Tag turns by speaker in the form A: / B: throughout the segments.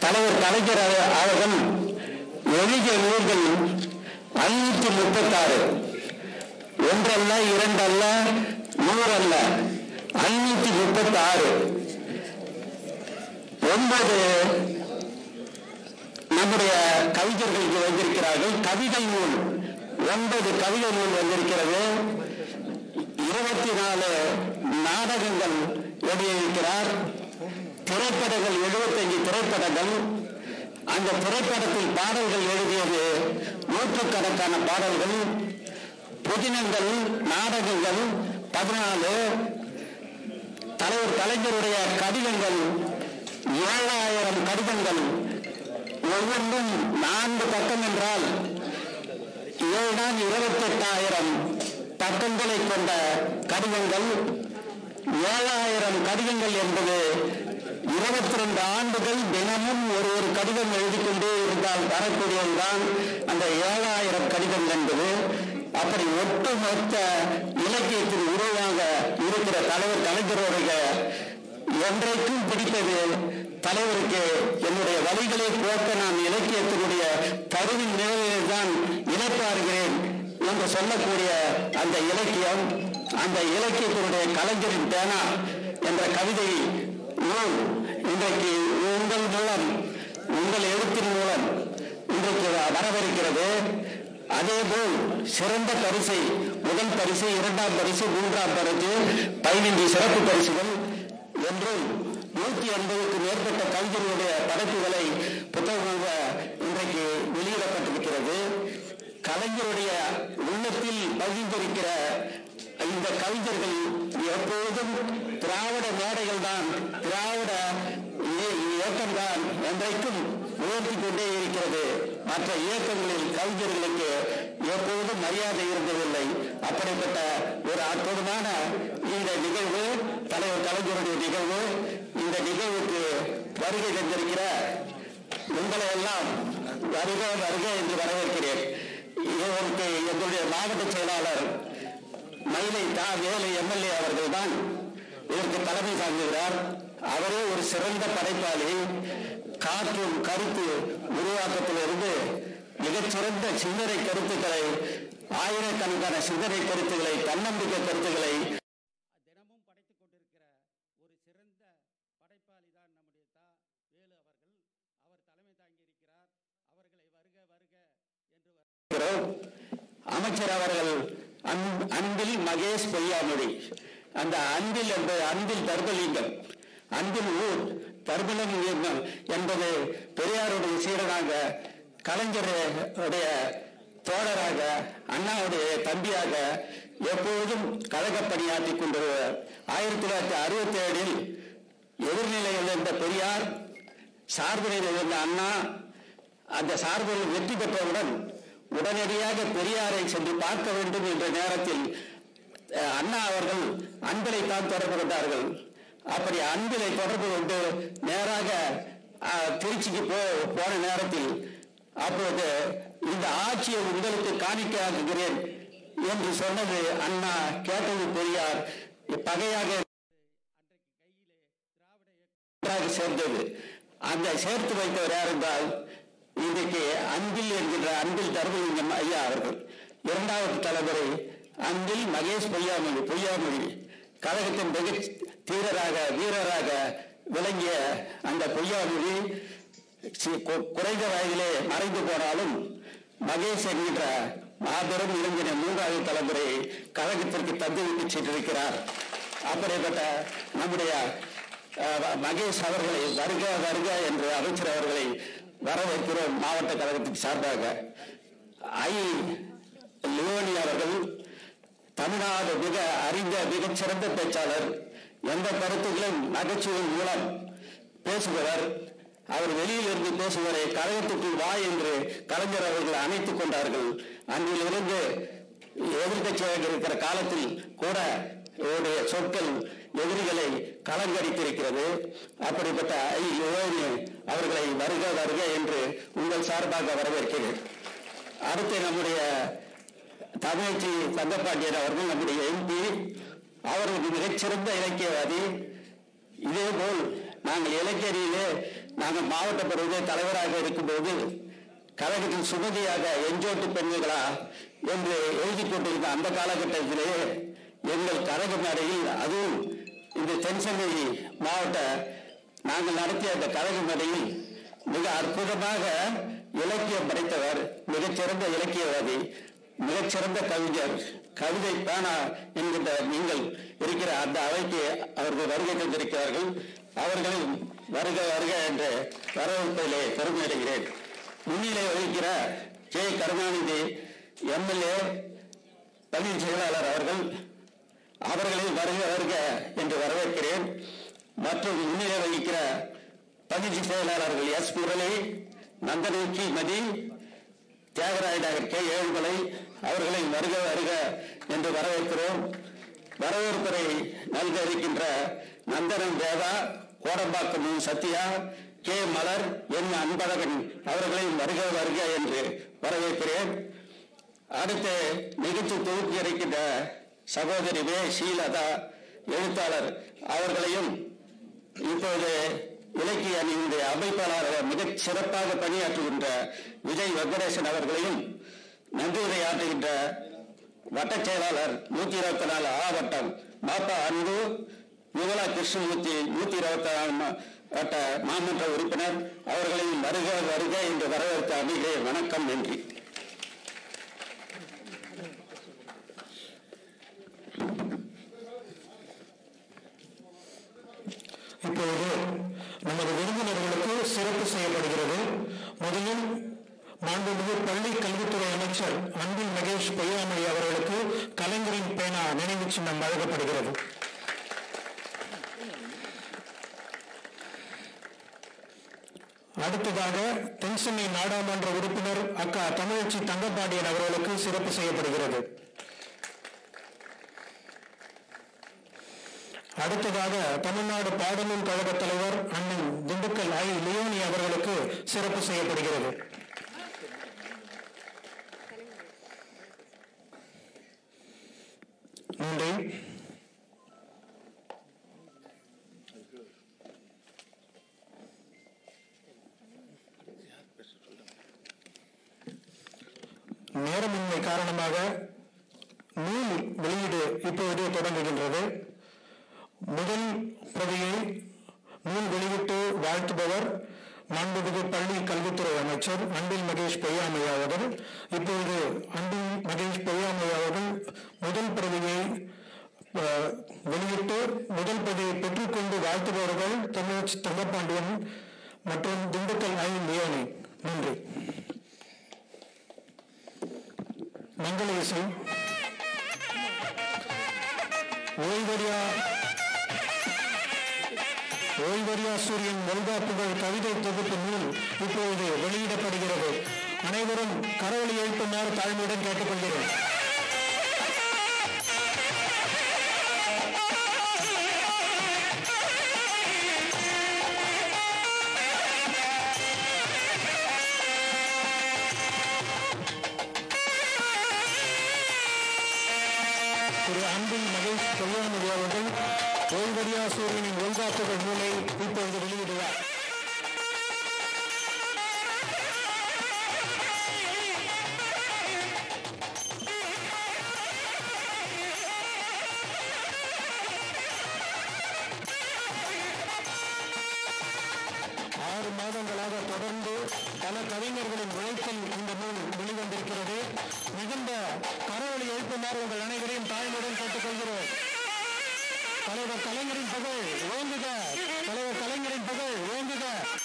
A: தலைவர் கலைஞர் அவ- அவர்கள் எழுதிய நூல்கள் ஐநூத்தி முப்பத்தாறு ஒன்றல்ல இரண்டல்ல நூறல்ல ஐநூத்தி முப்பத்தி ஆறு ஒன்பது நம்முடைய கவிஞர்கள் இங்கு வந்திருக்கிறார்கள் கவிதை நூல் ஒன்பது கவிதை நூல் வந்திருக்கிறது இருபத்தி நாலு நாடகங்கள் எழுதியிருக்கிறார் திரைப்படங்கள் எழுபத்தஞ்சு திரைப்படங்கள் அந்த திரைப்படத்தில் பாடல்கள் எழுதியது நூற்றுக்கணக்கான பாடல்கள் புதினங்கள் நாடகங்கள் பதினாலு தலைவர் கலைஞருடைய கடிதங்கள் ஏழாயிரம் கடிதங்கள் ஒவ்வொன்றும் நான்கு பக்கம் என்றால் ஏழாம் இருபத்தெட்டாயிரம் பக்கங்களை கொண்ட கடிதங்கள் ஏழாயிரம் கடிதங்கள் என்பது இருபத்தி ரெண்டு ஆண்டுகள் தினமும் ஒரு ஒரு கடிதம் எழுதி கொண்டே இருந்தால் வரக்கூடியதுதான் அந்த ஏழாயிரம் கடிதம் என்பது அப்படி ஒட்டுமொத்த இலக்கியத்தின் உருவாக இருக்கிற தலைவர் கலைஞருடைய என்றைக்கும் பிடித்தது தலைவருக்கு என்னுடைய வழிகளை போக்க நான் இலக்கியத்தினுடைய கருவின் நிலையில்தான் தான் இணைப்பாருகிறேன் என்று சொல்லக்கூடிய அந்த இலக்கியம் அந்த இலக்கியத்தினுடைய கலைஞரின் பேனா என்ற கவிதை நூல் இன்றைக்கு உங்கள் மூலம் உங்கள் எழுத்தின் மூலம் இன்றைக்கு வரவிருக்கிறது அதேபோல் சிறந்த பரிசை முதல் பரிசு இரண்டாம் பரிசு மூன்றாம் பரிசு பதினைந்து சிறப்பு பரிசுகள் என்றும் நூத்தி எண்பதுக்கு மேற்பட்ட கவிஞர்களுடைய படைப்புகளை புத்தகமாக இன்றைக்கு வெளியிடப்பட்டிருக்கிறது கலைஞருடைய உள்ளத்தில் பதிந்திருக்கிற இந்த கவிஞர்கள் எப்பொழுதும் திராவிட மேடைகள் தான் திராவிட இயக்கம் தான் என்றைக்கும் உயர்த்தி கொண்டே இருக்கிறது மற்ற இயக்கங்களில் கவிஞர்களுக்கு எப்பொழுதும் மரியாதை இருந்ததில்லை அப்படிப்பட்ட ஒரு அற்புதமான இந்த நிகழ்வு தலைவர் கலைஞருடைய நிகழ்வு இந்த நிகழ்வுக்கு வருகை தந்திருக்கிற உங்களை எல்லாம் வருக வருக என்று வரவேற்கிறேன் இதற்கு எங்களுடைய மாவட்ட செயலாளர் மயிலை தா வேலை எம்எல்ஏ அவர்கள் தான் இதற்கு தலைமை தாங்குகிறார் அவரே ஒரு சிறந்த படைப்பாளி காற்றும் கருத்து உருவாக்கத்திலிருந்து மிகச்சிறந்த சிந்தனை கருத்துக்களை ஆயிரக்கணக்கான சிந்தனை கருத்துக்களை தன்னம்பிக்கை கருத்துக்களை தினமும் படைத்துக் கொண்டிருக்கிற ஒரு சிறந்த படைப்பாளி தான் நம்முடைய தா வேலு அவர்கள் அவர் தலைமை தாங்கியிருக்கிறார் அவர்களை வருக வருக என்று வரவேற்கிறோம். அமைச்சர் அவர்கள் அன்- அன்பில் மகேஷ் பொய்யாமொழி அந்த அன்பில் என்பது அன்பில் தர்மலிங்கம் அன்பில் ஊர் தர்மலிங்கம் என்பது பெரியாருடைய சீடனாக கலைஞருடைய தோழராக அண்ணாவுடைய தம்பியாக எப்பொழுதும் கழக பணியாற்றி கொண்டிருந்தார் ஆயிரத்தி தொள்ளாயிரத்தி அறுபத்தி ஏழில் எதிர்நிலையில் இருந்த பெரியார் சார்பில் இருந்த அண்ணா அந்த சார்பில் வெற்றி பெற்றவுடன் உடனடியாக பெரியாரை சென்று பார்க்க வேண்டும் என்ற நேரத்தில் அஹ், அண்ணா அவர்கள் அன்பிலை தான் தொடர்பு கொண்டார்கள் அப்படி அன்பிலை தொடர்பு கொண்டு நேராக அஹ், திருச்சிக்கு போ போன நேரத்தில் அப்போது இந்த ஆட்சியை உங்களுக்கு காணிக்கையாக்குகிறேன் என்று சொன்னது அண்ணா கேட்டது பெரியார் பகையாக ஒன்றாக சேர்ந்தது அந்த சேர்த்து வைத்தவர் யார் என்றால் இன்றைக்கு அன்பில் என்கின்ற அன்பில் தர்மலிங்கம் ஐயா அவர்கள் இரண்டாவது தலைமுறை அன்பில் மகேஷ் பொய்யாமொழி பொய்யாமொழி கழகத்தின் மிக தீரராக வீரராக விளங்கிய அந்த பொய்யாமொழி சி- கு- குறைந்த வயதிலே மறைந்து போனாலும் மகேஷ் என்கின்ற மாபெரும் இளைஞனை மூன்றாவது தலைமுறை கழகத்திற்கு தந்துவிட்டு சென்றிருக்கிறார் அப்படிப்பட்ட நம்முடைய அஹ், மகேஷ் அவர்களை வருக வருக என்று அமைச்சர் அவர்களை வரவேற்கிறோம் மாவட்ட கழகத்தின் சார்பாக ஐ லியோனி அவர்கள் தமிழ்நாடு மிக அறிந்த மிகச்சிறந்த பேச்சாளர் எந்த கருத்துக்களும் நகைச்சுவையின் மூலம் பேசுபவர் அவர் வெளியில் இருந்து பேசுவதை கழகத்துக்குள் வா என்று கலைஞர் அவர்கள் அணைத்துக் கொண்டார்கள் அன்றிலிருந்து எதிர்கட்சியாக இருக்கிற காலத்தில் கூட இவருடைய சொற்கள் எதிரிகளை கலங்கடித்திருக்கிறது அப்படிப்பட்ட ஐ யுவனி அவர்களை வருக வருக என்று உங்கள் சார்பாக வரவேற்கிறேன் அடுத்து நம்முடைய தமிழச்சி தங்கப்பாண்டியன் அவர்கள் நம்முடைய எம்பி அவர்கள் மிகச்சிறந்த இலக்கியவாதி இதேபோல் நாங்கள் இலக்கியரிலே நாங்கள் மாவட்ட பருவ தலைவராக இருக்கும்போது கழகத்தில் சுமதியாக எஞ்சோட்டு பெண்களா என்று எழுதி கொண்டிருந்த அந்த காலகட்டத்திலேயே எங்கள் கழக மேடையில் அதுவும் இந்த தென்சென்னை மாவட்ட நாங்கள் நடத்திய அந்த கழக மேடையில் மிக அற்புதமாக இலக்கியம் படைத்தவர் மிகச்சிறந்த இலக்கியவாதி மிகச்சிறந்த கவிஞர் கவிதை பேனா என்கின்ற நீங்கள் இருக்கிற அந்த அவைக்கு அவர்கள் வருகை தந்திருக்கிறார்கள் அவர்களும் வருக வருக என்று வரவேற்பதிலே பெருமை அடைகிறேன் முன்னிலை வகிக்கிற கே கருணாநிதி எம்எல்ஏ பதிவு செயலாளர் அவர்கள் அவர்களை வருக வருக என்று வரவேற்கிறேன் மற்றும் முன்னிலை வகிக்கிற பதிவு செயலாளர்கள் எஸ் முரளி நந்தனூக்கி மதி தியாகராய நகர் கே ஏழுமலை அவர்களை வருக வருக என்று வரவேற்கிறோம் வரவேற்புரை நல்க இருக்கின்ற நந்தனம் தேவா கோடம்பாக்கம் சத்யா கே மலர் என் அன்பழகன் அவர்களையும் வருக வருக என்று வரவேற்கிறேன் அடுத்து நிகழ்ச்சி தொகுப்பு இருக்கின்ற சகோதரி வே ஸ்ரீலதா எழுத்தாளர் அவர்களையும் இப்போது இலக்கிய அணியினுடைய அமைப்பாளராக மிகச் சிறப்பாக பணியாற்றுகின்ற விஜய் வெங்கடேசன் அவர்களையும் நன்றியுரை ஆற்றுகின்ற வட்டச் செயலாளர் நூத்தி இருபத்தி நாலு ஆ வட்டம் மாப்பா அன்பு விமலா கிருஷ்ணமூர்த்தி நூத்தி இருபத்தி நாலு வட்ட மாமன்ற உறுப்பினர் அவர்களையும் வருக வருக என்று வரவேற்று அமைகிறேன் வணக்கம் நன்றி
B: இப்பொழுது நமது விருந்தினர்களுக்கு சிறப்பு செய்யப்படுகிறது முதலில் மாண்புமிகு பள்ளி கல்வித்துறை அமைச்சர் அன்பில் மகேஷ் பொய்யாமொழி அவர்களுக்கு கலைஞரின் பேனா நினைவு சின்னம் வழங்கப்படுகிறது அடுத்ததாக தென்சென்னை நாடாளுமன்ற உறுப்பினர் அக்கா தமிழச்சி தங்கப்பாண்டியன் அவர்களுக்கு சிறப்பு செய்யப்படுகிறது அடுத்ததாக தமிழ்நாடு பாடநூல் கழக தலைவர் அண்ணன் திண்டுக்கல் ஐ லியோனி அவர்களுக்கு சிறப்பு செய்யப்படுகிறது நன்றி நேரமின்மை காரணமாக நூல் வெளியீடு இப்பொழுது தொடங்குகின்றது முதல் பிரதியை நூல் வெளியிட்டு வாழ்த்துபவர் மாண்புமிகு பள்ளி கல்வித்துறை அமைச்சர் அன்பில் மகேஷ் பொய்யாமையா அவர்கள் இப்பொழுது அன்பில் மகேஷ் பொய்யாமையா அவர்கள் முதல் பிரதியை அஹ், வெளியிட்டு முதல் பிரதியை பெற்றுக்கொண்டு வாழ்த்துபவர்கள் தமிழ் தங்கப்பாண்டியன் மற்றும் திண்டுக்கல் ஐ லியோனி நன்றி மங்கள இசை ஓய்வரியா ஓய்வரியா சூரியன் வெல்கா புகழ் கவிதை தொகுப்பு நூல் இப்பொழுது வெளியிடப்படுகிறது அனைவரும் கரவொலி எழுப்புமாறு தாழ்மையுடன் கேட்டுக்கொள்கிறேன் திரு அன்பில் மகேஷ் கல்யாணி அவர்கள் ஓய்வரியா சூரியனின் ஒழுங்காப்புகள் நூலை இப்பொழுது வெளியிடுவார் ஆறு மாதங்களாக தொடர்ந்து பல கவிஞர்களின் உழைப்பில் இந்த நூல் வெளிவந்திருக்கிறது மிகுந்த கரவொலி எழுப்புமாறு உங்கள் அனைவரையும் தாழ்மையுடன் கேட்டுக்கொள்கிறோம் தலைவர் கலைஞரின் புகழ் ஓங்குக தலைவர் கலைஞரின் புகழ் ஓங்குக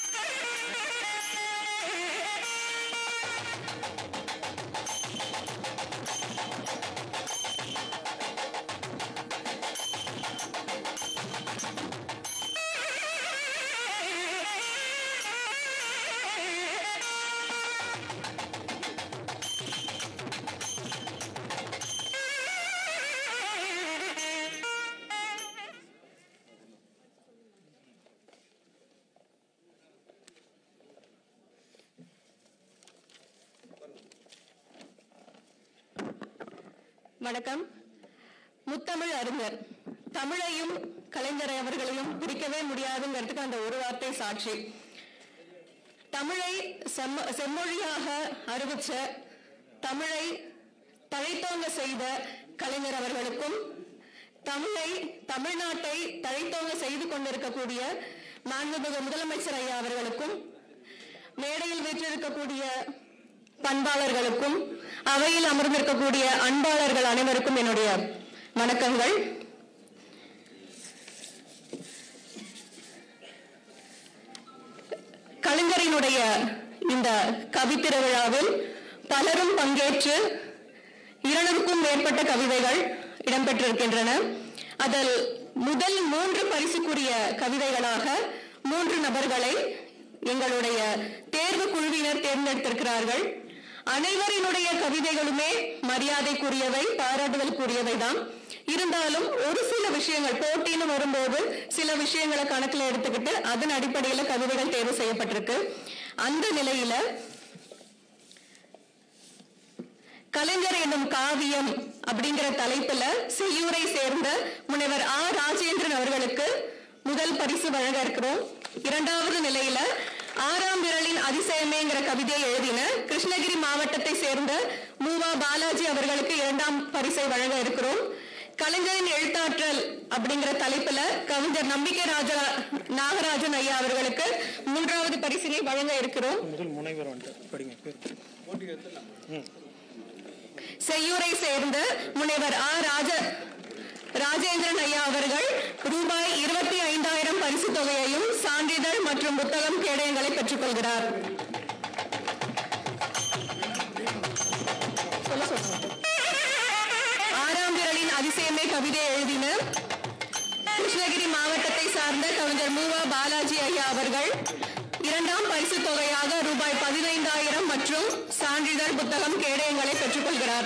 C: வணக்கம் முத்தமிழ் அறிஞர் தமிழையும் கலைஞர் அவர்களையும் பிரிக்கவே முடியாதுங்கிறதுக்கு அந்த ஒரு வார்த்தை சாட்சி தமிழை செம்ம செம்மொழியாக அறிவிச்ச தமிழை தழைத்தோங்க செய்த கலைஞர் அவர்களுக்கும் தமிழை தமிழ்நாட்டை தழைத்தோங்க செய்து கொண்டிருக்கக்கூடிய மாண்புமிகு முதலமைச்சர் ஐயா அவர்களுக்கும் மேடையில் வீற்றிருக்கக்கூடிய பண்பாளர்களுக்கும் அவையில் அமர்ந்திருக்கக்கூடிய அன்பாளர்கள் அனைவருக்கும் என்னுடைய வணக்கங்கள் கலைஞரினுடைய இந்த கவித்திருவிழாவில் பலரும் பங்கேற்று இருநூறுக்கும் மேற்பட்ட கவிதைகள் இடம்பெற்றிருக்கின்றன அதில் முதல் மூன்று பரிசுக்குரிய கவிதைகளாக மூன்று நபர்களை எங்களுடைய தேர்வு குழுவினர் தேர்ந்தெடுத்திருக்கிறார்கள் அனைவரினுடைய கவிதைகளுமே மரியாதைக்குரியவை பாராட்டுதலுக்குரியவை தான் இருந்தாலும் ஒரு சில விஷயங்கள் போட்டின்னு வரும்போது சில விஷயங்களை கணக்கில் எடுத்துக்கிட்டு அதன் அடிப்படையில் கவிதைகள் தேர்வு செய்யப்பட்டிருக்கு அந்த நிலையில கலைஞர் என்னும் காவியம் அப்படிங்கிற தலைப்புல செய்யூரை சேர்ந்த முனைவர் ஆ ராஜேந்திரன் அவர்களுக்கு முதல் பரிசு வழங்க இருக்கிறோம் இரண்டாவது நிலையில ஆறாம் விரலின் அதிசயமேங்கிற கவிதையை எழுதின கிருஷ்ணகிரி மாவட்டத்தை சேர்ந்த மூவா பாலாஜி அவர்களுக்கு இரண்டாம் பரிசை வழங்க இருக்கிறோம் கலைஞரின் எழுத்தாற்றல் அப்படிங்கிற தலைப்புல கவிஞர் நம்பிக்கை ராஜா நாகராஜன் ஐயா அவர்களுக்கு மூன்றாவது பரிசினை வழங்க இருக்கிறோம்
B: முதல் முனைவர் வந்துட்டு படிங்க பேர்
C: செய்யூரை சேர்ந்த முனைவர் ஆ ராஜ ராஜேந்திரன் ஐயா அவர்கள் ரூபாய் இருபத்தி ஐந்தாயிரம் பரிசு தொகையையும் சான்றிதழ் மற்றும் புத்தகம் கேடயங்களை பெற்றுக் கொள்கிறார் சொல்ல சொல்லுங்க. ஆறாம் விரலின் அதிசயமே கவிதை எழுதின கிருஷ்ணகிரி மாவட்டத்தை சார்ந்த கவிஞர் மூவா பாலாஜி ஐயா அவர்கள் இரண்டாம் பரிசு தொகையாக ரூபாய் பதினைந்தாயிரம் மற்றும் சான்றிதழ் புத்தகம் கேடயங்களை பெற்றுக் கொள்கிறார்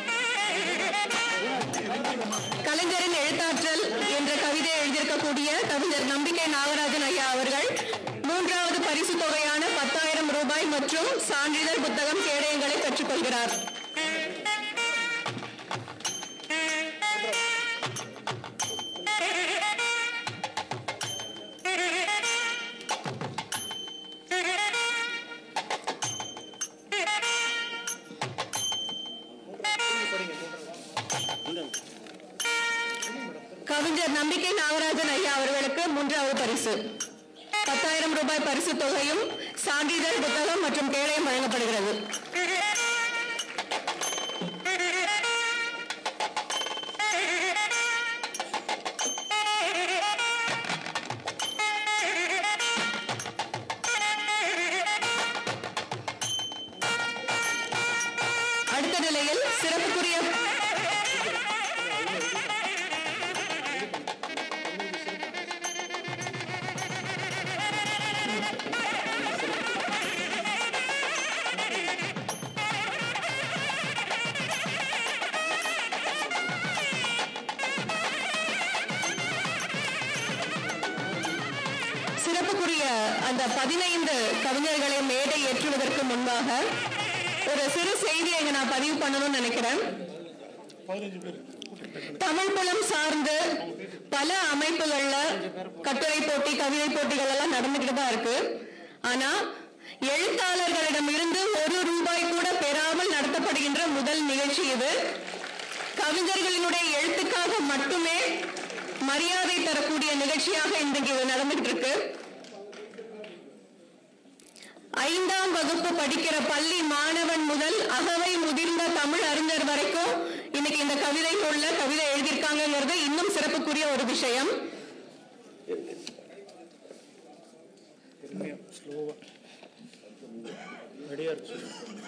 C: கலைஞரின் எழுத்தாற்றல் என்ற கவிதை எழுதியிருக்கக்கூடிய கவிஞர் நம்பிக்கை நாகராஜன் ஐயா அவர்கள் மூன்றாவது பரிசு தொகையான பத்தாயிரம் ரூபாய் மற்றும் சான்றிதழ் புத்தகம் கேடயங்களை பெற்றுக் கொள்கிறார் கவிஞர் நம்பிக்கை நாகராஜன் ஐயா அவர்களுக்கு மூன்றாவது பரிசு பத்தாயிரம் ரூபாய் பரிசு தொகையும் சான்றிதழ் புத்தகம் மற்றும் கேடயம் வழங்கப்படுகிறது அடுத்த நிலையில் சிறப்புக்குரிய சிறப்புக்குரிய அந்த பதினைந்து கவிஞர்களை மேடை ஏற்றுவதற்கு முன்பாக ஒரு சிறு செய்தியை இங்க நான் பதிவு பண்ணணும்னு நினைக்கிறேன்
B: பதினஞ்சு பேர்
C: தமிழ் புலம் சார்ந்து பல அமைப்புகள்ல கட்டுரை போட்டி கவிதை போட்டிகள் எல்லாம் நடந்துகிட்டு தான் இருக்கு ஆனா எழுத்தாளர்களிடம் இருந்து ஒரு ரூபாய் கூட பெறாமல் நடத்தப்படுகின்ற முதல் நிகழ்ச்சி இது கவிஞர்களினுடைய எழுத்துக்காக மட்டுமே மரியாதை தரக்கூடிய நிகழ்ச்சியாக இன்றைக்கு இது நடந்துகிட்டு இருக்கு ஐந்தாம் வகுப்பு படிக்கிற பள்ளி மாணவன் முதல் அகவை முதிர்ந்த தமிழ் அறிஞர் வரைக்கும் இன்னைக்கு இந்த கவிதை உள்ள கவிதை எழுதியிருக்காங்கிறது இன்னும் சிறப்புக்குரிய ஒரு விஷயம்
B: பொறுமையாக ஸ்லோவாக ரெடியாக இருக்கு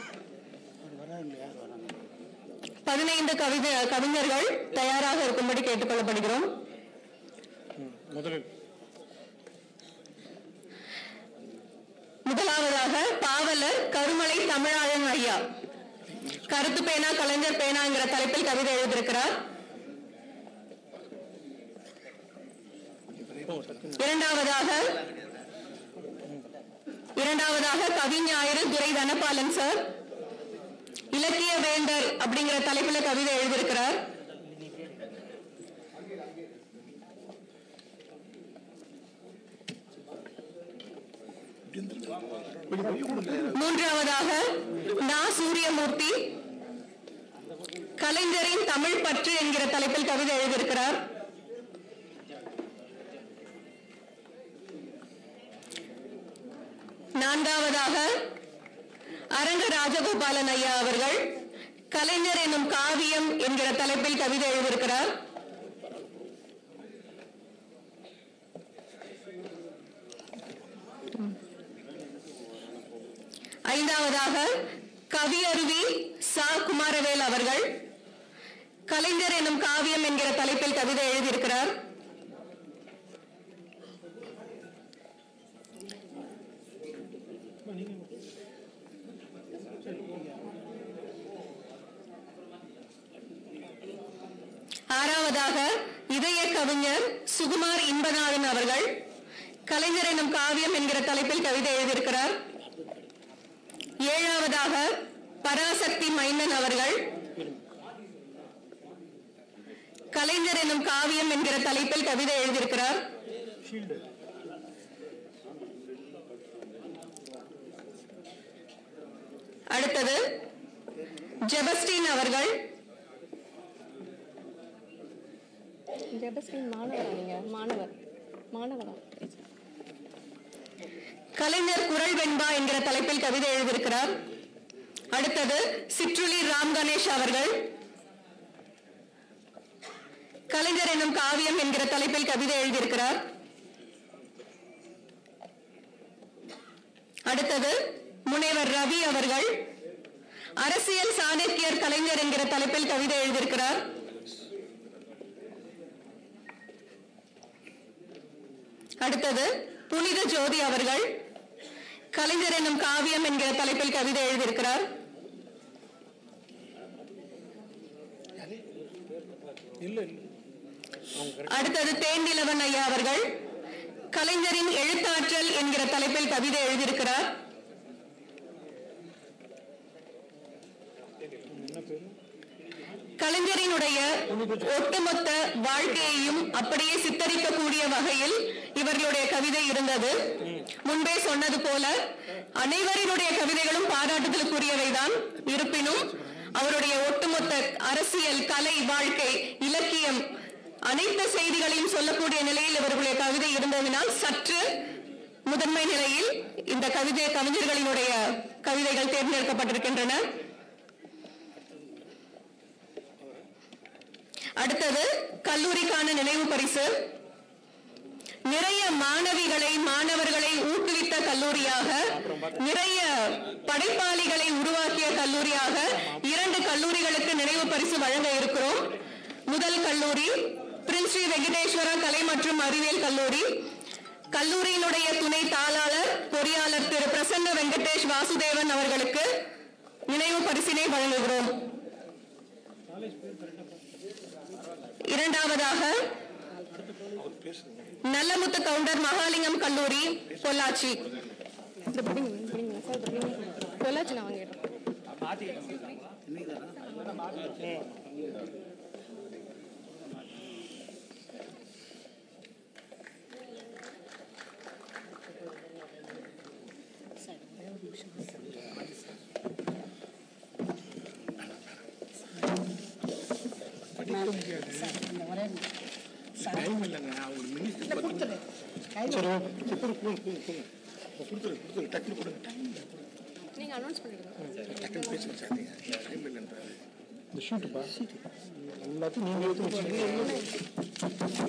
C: பதினைந்து கவிதை கவிஞர்கள் தயாராக இருக்கும்படி கேட்டுக்கொள்ளப்படுகிறோம்
B: ம் முதலில்
C: முதலாவதாக பாவலர் கருமலை தமிழாளன் ஐயா கருத்து பேனா கலைஞர் பேனாங்கிற தலைப்பில் கவிதை எழுதியிருக்கிறார்
B: போங்க டக்குன்னு
C: இரண்டாவதாக இரண்டாவதாக கவிஞாயிறு துரை தனபாலன் சார் இலக்கிய வேந்தர் அப்படிங்கிற தலைப்புல கவிதை எழுதியிருக்கிறார் மூன்றாவதாக நா சூரியமூர்த்தி கலைஞரின் தமிழ் பற்று என்கிற தலைப்பில் கவிதை எழுதியிருக்கிறார் நான்காவதாக அரங்க ராஜகோபாலன் ஐயா அவர்கள் கலைஞர் என்னும் காவியம் என்கிற தலைப்பில் கவிதை எழுதியிருக்கிறார் ஐந்தாவதாக கவியருவி சா குமாரவேல் அவர்கள் கலைஞர் என்னும் காவியம் என்கிற தலைப்பில் கவிதை எழுதியிருக்கிறார் ஆறாவதாக இதய கவிஞர் சுகுமார் இன்பநாதன் அவர்கள் கலைஞர் என்னும் காவியம் என்கிற தலைப்பில் கவிதை எழுதியிருக்கிறார் ஏழாவதாக பராசக்தி மைனன் அவர்கள் கலைஞர் என்னும் காவியம் என்கிற தலைப்பில் கவிதை எழுதியிருக்கிறார் அடுத்தது ஜெபஸ்டீன் அவர்கள்
D: ஜெபஸ்ரீ மாணவரா நீங்க மாணவர் மாணவரா
C: கலைஞர் குரல் வெண்பா என்கிற தலைப்பில் கவிதை எழுதியிருக்கிறார் அடுத்தது சிற்றுளி ராம் கணேஷ் அவர்கள் கலைஞர் என்னும் காவியம் என்கிற தலைப்பில் கவிதை எழுதியிருக்கிறார் அடுத்தது முனைவர் ரவி அவர்கள் அரசியல் சாணக்கியர் கலைஞர் என்கிற தலைப்பில் கவிதை எழுதியிருக்கிறார் அடுத்தது புனித ஜோதி அவர்கள் கலைஞர் என்னும் காவியம் என்கிற தலைப்பில் கவிதை எழுதியிருக்கிறார் அடுத்தது தேனிலவன் ஐயா அவர்கள் கலைஞரின் எழுத்தாற்றல் என்கிற தலைப்பில் கவிதை எழுதியிருக்கிறார் கலைஞரினுடைய ஒட்டுமொத்த வாழ்க்கையையும் அப்படியே சித்தரிக்கக்கூடிய வகையில் இவர்களுடைய கவிதை இருந்தது முன்பே சொன்னது போல அனைவரினுடைய கவிதைகளும் பாராட்டுதலுக்குரியவைதான் இருப்பினும் அவருடைய ஒட்டுமொத்த அரசியல் கலை வாழ்க்கை இலக்கியம் அனைத்து செய்திகளையும் சொல்லக்கூடிய நிலையில் இவர்களுடைய கவிதை இருந்ததினால் சற்று முதன்மை நிலையில் இந்த கவிதை கவிஞர்களினுடைய கவிதைகள் தேர்ந்தெடுக்கப்பட்டிருக்கின்றன அடுத்தது கல்லூரிக்கான நினைவு பரிசு நிறைய மாணவிகளை மாணவர்களை ஊக்குவித்த கல்லூரியாக நிறைய படைப்பாளிகளை உருவாக்கிய கல்லூரியாக இரண்டு கல்லூரிகளுக்கு நினைவு பரிசு வழங்க இருக்கிறோம் முதல் கல்லூரி பிரின்ஸ் ஸ்ரீ வெங்கடேஸ்வரா கலை மற்றும் அறிவியல் கல்லூரி கல்லூரியினுடைய துணை தாளாளர் பொறியாளர் திரு பிரசன்ன வெங்கடேஷ் வாசுதேவன் அவர்களுக்கு நினைவு பரிசினை வழங்குகிறோம் இரண்டாவதாக நல்லமுத்து கவுண்டர் மகாலிங்கம் கல்லூரி பொள்ளாச்சி
D: இந்த படிங்க படிங்க சார் படிங்க பொள்ளாச்சி நான் வாங்கிடுறேன்
E: டைம் இல்லைங்க நான் ஒரு மினிட் கொடுத்துரு கொடுத்துரு கொடுத்துரு டக்குனு கொடுங்க
D: நீங்க அனௌன்ஸ் பண்ணிடுங்க
E: டக்குனு பேசுங்க சார் டைம் இல்லைன்றாரு
B: இந்த ஷூட்டுப்பா எல்லாத்தையும் நீங்க எடுத்து வச்சுருக்கீங்க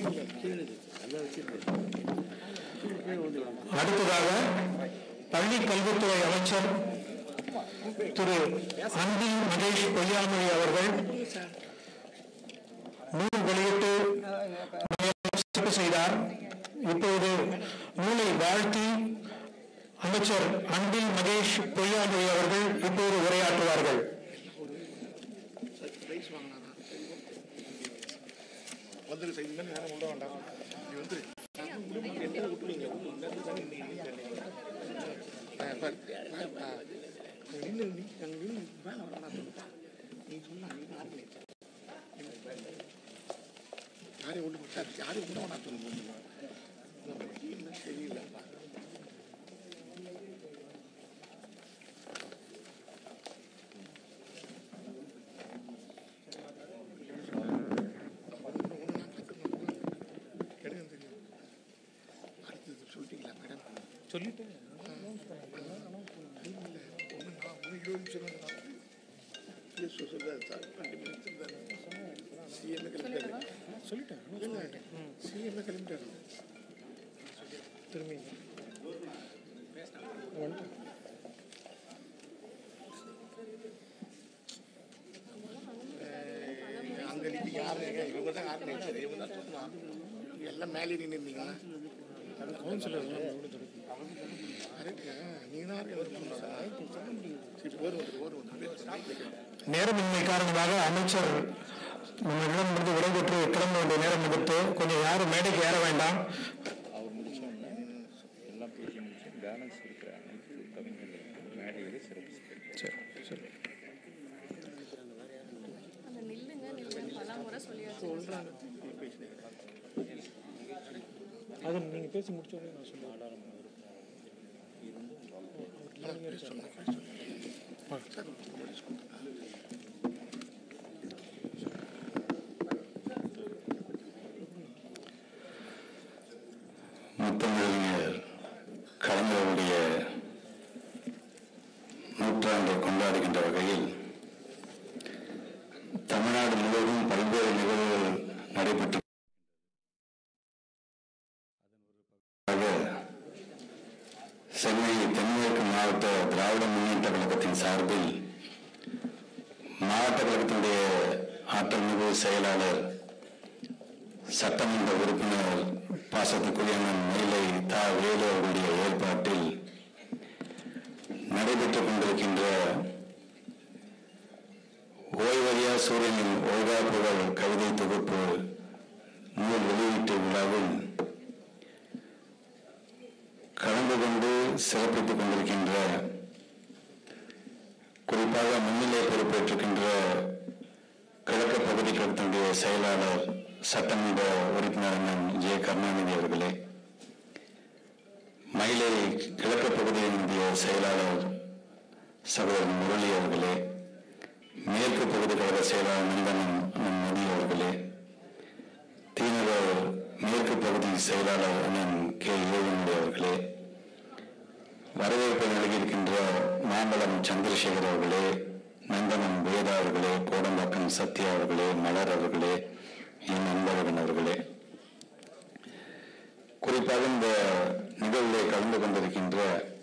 B: அடுத்ததாக பள்ளி கல்வித்துறை அமைச்சர் திரு அன்பில் மகேஷ் பொய்யாமொழி அவர்கள் நூல் வெளியிட்டு சிறப்பு செய்தார் இப்போது நூலை வாழ்த்தி அமைச்சர் அன்பில் மகேஷ் பொய்யாமொழி அவர்கள் இப்போது உரையாற்றுவார்கள்
E: ரைஸ் வாங்கினாதான் வந்துரு சைடு மேலே நேரம் உள்ள வேண்டாம் நீ வந்து என்ன விட்டுருவீங்க நின்று நீ அங்கே நின்று வேலை வேணாம் சொல்லுப்பா நீ சொன்னா நீ யாருமே யாரையும் ஒன்று விட்டா யாரையும் விட வேணாம் சொல்லுங்க என்ன தெரியலப்பா சிஎம்ஏ கிளம்பிட்டாரு திரும்பி வந்துட்டு அங்கே நிற்க யாரு இவங்க தான் ஆர்கனைசர் இவங்க தான் சொல்லலாம் எல்லாம் மேலே நின்று இருந்தீங்களா கவுன்சிலர் நீ தான் சரி போர் வந்து போர் வந்து
B: நேரமின்மை காரணமாக அமைச்சர் நம்மளிடமிருந்து விடைபெற்று கிளம்ப வேண்டிய நேரம் எடுத்து கொஞ்சம் யாரும் மேடைக்கு ஏற வேண்டாம்
F: அவர் முடிச்ச உடனே எல்லாம் பேசி முடிச்சு பேலன்ஸ் இருக்கிற அனைத்து கவிஞர்களுக்கும் மேடையில் சிறப்பு சேர்க்கிறார்.
B: சரி சரி
D: அந்த நில்லுங்க நில்லுங்க பல முறை சொல்லியாச்சு
E: அது நீங்கள் பேசி முடிச்ச உடனே நான் சொல்லுவேன்
A: முத்தமிழறிஞர் கலைஞருடைய நூற்றாண்டை கொண்டாடுகின்ற வகையில் தமிழ்நாடு முழுவதும் பல்வேறு நிகழ்வுகள் நடைபெற்று அதன் ஒரு சென்னை தென்மேற்கு மாவட்ட திராவிட முன்னேற்ற கழகத்தின் சார்பில் மாவட்ட கழகத்தினுடைய ஆற்றல் மிகு செயலாளர் சட்டமன்ற உறுப்பினர் பாசத்துக்குரிய அண்ணன் மயிலை தா வேலு அவர்களுடைய ஏற்பாட்டில் நடைபெற்றுக் கொண்டிருக்கின்ற ஓய்வறியா சூரியனின் ஓய்வா புகழ் கவிதை தொகுப்பு நூல் வெளியீட்டு விழாவில் கலந்து கொண்டு சிறப்பித்துக் கொண்டிருக்கின்ற குறிப்பாக முன்னிலை பொறுப்பேற்றிருக்கின்ற கிழக்கு பகுதி கழகத்தினுடைய செயலாளர் சட்டமன்ற உறுப்பினர் அண்ணன் ஜே கருணாநிதி அவர்களே மயிலை கிழக்கு பகுதியினுடைய செயலாளர் சகோதரர் முரளி அவர்களே மேற்கு பகுதி கழக செயலாளர் நந்தனம் அண்ணன் மதி அவர்களே தீநகர் மேற்கு பகுதி செயலாளர் அண்ணன் கே ஏழுமணி அவர்களே வரவேற்பை நல்கியிருக்கின்ற மாம்பலம் சந்திரசேகர் அவர்களே நந்தனம் வேதா அவர்களே கோடம்பாக்கம் சத்யா அவர்களே மலர் அவர்களே என் அன்பழகன் அவர்களே குறிப்பாக இந்த நிகழ்வில் கலந்து கொண்டிருக்கின்ற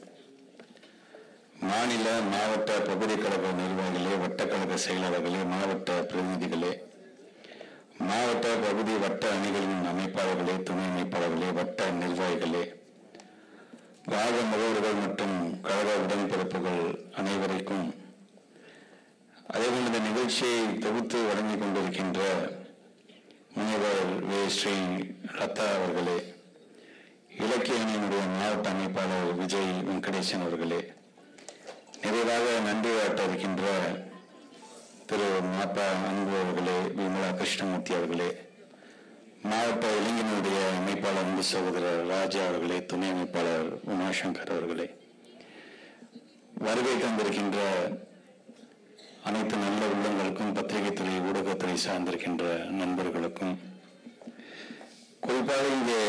A: மாநில மாவட்ட பகுதி கழக நிர்வாகிகளே வட்டக்கழக செயலாளர்களே மாவட்ட பிரதிநிதிகளே மாவட்ட பகுதி வட்ட அணிகளின் அமைப்பாளர்களே துணை அமைப்பாளர்களே வட்ட நிர்வாகிகளே வாக முகவர்கள் மற்றும் கழக உடன்பிறப்புகள் அனைவருக்கும் அதேபோல் இந்த நிகழ்ச்சியை தொகுத்து வழங்கிக் கொண்டிருக்கின்ற முனைவர் வே ஸ்ரீ லதா அவர்களே இலக்கிய அணியினுடைய மாவட்ட அமைப்பாளர் விஜய் வெங்கடேசன் அவர்களே நிறைவாக நன்றி காட்ட இருக்கின்ற திரு மாப்பா அன்பு அவர்களே விமலா கிருஷ்ணமூர்த்தி அவர்களே மாவட்ட இளைஞனுடைய அமைப்பாளர் அன்பு சகோதரர் ராஜா அவர்களே துணை அமைப்பாளர் உமாசங்கர் அவர்களே வருகை தந்திருக்கின்ற அனைத்து நல்ல உள்ளங்களுக்கும் பத்திரிகை துறை ஊடகத்துறை சார்ந்திருக்கின்ற நண்பர்களுக்கும் குறிப்பாக இங்கே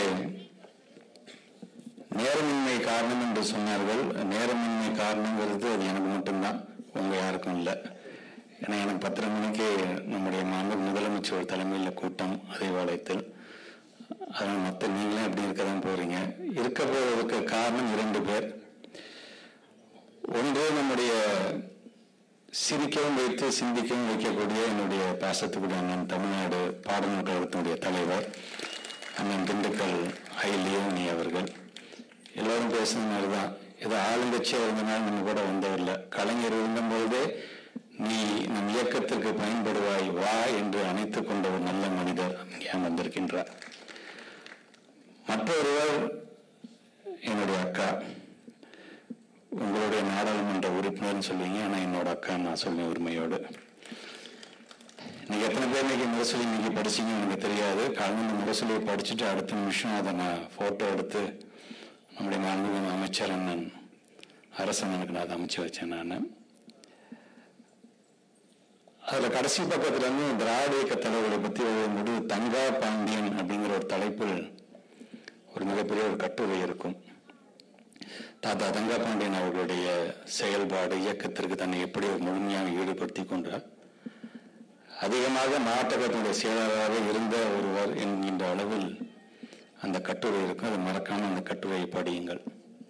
A: நேரமின்மை காரணம் என்று சொன்னார்கள் நேரமின்மை காரணங்கிறது அது எனக்கு மட்டும்தான் உங்க யாருக்கும் இல்லை ஏன்னா எனக்கு பத்தரை மணிக்கு நம்முடைய மாண்பு முதலமைச்சர் தலைமையில் கூட்டம் அதேவாளையத்தில் அதனால் மற்ற நீங்களும் எப்படி இருக்க தான் போறீங்க இருக்க போவதற்கு காரணம் இரண்டு பேர் ஒன்று நம்முடைய சிரிக்கவும் வைத்து சிந்திக்கவும் வைக்கக்கூடிய என்னுடைய பாசத்துக்குரிய அண்ணன் தமிழ்நாடு பாடநூல் கழகத்தினுடைய தலைவர் அண்ணன் திண்டுக்கல் ஐ லியோனி அவர்கள் எல்லாரும் பேசுன மாதிரி தான் ஏதோ ஆளுங்கட்சியாக இருந்தனால நம்ம கூட வந்ததில்லை கலைஞர் இருந்தபொழுதே நீ நம் இயக்கத்திற்கு பயன்படுவாய் வா என்று அணைத்துக் கொண்ட ஒரு நல்ல மனிதர் இங்கே வந்திருக்கின்றார் மற்றொருவர் என்னுடைய அக்கா உங்களுடைய நாடாளுமன்ற உறுப்பினர்னு சொல்லுவீங்க ஆனால் என்னோட அக்கா நான் சொல்லுவேன் உரிமையோடு நீங்க எத்தனை பேர் இன்னைக்கு முரசொலி இன்னைக்கு படிச்சீங்க எனக்கு தெரியாது காலையில் முரசொலியை படிச்சுட்டு அடுத்த நிமிஷம் அதை நான் போட்டோ எடுத்து நம்முடைய மாண்புமிகு அமைச்சர் அண்ணன் அரசண்ணனுக்கு நான் அதை அமைச்சு வச்சேன் நான் அதுல கடைசி பக்கத்துல இருந்து திராவிட இயக்க தலைவர்களை பத்தி எழுதும்போது தங்கா பாண்டியன் அப்படிங்கிற ஒரு தலைப்பில் ஒரு மிகப்பெரிய ஒரு கட்டுரை இருக்கும்
G: தாத்தா தங்கபாண்டியன் அவர்களுடைய செயல்பாடு இயக்கத்திற்கு தன்னை எப்படி ஒரு முழுமையாக ஈடுபடுத்தி கொண்டார் அதிகமாக மாவட்டத்தினுடைய செயலாளராக இருந்த ஒருவர் என்கின்ற அளவில் அந்த கட்டுரை இருக்கும் அது மறக்காம அந்த கட்டுரையை படியுங்கள்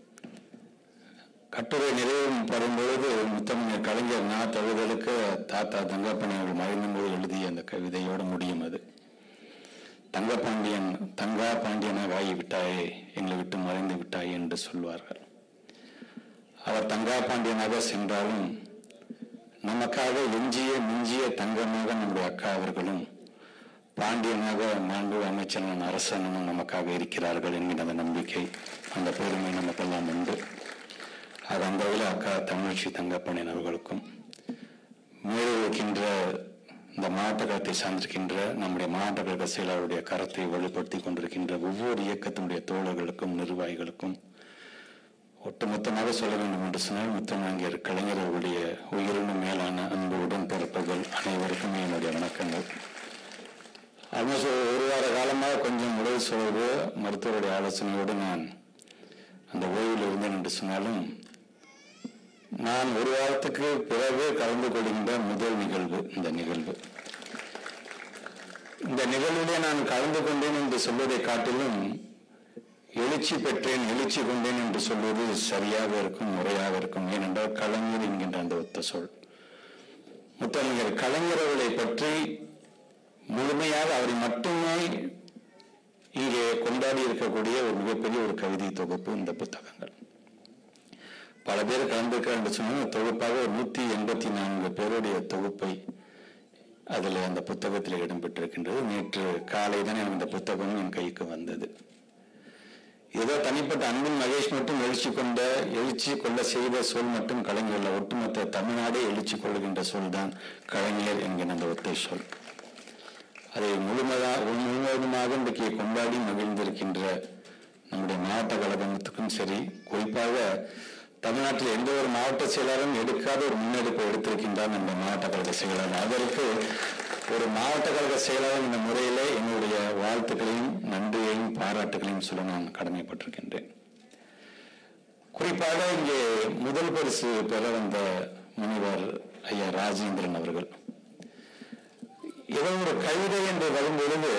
G: கட்டுரை நிறைவு பெறும்பொழுது முத்தமிழர் கலைஞர் நா தழுதலுக்கு தாத்தா தங்கப்பாண்டி அவர்கள் மறைந்தபோது எழுதிய அந்த கவிதையோடு முடியும் அது தங்கப்பாண்டியன் தங்கா பாண்டியனாக ஆகிவிட்டாயே எங்களை விட்டு மறைந்து விட்டாயே என்று சொல்வார்கள் அவர் தங்கா பாண்டியனாக சென்றாலும் நமக்காக எஞ்சிய மிஞ்சிய தங்கமாக நம்முடைய அக்கா அவர்களும் பாண்டியனாக மாண்பு அமைச்சரும் அரசனும் நமக்காக இருக்கிறார்கள் என்கிற அந்த நம்பிக்கை அந்த பெருமை நமக்கெல்லாம் உண்டு அது அந்த வகையில் அக்கா தமிழ்ச்சி தங்கப்பண்ணின் அவர்களுக்கும் மேலும் இருக்கின்ற இந்த மாவட்ட கழகத்தை சார்ந்திருக்கின்ற நம்முடைய மாவட்ட கழக செயலாளருடைய கரத்தை வெளிப்படுத்தி கொண்டிருக்கின்ற ஒவ்வொரு இயக்கத்தினுடைய தோழர்களுக்கும் நிர்வாகிகளுக்கும் ஒட்டுமொத்தமாக சொல்ல வேண்டும் என்று சொன்னால் முத்தநாயகர் கலைஞர் அவருடைய உயிரினும் மேலான அன்பு உடன்பிறப்புகள் அனைவருக்குமே என்னுடைய வணக்கங்கள் ஆல்மோஸ்ட் ஒரு வார காலமாக கொஞ்சம் உடல் சோர்வு மருத்துவருடைய ஆலோசனையோடு நான் அந்த ஓய்வில் இருந்தேன் என்று சொன்னாலும் நான் ஒரு வாரத்துக்கு பிறகு கலந்து கொள்கின்ற முதல் நிகழ்வு இந்த நிகழ்வு இந்த நிகழ்விலே நான் கலந்து கொண்டேன் என்று சொல்வதை காட்டிலும் எழுச்சி பெற்றேன் எழுச்சி கொண்டேன் என்று சொல்வது சரியாக இருக்கும் முறையாக இருக்கும் ஏனென்றால் கலைஞர் என்கின்ற அந்த ஒத்த சொல் முத்தறிஞர் கலைஞர் அவர்களை பற்றி முழுமையாக அவரை மட்டுமே இங்கே கொண்டாடி இருக்கக்கூடிய ஒரு மிகப்பெரிய ஒரு கவிதை தொகுப்பு இந்த புத்தகங்கள் பல பேர் கலந்துருக்கார் என்று சொன்னால் தொகுப்பாக ஒரு நூத்தி எண்பத்தி நான்கு பேருடைய தொகுப்பை அதில் அந்த புத்தகத்தில் இடம்பெற்றிருக்கின்றது நேற்று காலை தான் எனக்கு இந்த புத்தகம் என் கைக்கு வந்தது ஏதோ தனிப்பட்ட அன்பின் மகேஷ் மட்டும் எழுச்சி கொண்ட எழுச்சி கொள்ள செய்த சொல் மட்டும் கலைஞர் இல்ல ஒட்டுமொத்த தமிழ்நாடே எழுச்சி கொள்ளுகின்ற சொல் தான் கலைஞர் என்கிற அந்த ஒத்தை சொல் அதை முழுமையாக முழுவதுமாக இன்றைக்கு கொண்டாடி மகிழ்ந்திருக்கின்ற நம்முடைய மாவட்ட கழகத்துக்கும் சரி குறிப்பாக தமிழ்நாட்டில் எந்த ஒரு மாவட்ட செயலாளரும் எடுக்காத ஒரு முன்னெடுப்பை எடுத்திருக்கின்றார் நம்ம மாவட்ட கழக செயலாளர் அதற்கு ஒரு மாவட்ட கழக செயலாளர் இந்த முறையிலே என்னுடைய வாழ்த்துக்களையும் நன்றியையும் பாராட்டுகளையும் சொல்ல நான் கடமைப்பட்டிருக்கின்றேன் குறிப்பாக இங்கே முதல் பரிசு பெற வந்த முனிவர் ஐயா ராஜேந்திரன் அவர்கள் ஏதோ ஒரு கவிதை என்று வரும்பொழுது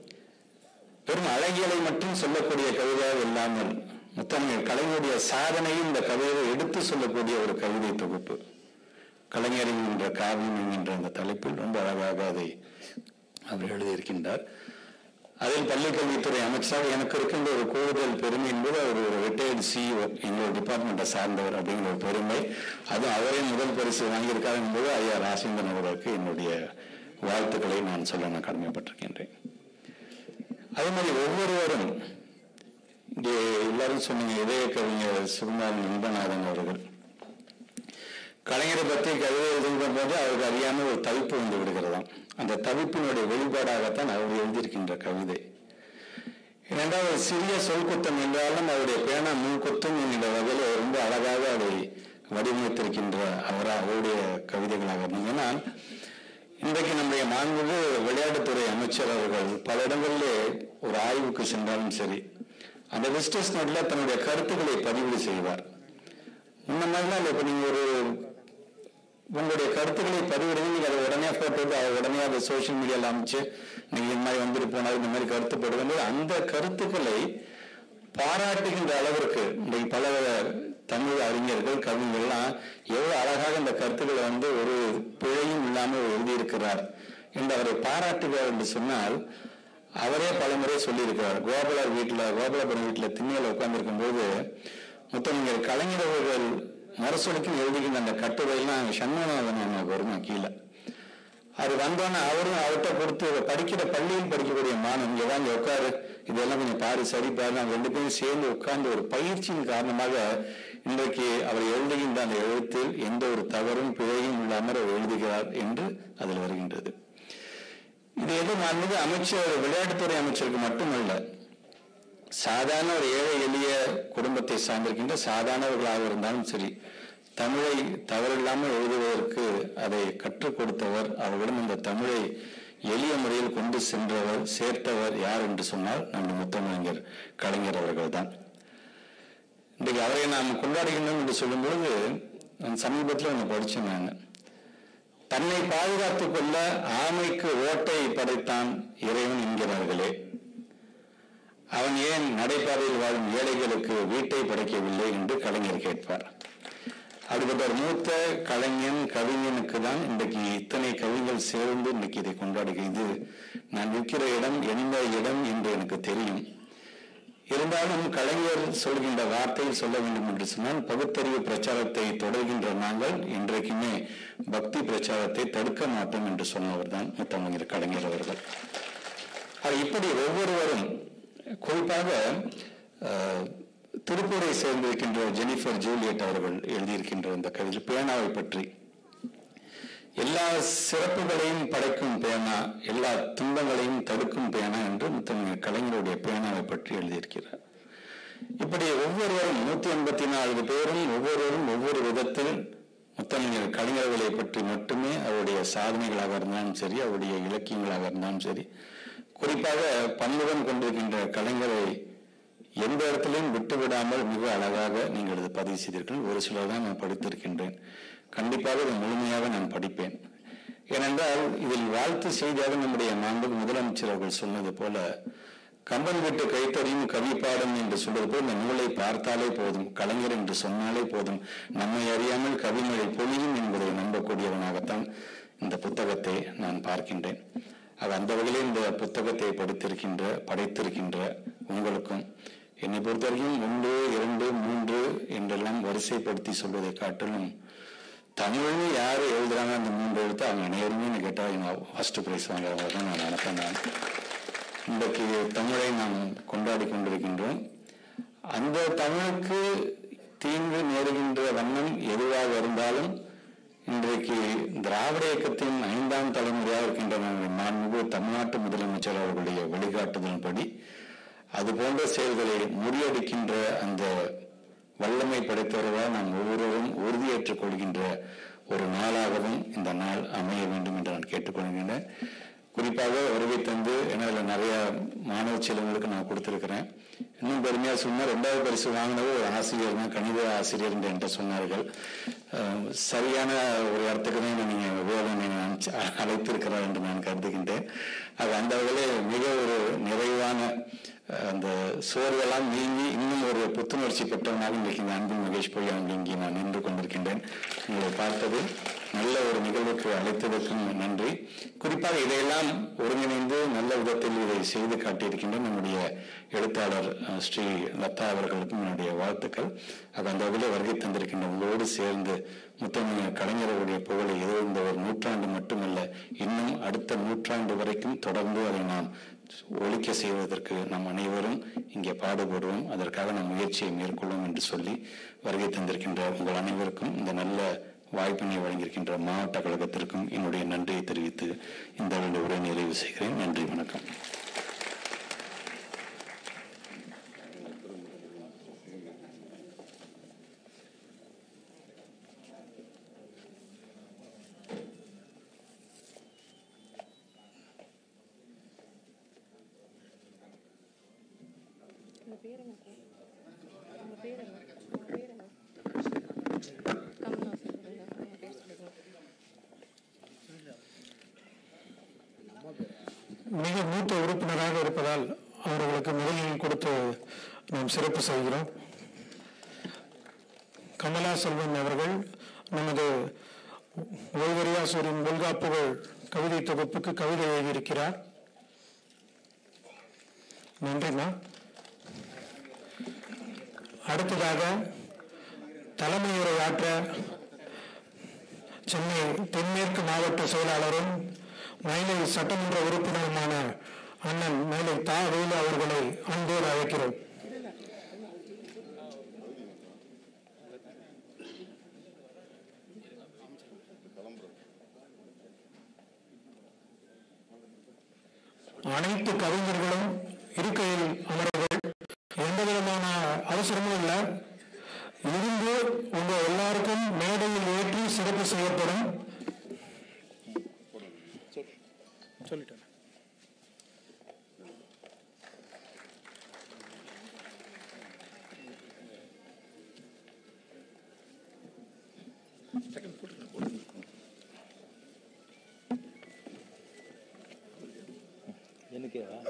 G: வெறும் அழகியலை மட்டும் சொல்லக்கூடிய கவிதையாக இல்லாமல் முத்தமிழ் கலைஞருடைய சாதனையும் இந்த கவிதையை எடுத்து சொல்லக்கூடிய ஒரு கவிதை தொகுப்பு கலைஞர் என்கின்ற காவியம் என்கின்ற அந்த தலைப்பில் ரொம்ப அழகாக அதை அவர் எழுதியிருக்கின்றார் அதில் பள்ளிக்கல்வித்துறை அமைச்சராக எனக்கு இருக்கின்ற ஒரு கூடுதல் பெருமை என்பது அவர் ஒரு ரிட்டையர்டு சிஇஓ எங்களோட டிபார்ட்மெண்ட்டை சார்ந்தவர் அப்படிங்கிற ஒரு பெருமை அதுவும் அவரே முதல் பரிசு வாங்கியிருக்கார் என்பது ஐயா ராசேந்திரன் அவர்களுக்கு என்னுடைய வாழ்த்துக்களை நான் சொல்ல நான் கடமைப்பட்டிருக்கின்றேன் அதே மாதிரி ஒவ்வொருவரும் இங்கே எல்லாரும் சொன்னீங்க இதய கவிஞர் சுகுமாரன் நண்பநாதன் அவர்கள் கலைஞரை பற்றி கவிதை எழுதுகிற போது அவருக்கு அறியாமல் ஒரு தவிப்பு வந்து விடுகிறதாம் அந்த தவிப்பினுடைய வெளிப்பாடாகத்தான் அவர் எழுதியிருக்கின்ற கவிதை ஏனென்றால் ஒரு சிறிய சொல்குத்தம் என்றாலும் அவருடைய பேனா முன்குத்தம் என்கின்ற வகையில் ரொம்ப அழகாக அதை வடிவமைத்திருக்கின்ற அவரா அவருடைய கவிதைகளாக இருந்தீங்கன்னா இன்றைக்கு நம்முடைய மாண்புக்கு விளையாட்டுத்துறை அமைச்சர் அவர்கள் பல இடங்களிலே ஒரு ஆய்வுக்கு சென்றாலும் சரி அந்த விசிட்டர்ஸ் நோட்ல தன்னுடைய கருத்துக்களை பதிவு செய்வார் முன்ன மாதிரிலாம் இப்போ நீங்க ஒரு உங்களுடைய கருத்துக்களை பதிவிடுங்க நீங்க அதை உடனே போட்டு அதை உடனே அதை சோசியல் மீடியாவில் அமைச்சு நீங்க இந்த மாதிரி வந்துட்டு போனாரு இந்த மாதிரி கருத்து போடுவது அந்த கருத்துக்களை பாராட்டுகின்ற அளவிற்கு இன்றைக்கு பல தமிழ் அறிஞர்கள் கவிஞர்கள்லாம் எவ்வளவு அழகாக இந்த கருத்துக்களை வந்து ஒரு பிழையும் இல்லாமல் எழுதியிருக்கிறார் என்று அவரை பாராட்டுகிறார் என்று சொன்னால் அவரே பலமுறை சொல்லியிருக்கிறார் கோபாலர் வீட்டில் கோபாலபுரம் வீட்டில் திண்ணையில் உட்கார்ந்துருக்கும் போது முத்தமிழர் கலைஞர் அவர்கள் மறுசொலுக்கும் எழுதுகின்ற அந்த கட்டுரையெல்லாம் சண்முகநாதன் நமக்கு வருமா கீழே அது வந்தோன்னே அவரும் அவர்கிட்ட கொடுத்து இதை படிக்கிற பள்ளியில் படிக்கக்கூடிய மாணவன் இங்கே வாங்க உட்காரு இதெல்லாம் கொஞ்சம் பாரு சரி பாரு நாங்கள் ரெண்டு பேரும் சேர்ந்து உட்கார்ந்து ஒரு பயிற்சியின் காரணமாக இன்றைக்கு அவர் எழுதுகின்ற அந்த எழுத்தில் எந்த ஒரு தவறும் பிழையும் இல்லாமல் அவர் எழுதுகிறார் என்று அதில் வருகின்றது இது எது மாண்புமிகு அமைச்சர் விளையாட்டுத்துறை அமைச்சருக்கு மட்டுமல்ல சாதாரண ஒரு ஏழை எளிய குடும்பத்தை சார்ந்திருக்கின்ற சாதாரணவர்களாக இருந்தாலும் சரி தமிழை தவறில்லாமல் எழுதுவதற்கு அதை கற்றுக் கொடுத்தவர் அவர்களிடம் இந்த தமிழை எளிய முறையில் கொண்டு சென்றவர் சேர்த்தவர் யார் என்று சொன்னால் நம்ம முத்தமிழர் கலைஞர் அவர்கள் தான் இன்றைக்கு அவரை நாம் கொண்டாடுகின்றோம் என்று சொல்லும்பொழுது நான் சமீபத்தில் ஒன்று படித்தேன் நான் தன்னை பாதுகாத்துக் கொள்ள ஆமைக்கு ஓட்டை படைத்தான் இறைவன் என்கிறார்களே அவன் ஏன் நடைபாதையில் வாழும் ஏழைகளுக்கு வீட்டை படைக்கவில்லை என்று கலைஞர் கேட்பார் அப்படிப்பட்ட ஒரு மூத்த கலைஞன் கவிஞனுக்கு தான் இன்றைக்கு இத்தனை கவிகள் சேர்ந்து இன்னைக்கு இதை கொண்டாடுக இது நான் இருக்கிற இடம் எந்த இடம் என்று எனக்கு தெரியும் இருந்தாலும் கலைஞர் சொல்கின்ற வார்த்தையை சொல்ல வேண்டும் என்று சொன்னால் பகுத்தறிவு பிரச்சாரத்தை தொடர்கின்ற நாங்கள் இன்றைக்குமே பக்தி பிரச்சாரத்தை தடுக்க மாட்டோம் என்று சொன்னவர் தான் முத்தமிழர் கலைஞர் அவர்கள் அது இப்படி ஒவ்வொருவரும் குறிப்பாக அஹ், திருப்பூரை சேர்ந்திருக்கின்ற ஜெனிஃபர் ஜூலியட் அவர்கள் எழுதியிருக்கின்ற இந்த கவிதை பேனாவை பற்றி எல்லா சிறப்புகளையும் படைக்கும் பேனா எல்லா துன்பங்களையும் தடுக்கும் பேனா என்று முத்தமிழ் கலைஞருடைய பேனாவை பற்றி எழுதியிருக்கிறார் இப்படி ஒவ்வொருவரும் நூத்தி எண்பத்தி நான்கு பேரும் ஒவ்வொருவரும் ஒவ்வொரு விதத்தில் முத்தமிழர் கலைஞர்களை பற்றி மட்டுமே அவருடைய சாதனைகளாக இருந்தாலும் சரி அவருடைய இலக்கியங்களாக இருந்தாலும் சரி குறிப்பாக பன்முகம் கொண்டிருக்கின்ற கலைஞரை எந்த இடத்திலையும் விட்டுவிடாமல் மிக அழகாக நீங்கள் இது பதிவு செய்தீர்கள் ஒரு சிலர் தான் நான் படித்திருக்கின்றேன் கண்டிப்பாக இதை முழுமையாக நான் படிப்பேன் ஏனென்றால் இதில் வாழ்த்து செய்தியாக நம்முடைய மாண்பு முதலமைச்சர் அவர்கள் சொன்னது போல கம்பன் வீட்டு கைத்தறியும் கவி பாடும் என்று சொல்வது போல் இந்த நூலை பார்த்தாலே போதும் கலைஞர் என்று சொன்னாலே போதும் நம்மை அறியாமல் கவிமழை பொழியும் என்பதை நம்பக்கூடியவனாகத்தான் இந்த புத்தகத்தை நான் பார்க்கின்றேன் அது அந்த வகையில் இந்த புத்தகத்தை படித்திருக்கின்ற படைத்திருக்கின்ற உங்களுக்கும் என்னை பொறுத்தவரைக்கும் ஒன்று இரண்டு மூன்று என்றெல்லாம் வரிசைப்படுத்தி சொல்வதை காட்டிலும் தமிழ்னு யார் எழுதுறாங்க அந்த மூன்று எழுத்து அவங்க அனைவருமே கேட்டால் ஃபர்ஸ்ட் ப்ரைஸ் வாங்குறவங்க தான் நான் நினைப்பேன் நான் இன்றைக்கு தமிழை நாம் கொண்டாடி கொண்டிருக்கின்றோம் அந்த தமிழுக்கு தீங்கு நேருகின்ற வண்ணம் எதுவாக இருந்தாலும் இன்றைக்கு திராவிட இயக்கத்தின் ஐந்தாம் தலைமுறையாக இருக்கின்ற நம்முடைய மாண்புமிகு தமிழ்நாட்டு முதலமைச்சர் அவர்களுடைய வழிகாட்டுதலின்படி அது போன்ற செயல்களை முறியடிக்கின்ற அந்த வல்லமை படைத்தவர்களால் நாம் ஒவ்வொருவரும் உறுதியேற்றுக் கொள்கின்ற ஒரு நாளாகவும் இந்த நாள் அமைய வேண்டும் என்று நான் கேட்டுக்கொள்கின்றேன் குறிப்பாக வருகை தந்து ஏன்னா அதில் நிறைய மாணவ செல்வங்களுக்கு நான் கொடுத்துருக்கிறேன் இன்னும் பெருமையா சொன்னா ரெண்டாவது பரிசு வாங்கினது ஒரு ஆசிரியர் தான் கணித ஆசிரியர் என்று என்கிட்ட சொன்னார்கள் அஹ், சரியான ஒரு இடத்துக்கு தான் நீங்க வேதனை அழைத்திருக்கிறார் என்று நான் கருதுகின்றேன் அது அந்த வகையிலே மிக ஒரு நிறைவான அஹ், அந்த சோர்வெல்லாம் நீங்கி இன்னும் ஒரு புத்துணர்ச்சி பெற்றவனாக இன்றைக்கு இந்த அன்பு மகேஷ் பொய்யான் இங்கே நான் நின்று கொண்டிருக்கின்றேன் உங்களை பார்த்தது நல்ல ஒரு நிகழ்வுக்கு அழைத்ததற்கும் நன்றி குறிப்பாக இதையெல்லாம் ஒருங்கிணைந்து நல்ல விதத்தில் இதை செய்து காட்டியிருக்கின்ற நம்முடைய எழுத்தாளர் அஹ், ஸ்ரீ லதா அவர்களுக்கும் என்னுடைய வாழ்த்துக்கள் அது அந்த வகையில் வருகை தந்திருக்கின்ற உங்களோடு சேர்ந்து முத்தமிழ் கலைஞர்களுடைய புகழை ஏதோ இந்த ஒரு நூற்றாண்டு மட்டுமல்ல இன்னும் அடுத்த நூற்றாண்டு வரைக்கும் தொடர்ந்து அதை நாம் ஒழிக்க செய்வதற்கு நாம் அனைவரும் இங்கே பாடுபடுவோம் அதற்காக நாம் முயற்சியை மேற்கொள்வோம் என்று சொல்லி வருகை தந்திருக்கின்ற உங்கள் அனைவருக்கும் இந்த நல்ல வாய்ப்பினை வழங்கியிருக்கின்ற மாவட்ட கழகத்திற்கும் என்னுடைய நன்றியை தெரிவித்து இந்த அளவில் உரை நிறைவு செய்கிறேன் நன்றி வணக்கம்
D: உங்க பேர் என்ன சார் உங்க பேர் என்ன உங்க பேர் என்ன கமல்ஹாசன் சொல்லுங்க உங்க பேர் சொல்லுங்க
B: மிக மூத்த உறுப்பினராக இருப்பதால் அவர்களுக்கு முதலில் கொடுத்து நாம் சிறப்பு செய்கிறோம் கமலா செல்வன் அவர்கள் நமது ஓய்வரியாசூரின் தொல்காப்புகள் கவிதை தொகுப்புக்கு கவிதை எழுதியிருக்கிறார் நன்றிம்மா அடுத்ததாக தலைமையுரை ஆற்ற சென்னை தென்மேற்கு மாவட்ட செயலாளரும் மயிலை சட்டமன்ற உறுப்பினருமான அண்ணன் மயிலை தா வேலு அவர்களை அன்போடு அழைக்கிறோம் அனைத்து கவிஞர்களும் இருக்கையில் அமர்வுகள் எந்த விதமான அவசரமும் இல்லை இருந்து உங்க எல்லாருக்கும் மேடையில் ஏற்றி சிறப்பு செய்யப்படும் சொல்லிட்டேன்
E: செகண்ட் போட்டுருங்க போட்டுருங்க
F: எனக்கேவா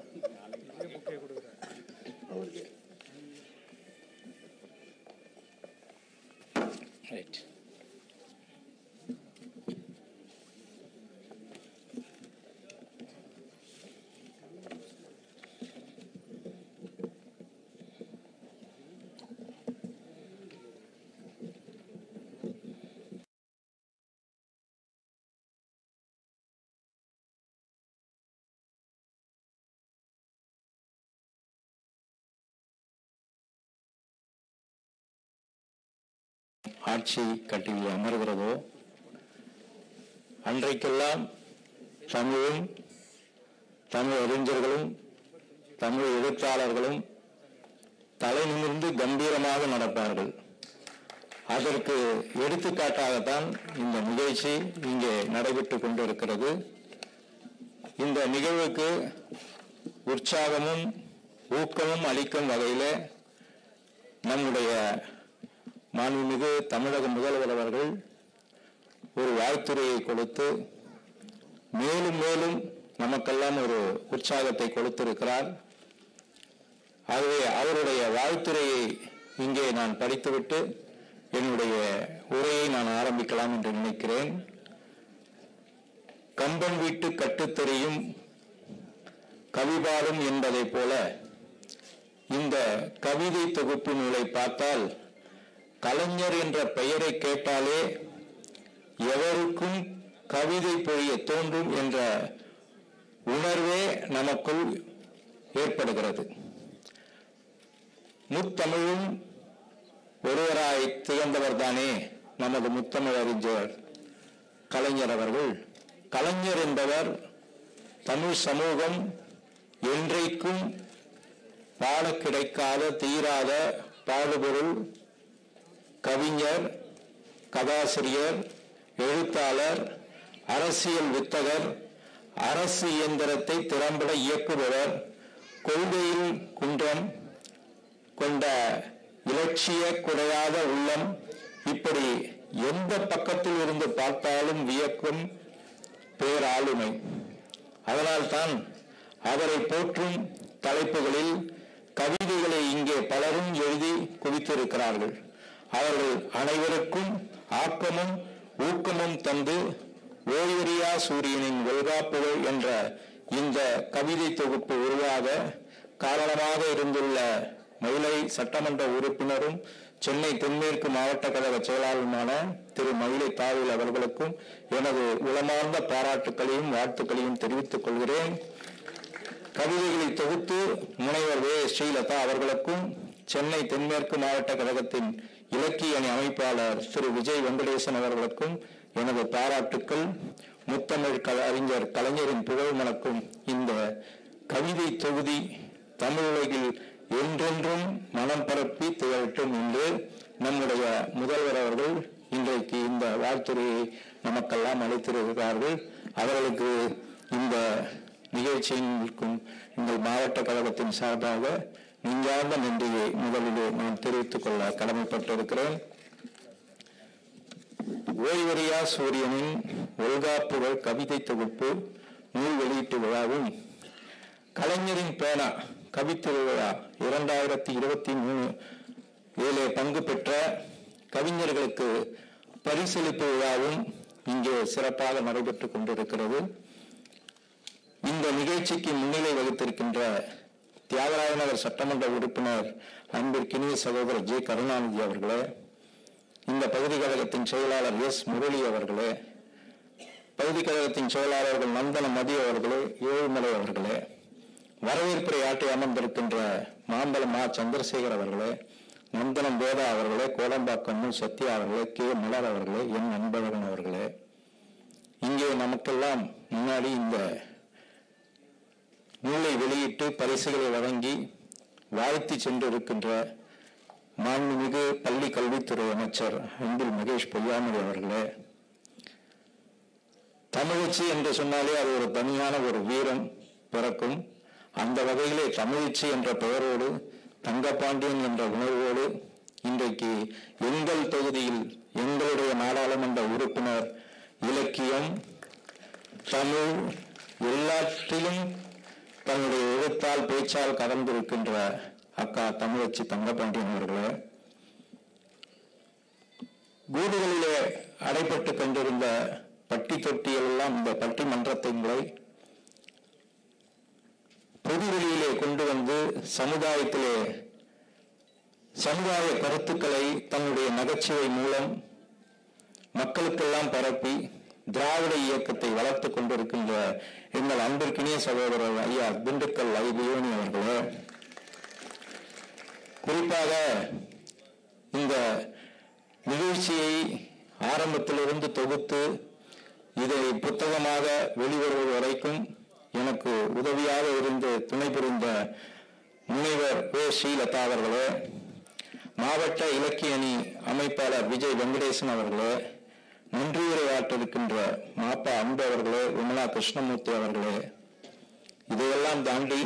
F: ரைட் ஆட்சி கட்டில் அமர்கிறதோ அன்றைக்கெல்லாம் தமிழும் தமிழ் அறிஞர்களும் தமிழ் எழுத்தாளர்களும் தலை நிமிர்ந்து கம்பீரமாக நடப்பார்கள் அதற்கு எடுத்துக்காட்டாகத்தான் இந்த நிகழ்ச்சி இங்கே நடைபெற்றுக் கொண்டிருக்கிறது இந்த நிகழ்வுக்கு உற்சாகமும் ஊக்கமும் அளிக்கும் வகையில் நம்முடைய மாண்புமிகு தமிழக முதல்வர் அவர்கள் ஒரு வாழ்த்துரையை கொடுத்து மேலும் மேலும் நமக்கெல்லாம் ஒரு உற்சாகத்தை கொடுத்திருக்கிறார் ஆகவே அவருடைய வாழ்த்துரையை இங்கே நான் படித்துவிட்டு என்னுடைய உரையை நான் ஆரம்பிக்கலாம் என்று நினைக்கிறேன் கம்பன் வீட்டு கட்டுத்தெறியும் கவிபாடும் என்பதைப் போல இந்த கவிதை தொகுப்பு நூலை பார்த்தால் கலைஞர் என்ற பெயரை கேட்டாலே எவருக்கும் கவிதை பொழிய தோன்றும் என்ற உணர்வே நமக்குள் ஏற்படுகிறது முத்தமிழும் ஒருவராய் திகழ்ந்தவர் தானே நமது முத்தமிழ் அறிஞர் கலைஞர் அவர்கள் கலைஞர் என்பவர் தமிழ் சமூகம் என்றைக்கும் பாட கிடைக்காத தீராத பாடுபொருள் கவிஞர் கதாசிரியர் எழுத்தாளர் அரசியல் வித்தகர் அரசு இயந்திரத்தை திறம்பட இயக்குபவர் கொள்கையில் குன்றம் கொண்ட இலட்சிய குறையாத உள்ளம் இப்படி எந்த பக்கத்தில் இருந்து பார்த்தாலும் வியக்கும் பேராளுமை அதனால்தான் அவரை போற்றும் தலைப்புகளில் கவிதைகளை இங்கே பலரும் எழுதி குவித்திருக்கிறார்கள் அவர்கள் அனைவருக்கும் ஆக்கமும் ஊக்கமும் தந்து ஓய்வறியா சூரியனின் வெல்காப்புகள் என்ற இந்த கவிதை தொகுப்பு உருவாக காரணமாக இருந்துள்ள மயிலை சட்டமன்ற உறுப்பினரும் சென்னை தென்மேற்கு மாவட்ட கழக செயலாளருமான திரு மயிலை தாவில் அவர்களுக்கும் எனது உளமார்ந்த பாராட்டுக்களையும் வாழ்த்துக்களையும் தெரிவித்துக் கொள்கிறேன் கவிதைகளை தொகுத்து முனைவர் வே ஸ்ரீலதா அவர்களுக்கும் சென்னை தென்மேற்கு மாவட்ட கழகத்தின் இலக்கிய அணி அமைப்பாளர் திரு விஜய் வெங்கடேசன் அவர்களுக்கும் எனது பாராட்டுக்கள் முத்தமிழ் க அறிஞர் கலைஞரின் புகழ் மணக்கும் இந்த கவிதை தொகுதி தமிழுலகில் என்றென்றும் மனம் பரப்பி திகழட்டும் என்று நம்முடைய முதல்வர் அவர்கள் இன்றைக்கு இந்த வாழ்த்துறையை நமக்கெல்லாம் அளித்திருக்கிறார்கள் அவர்களுக்கு இந்த நிகழ்ச்சியில் இருக்கும் எங்கள் மாவட்ட கழகத்தின் சார்பாக நெஞ்சார்ந்த நன்றியை முதலிலே நான் தெரிவித்துக் கொள்ள கடமைப்பட்டிருக்கிறேன் ஓய்வறியா சூரியனின் ஒல்காப்புகள் கவிதை தொகுப்பு நூல் வெளியீட்டு விழாவும் கலைஞரின் பேனா கவித்திருவிழா இரண்டாயிரத்தி இருபத்தி மூணு ஏழே பங்கு பெற்ற கவிஞர்களுக்கு பரிசளிப்பு விழாவும் இங்கே சிறப்பாக நடைபெற்றுக் கொண்டிருக்கிறது இந்த நிகழ்ச்சிக்கு முன்னிலை வகித்திருக்கின்ற தியாகராய நகர் சட்டமன்ற உறுப்பினர் அன்பிற்கினிய சகோதரர் ஜே கருணாநிதி அவர்களே இந்த பகுதி கழகத்தின் செயலாளர் எஸ் முரளி அவர்களே பகுதி கழகத்தின் செயலாளர்கள் நந்தன மதி அவர்களே ஏழுமலை அவர்களே வரவேற்புரை ஆற்றி அமர்ந்திருக்கின்ற மாம்பலம் மா சந்திரசேகர் அவர்களே நந்தனம் வேதா அவர்களே கோடம்பாக்கம் மு. சத்யா அவர்களே கே மலர் அவர்களே என் அன்பழகன் அவர்களே இங்கே நமக்கெல்லாம் முன்னாடி இந்த நூலை வெளியிட்டு பரிசுகளை வழங்கி வாழ்த்தி சென்றிருக்கின்ற மாண்புமிகு பள்ளி கல்வித்துறை அமைச்சர் அன்பில் மகேஷ் பொய்யாமொழி அவர்களே தமிழச்சி என்று சொன்னாலே அது ஒரு தனியான ஒரு வீரம் பிறக்கும் அந்த வகையிலே தமிழச்சி என்ற பெயரோடு தங்கப்பாண்டியன் என்ற உணர்வோடு இன்றைக்கு எங்கள் தொகுதியில் எங்களுடைய நாடாளுமன்ற உறுப்பினர் இலக்கியம் தமிழ் எல்லாற்றிலும் தன்னுடைய எழுத்தால் பேச்சால் கலந்திருக்கின்ற அக்கா தமிழச்சி தங்கப்பாண்டியன் அவர்களே வீடுகளிலே அடைபட்டு கொண்டிருந்த பட்டி தொட்டியெல்லாம் இந்த பட்டிமன்றத்திங்களை பொதுவெளியிலே கொண்டு வந்து சமுதாயத்திலே சமுதாய கருத்துக்களை தன்னுடைய நகைச்சுவை மூலம் மக்களுக்கெல்லாம் பரப்பி திராவிட இயக்கத்தை வளர்த்துக் கொண்டிருக்கின்ற எங்கள் அன்பிற்கினிய சகோதரர் ஐயா திண்டுக்கல் ஐபியோனி அவர்களே குறிப்பாக இந்த நிகழ்ச்சியை ஆரம்பத்திலிருந்து தொகுத்து இதை புத்தகமாக வெளிவருவது வரைக்கும் எனக்கு உதவியாக இருந்து துணை புரிந்த முனைவர் ஓ ஸ்ரீலதா அவர்களே மாவட்ட இலக்கிய அணி அமைப்பாளர் விஜய் வெங்கடேசன் அவர்களே நன்றியுரையாற்றிருக்கின்ற மாப்பா அன்பு அவர்களே விமலா கிருஷ்ணமூர்த்தி அவர்களே இதையெல்லாம் தாண்டி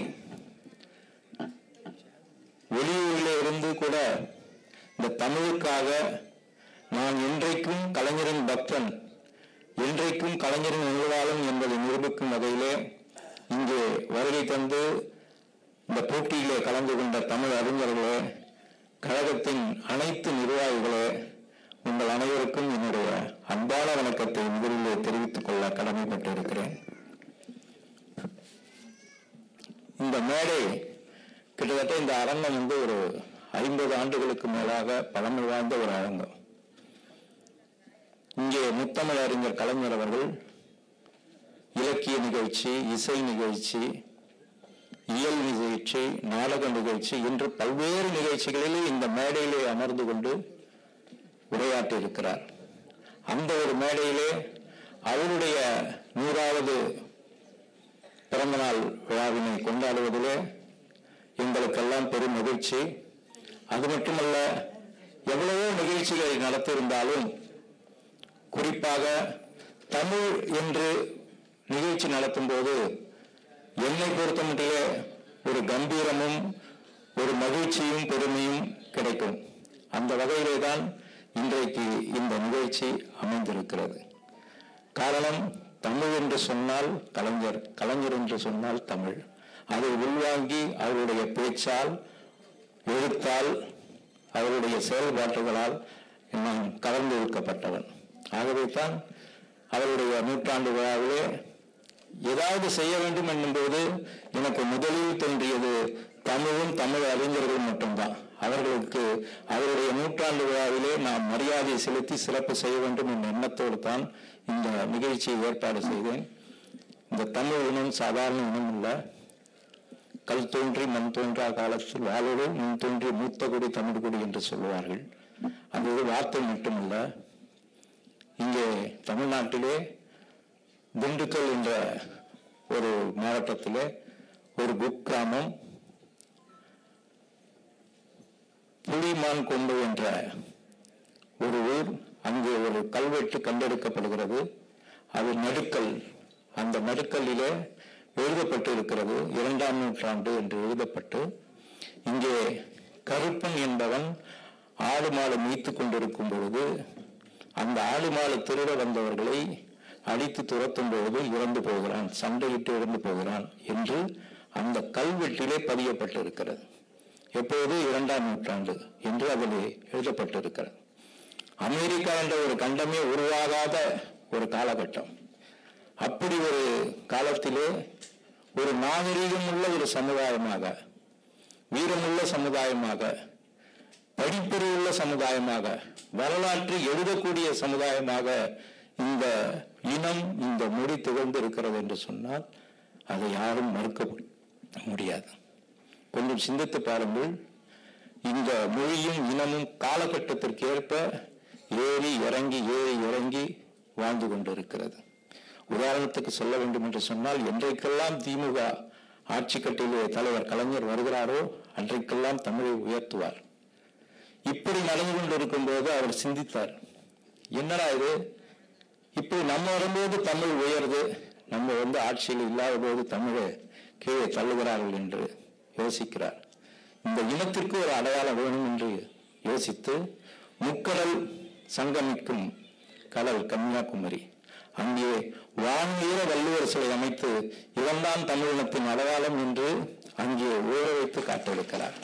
F: வெளியூரில் இருந்து கூட இந்த தமிழுக்காக நான் என்றைக்கும் கலைஞரின் பக்தன் என்றைக்கும் கலைஞரின் உருவாளும் என்பதை நிரூபிக்கும் வகையிலே இங்கே வருகை தந்து இந்த போட்டியிலே கலந்து கொண்ட தமிழ் அறிஞர்களே கழகத்தின் அனைத்து நிர்வாகிகளே உங்கள் அனைவருக்கும் என்னுடைய அன்பான வணக்கத்தை முதலிலே தெரிவித்துக் கொள்ள கடமைப்பட்டிருக்கிறேன் இந்த மேடை கிட்டத்தட்ட இந்த அரங்கம் வந்து ஒரு ஐம்பது ஆண்டுகளுக்கு மேலாக பழமை வாய்ந்த ஒரு அரங்கம் இங்கே முத்தமிழ் அறிஞர் கலைஞர் அவர்கள் இலக்கிய நிகழ்ச்சி இசை நிகழ்ச்சி இயல் நிகழ்ச்சி நாடக நிகழ்ச்சி என்று பல்வேறு நிகழ்ச்சிகளிலே இந்த மேடையிலே அமர்ந்து கொண்டு உரையாற்றி இருக்கிறார் அந்த ஒரு மேடையிலே அவருடைய நூறாவது பிறந்தநாள் விழாவினை கொண்டாடுவதிலே எங்களுக்கெல்லாம் பெரும் மகிழ்ச்சி அது மட்டுமல்ல எவ்வளவோ நிகழ்ச்சிகளை நடத்தியிருந்தாலும் குறிப்பாக தமிழ் என்று நிகழ்ச்சி நடத்தும் போது என்னை பொறுத்தமட்டிலே ஒரு கம்பீரமும் ஒரு மகிழ்ச்சியும் பெருமையும் கிடைக்கும் அந்த வகையிலே தான் இன்றைக்கு இந்த நிகழ்ச்சி அமைந்திருக்கிறது காரணம் தமிழ் என்று சொன்னால் கலைஞர் கலைஞர் என்று சொன்னால் தமிழ் அதை உள்வாங்கி அவருடைய பேச்சால் எழுத்தால் அவருடைய செயல்பாட்டுகளால் நான் கலந்து இழுக்கப்பட்டவன் ஆகவே தான் அவருடைய நூற்றாண்டு விழாவிலே ஏதாவது செய்ய வேண்டும் என்னும்போது எனக்கு முதலில் தோன்றியது தமிழும் தமிழ் அறிஞர்களும் மட்டும்தான் அவர்களுக்கு அவருடைய நூற்றாண்டு விழாவிலே நாம் மரியாதை செலுத்தி சிறப்பு செய்ய வேண்டும் என்ற எண்ணத்தோடு தான் இந்த நிகழ்ச்சியை ஏற்பாடு செய்தேன் இந்த தமிழ் இனம் சாதாரண இனம் இல்லை கல் தோன்றி மண் தோன்றா காலத்தில் வாழோடு முன் தோன்றி மூத்த குடி தமிழ் குடி என்று சொல்லுவார்கள் அது ஒரு வார்த்தை மட்டுமல்ல இங்கே தமிழ்நாட்டிலே திண்டுக்கல் என்ற ஒரு மாவட்டத்திலே ஒரு குக்கிராமம் புலிமான் கொண்டு என்ற ஒரு ஊர் அங்கே ஒரு கல்வெட்டு கண்டெடுக்கப்படுகிறது அது நடுக்கல் அந்த நடுக்கல்லிலே எழுதப்பட்டு இருக்கிறது இரண்டாம் நூற்றாண்டு என்று எழுதப்பட்டு இங்கே கருப்பன் என்பவன் ஆடு மாடு மீத்து கொண்டிருக்கும் பொழுது அந்த ஆடு மாடு திருட வந்தவர்களை அடித்து துரத்தும் பொழுது இறந்து போகிறான் சண்டையிட்டு இறந்து போகிறான் என்று அந்த கல்வெட்டிலே பதியப்பட்டிருக்கிறது எப்போது இரண்டாம் நூற்றாண்டு என்று அதில் எழுதப்பட்டிருக்கிறது அமெரிக்கா என்ற ஒரு கண்டமே உருவாகாத ஒரு காலகட்டம் அப்படி ஒரு காலத்திலே ஒரு நாகரீகம் உள்ள ஒரு சமுதாயமாக வீரமுள்ள சமுதாயமாக படிப்பறிவுள்ள சமுதாயமாக வரலாற்று எழுதக்கூடிய சமுதாயமாக இந்த இனம் இந்த மொழி திகழ்ந்து இருக்கிறது என்று சொன்னால் அதை யாரும் மறுக்க முடியாது கொஞ்சம் சிந்தித்து பாருங்கள் இந்த மொழியும் இனமும் காலகட்டத்திற்கு ஏற்ப ஏறி இறங்கி ஏறி இறங்கி வாழ்ந்து கொண்டிருக்கிறது உதாரணத்துக்கு சொல்ல வேண்டும் என்று சொன்னால் என்றைக்கெல்லாம் திமுக ஆட்சி கட்டிலே தலைவர் கலைஞர் வருகிறாரோ அன்றைக்கெல்லாம் தமிழை உயர்த்துவார் இப்படி நடந்து கொண்டிருக்கும் போது அவர் சிந்தித்தார் என்னடா இது இப்படி நம்ம வரும்போது தமிழ் உயருது நம்ம வந்து ஆட்சியில் இல்லாத போது தமிழை கீழே தள்ளுகிறார்கள் என்று யோசிக்கிறார் இந்த இனத்திற்கு ஒரு அடையாளம் வேணும் என்று யோசித்து முக்கடல் சங்கமிக்கும் கடல் கன்னியாகுமரி அங்கே வான்வீர வள்ளுவர் சிலை அமைத்து இவன்தான் தமிழினத்தின் அடையாளம் என்று அங்கே ஊற வைத்து காட்டியிருக்கிறார்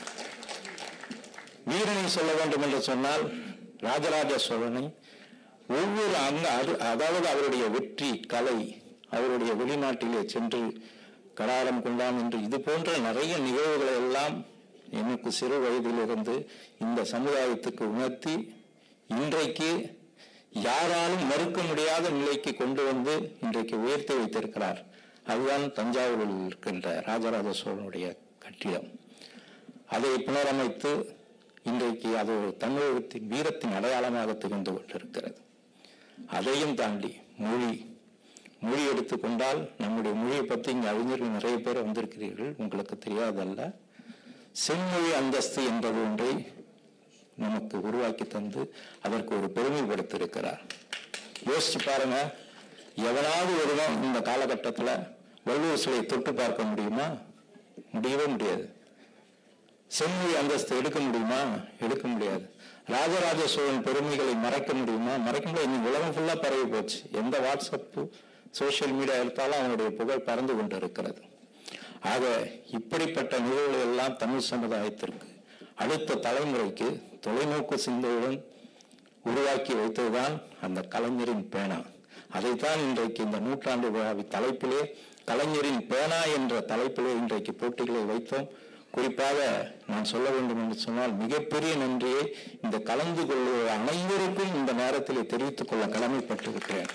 F: வீரனை சொல்ல வேண்டும் என்று சொன்னால் ராஜராஜ சோழனை ஒவ்வொரு அங்க அது- அதாவது அவருடைய வெற்றி கலை அவருடைய வெளிநாட்டிலே சென்று கடாரம் கொண்டான் என்று இது போன்ற நிறைய நிகழ்வுகளை எல்லாம் எனக்கு சிறு வயதிலிருந்து இந்த சமுதாயத்துக்கு உணர்த்தி இன்றைக்கு யாராலும் மறுக்க முடியாத நிலைக்கு கொண்டு வந்து இன்றைக்கு உயர்த்தி வைத்திருக்கிறார் அதுதான் தஞ்சாவூரில் இருக்கின்ற ராஜராஜ சோழனுடைய கட்டிடம் அதை புனரமைத்து இன்றைக்கு அது ஒரு தமிழகத்தின் வீரத்தின் அடையாளமாக திகழ்ந்து கொண்டிருக்கிறது அதையும் தாண்டி மொழி மொழி எடுத்துக்கொண்டால் நம்முடைய மொழியை பற்றி இங்கே அறிஞர்கள் நிறைய பேர் வந்திருக்கிறீர்கள் உங்களுக்கு தெரியாதல்ல செம்மொழி அந்தஸ்து என்பது ஒன்றை நமக்கு உருவாக்கி தந்து அதற்கு ஒரு பெருமைப்படுத்தியிருக்கிறார் யோசிச்சு பாருங்க எவனாவது ஒருவன் இந்த காலகட்டத்தில் வள்ளுவர் சிலையை தொட்டு பார்க்க முடியுமா முடியவே முடியாது செம்மொழி அந்தஸ்து எடுக்க முடியுமா எடுக்க முடியாது ராஜராஜ சோழன் பெருமைகளை மறைக்க முடியுமா மறைக்க முடியாது இன்னைக்கு உலகம் ஃபுல்லா பரவி போச்சு எந்த வாட்ஸ்அப்பு சோஷியல் மீடியா எடுத்தாலும் அவனுடைய புகழ் பறந்து கொண்டு இருக்கிறது ஆக இப்படிப்பட்ட நிகழ்வுகள் எல்லாம் தமிழ் சமுதாயத்திற்கு அடுத்த தலைமுறைக்கு தொலைநோக்கு சிந்தையுடன் உருவாக்கி வைத்ததுதான் அந்த கலைஞரின் பேனா அதைத்தான் இன்றைக்கு இந்த நூற்றாண்டு விழாவி தலைப்பிலே கலைஞரின் பேனா என்ற தலைப்பிலே இன்றைக்கு போட்டிகளை வைத்தோம் குறிப்பாக நான் சொல்ல வேண்டும் என்று சொன்னால் மிகப்பெரிய நன்றியை இந்த கலந்து கொள்ளுகிற அனைவருக்கும் இந்த நேரத்திலே தெரிவித்துக் கொள்ள கடமைப்பட்டிருக்கிறேன்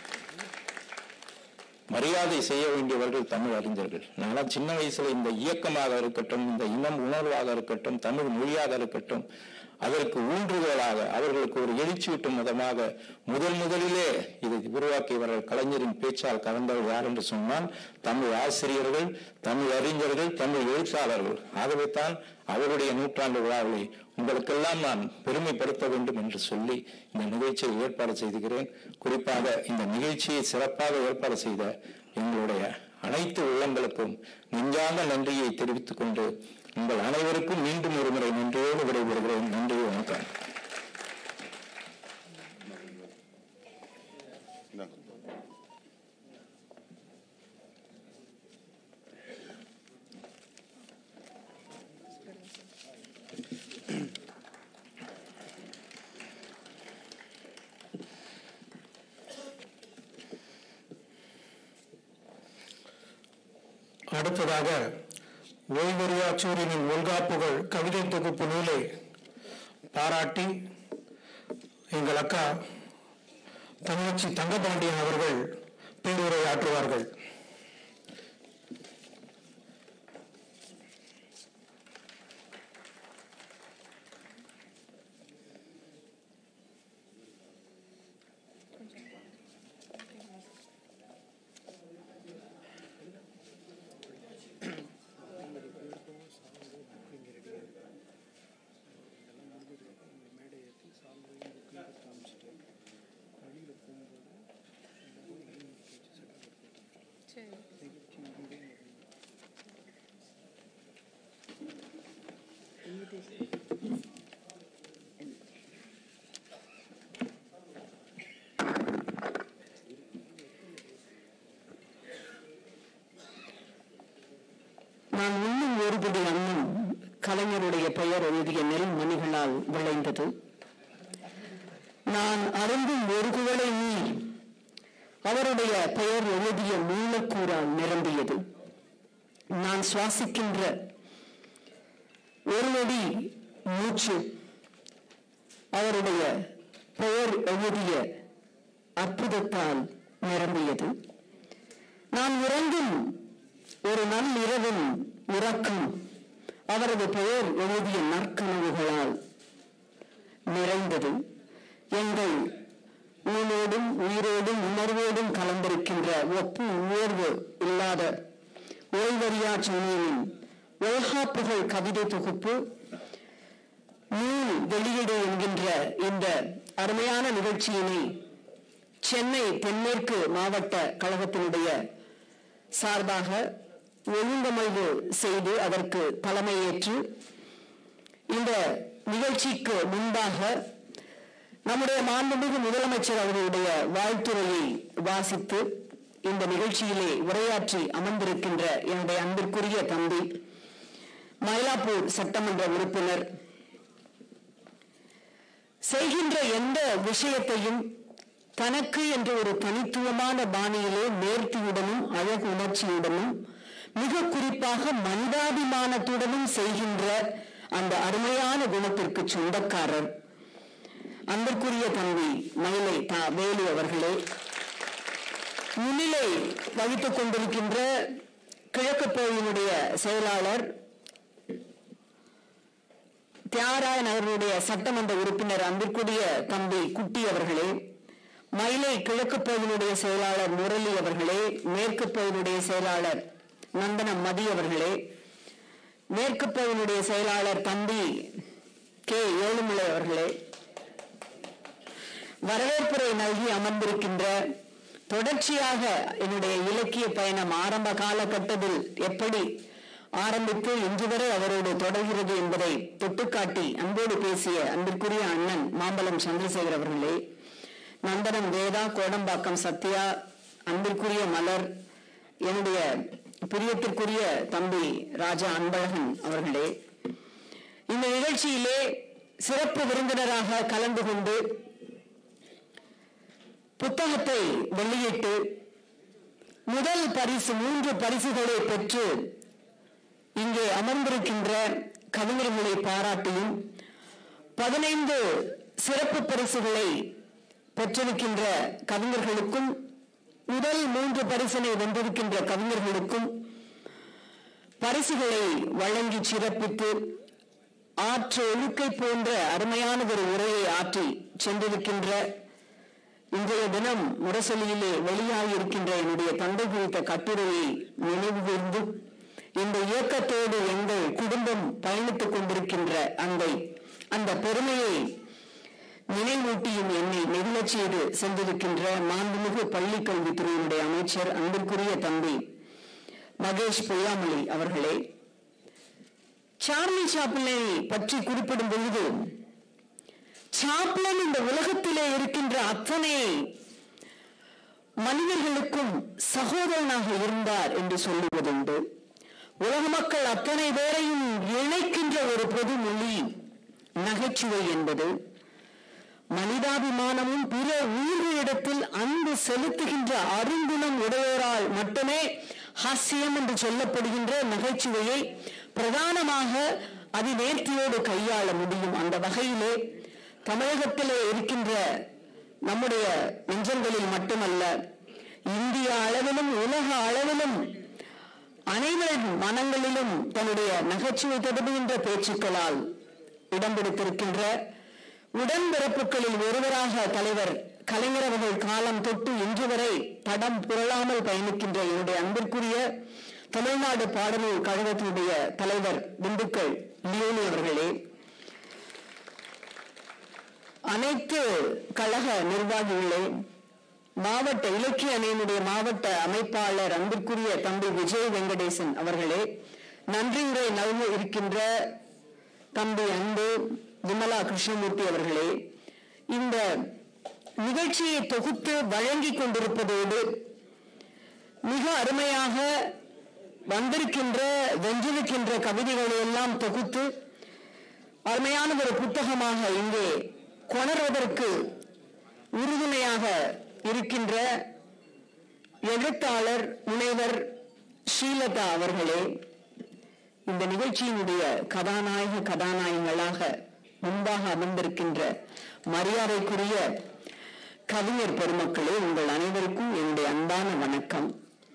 F: மரியாதை செய்ய வேண்டியவர்கள் தமிழ் அறிஞர்கள் நான்லாம் சின்ன வயசுல இந்த இயக்கமாக இருக்கட்டும் இந்த இனம் உணர்வாக இருக்கட்டும் தமிழ் மொழியாக இருக்கட்டும் அதற்கு ஊன்றுகோலாக அவர்களுக்கு ஒரு எழுச்சியூட்டும் விதமாக முதல் முதலிலே இதை உருவாக்கியவர்கள் கலைஞரின் பேச்சால் கலந்தவர் யார் என்று சொன்னால் தமிழ் ஆசிரியர்கள் தமிழ் அறிஞர்கள் தமிழ் எழுத்தாளர்கள் ஆகவே தான் அவருடைய நூற்றாண்டு விழாவை உங்களுக்கெல்லாம் நான் பெருமைப்படுத்த வேண்டும் என்று சொல்லி இந்த நிகழ்ச்சியை ஏற்பாடு செய்துகிறேன் குறிப்பாக இந்த நிகழ்ச்சியை சிறப்பாக ஏற்பாடு செய்த எங்களுடைய அனைத்து உள்ளங்களுக்கும் நெஞ்சார்ந்த நன்றியை தெரிவித்துக் கொண்டு உங்கள் அனைவருக்கும் மீண்டும் ஒருமுறை நன்றியோடு விடைபெறுகிறேன் நன்றி வணக்கம்
B: அடுத்ததாக ஓய்வறியா சூரியனின் ஒல்காப்புகள் கவிதை தொகுப்பு நூலை பாராட்டி எங்கள் அக்கா தமிழச்சி தங்கபாண்டியன் அவர்கள் பேருரை ஆற்றுவார்கள்
D: சரி
H: நான் உண்ணும் ஒருபடி அன்னம் கலைஞருடைய பெயர் எழுதிய நெல் மணிகளால் விளைந்தது நான் அருந்தும் ஒரு குவளை நீர் அவருடைய பெயர் எழுதிய மூலக்கூறால் நிரம்பியது நான் சுவாசிக்கின்ற ஒரு நொடி மூச்சு அவருடைய பெயர் எழுதிய அற்புதத்தால் நிரம்பியது நான் உறங்கும் ஒரு நள்ளிரவின் உறக்கம் அவரது பெயர் எழுதிய நற்கனவுகளால் நிறைந்தது எங்கள் ஊனோடும் உயிரோடும் உணர்வோடும் கலந்திருக்கின்ற ஒப்பு உயர்வு இல்லாத ஓய்வறியா சோனியின் ஒல்ஹா புகழ் கவிதை தொகுப்பு நூல் வெளியீடு என்கின்ற இந்த அருமையான நிகழ்ச்சியினை சென்னை தென்மேற்கு மாவட்ட கழகத்தினுடைய சார்பாக ஒழுங்கமைவு செய்து அதற்கு தலைமையேற்று இந்த நிகழ்ச்சிக்கு முன்பாக நம்முடைய மாண்புமிகு முதலமைச்சர் அவர்களுடைய வாழ்த்துரையை வாசித்து இந்த நிகழ்ச்சியிலே உரையாற்றி அமர்ந்திருக்கின்ற என்னுடைய அன்பிற்குரிய தம்பி மயிலாப்பூர் சட்டமன்ற உறுப்பினர் செய்கின்ற எந்த விஷயத்தையும் தனக்கு என்ற ஒரு தனித்துவமான பாணியிலே நேர்த்தியுடனும் அழகு உணர்ச்சியுடனும் மிக குறிப்பாக மனிதாபிமானத்துடனும் செய்கின்ற அந்த அருமையான குணத்திற்கு சொந்தக்காரர் அன்பிற்குரிய தம்பி மயிலை தா வேலு அவர்களே முன்னிலை வகித்துக் கொண்டிருக்கின்ற கிழக்கு பகுதியினுடைய செயலாளர் தியாகராயன் அவர்களுடைய சட்டமன்ற உறுப்பினர் அன்பிற்குரிய தம்பி குட்டி அவர்களே மயிலை கிழக்கு பகுதியினுடைய செயலாளர் முரளி அவர்களே மேற்கு பகுதியினுடைய செயலாளர் நந்தனம் மதி அவர்களே மேற்கு பகுதியினுடைய செயலாளர் தம்பி கே ஏழுமலை அவர்களே வரவேற்புரை நல்கி அமர்ந்திருக்கின்ற தொடர்ச்சியாக என்னுடைய இலக்கிய பயணம் ஆரம்ப காலகட்டத்தில் எப்படி ஆரம்பித்து இன்று வரை அவரோடு தொடர்கிறது என்பதை தொட்டுக்காட்டி அன்போடு பேசிய அன்பிற்குரிய அண்ணன் மாம்பலம் சந்திரசேகர் அவர்களே நந்தனம் வேதா கோடம்பாக்கம் சத்யா அன்பிற்குரிய மலர் என்னுடைய பிரியத்திற்குரிய தம்பி ராஜா அன்பழகன் அவர்களே இந்த நிகழ்ச்சியிலே சிறப்பு விருந்தினராக கலந்து கொண்டு புத்தகத்தை வெளியிட்டு முதல் பரிசு மூன்று பரிசுகளை பெற்று இங்கே அமர்ந்திருக்கின்ற கவிஞர்களை பாராட்டியும் பதினைந்து சிறப்பு பரிசுகளை பெற்றிருக்கின்ற கவிஞர்களுக்கும் முதல் மூன்று பரிசினை வென்றிருக்கின்ற கவிஞர்களுக்கும் பரிசுகளை வழங்கி சிறப்பித்து ஆற்று ஒழுக்கை போன்ற அருமையான ஒரு உரையை ஆற்றி சென்றிருக்கின்ற இன்றைய தினம் முரசொலியிலே வெளியாகியிருக்கின்ற என்னுடைய தந்தை குறித்த கட்டுரையை நினைவு கூர்ந்து இந்த இயக்கத்தோடு எங்கள் குடும்பம் பயணித்துக் கொண்டிருக்கின்ற அந்த அந்த பெருமையை நினைவூட்டியும் என்னை நெகிழச் செய்து சென்றிருக்கின்ற மாண்புமிகு பள்ளிக் கல்வித்துறையினுடைய அமைச்சர் அன்பிற்குரிய தம்பி மகேஷ் பொய்யாமொழி அவர்களே சார்லி சாப்பிளை பற்றி குறிப்பிடும் பொழுது சாப்ளன் இந்த உலகத்திலே இருக்கின்ற அத்தனை மனிதர்களுக்கும் சகோதரனாக இருந்தார் என்று சொல்லுவதுண்டு உலக மக்கள் அத்தனை பேரையும் இணைக்கின்ற ஒரு பொது மொழி நகைச்சுவை என்பது மனிதாபிமானமும் பிற உயிர்களிடத்தில் அன்பு செலுத்துகின்ற அருங்குணம் உடையோரால் மட்டுமே ஹாஸ்யம் என்று சொல்லப்படுகின்ற நகைச்சுவையை பிரதானமாக அதிநேர்த்தியோடு கையாள முடியும் அந்த வகையிலே தமிழகத்திலே இருக்கின்ற நம்முடைய நெஞ்சங்களில் மட்டுமல்ல இந்திய அளவிலும் உலக அளவிலும் அனைவரின் மனங்களிலும் தன்னுடைய நகைச்சுவை தொடர்புகின்ற பேச்சுக்களால் இடம் பிடித்திருக்கின்ற உடன்பிறப்புகளில் ஒருவராக தலைவர் கலைஞர் அவர்கள் காலம் தொட்டு இன்று வரை தடம் புரளாமல் பயணிக்கின்ற என்னுடைய அன்பிற்குரிய தமிழ்நாடு பாடநூல் கழகத்தினுடைய தலைவர் திண்டுக்கல் லியோனி அவர்களே அனைத்து கழக நிர்வாகிகளே மாவட்ட இலக்கிய அணியினுடைய மாவட்ட அமைப்பாளர் அன்பிற்குரிய தம்பி விஜய் வெங்கடேசன் அவர்களே நன்றியுரை நல்க இருக்கின்ற தம்பி அன்பு விமலா கிருஷ்ணமூர்த்தி அவர்களே இந்த நிகழ்ச்சியை தொகுத்து வழங்கி கொண்டிருப்பதோடு மிக அருமையாக வந்திருக்கின்ற வென்றிருக்கின்ற கவிதைகளை எல்லாம் தொகுத்து அருமையான ஒரு புத்தகமாக இங்கே கொணர்வதற்கு உறுதுணையாக இருக்கின்ற எழுத்தாளர் முனைவர் ஸ்ரீலதா அவர்களே இந்த நிகழ்ச்சியினுடைய கதாநாயக கதாநாயகங்களாக முன்பாக அமர்ந்திருக்கின்ற மரியாதைக்குரிய கவிஞர் பெருமக்களே உங்கள் அனைவருக்கும் என்னுடைய அன்பான வணக்கம்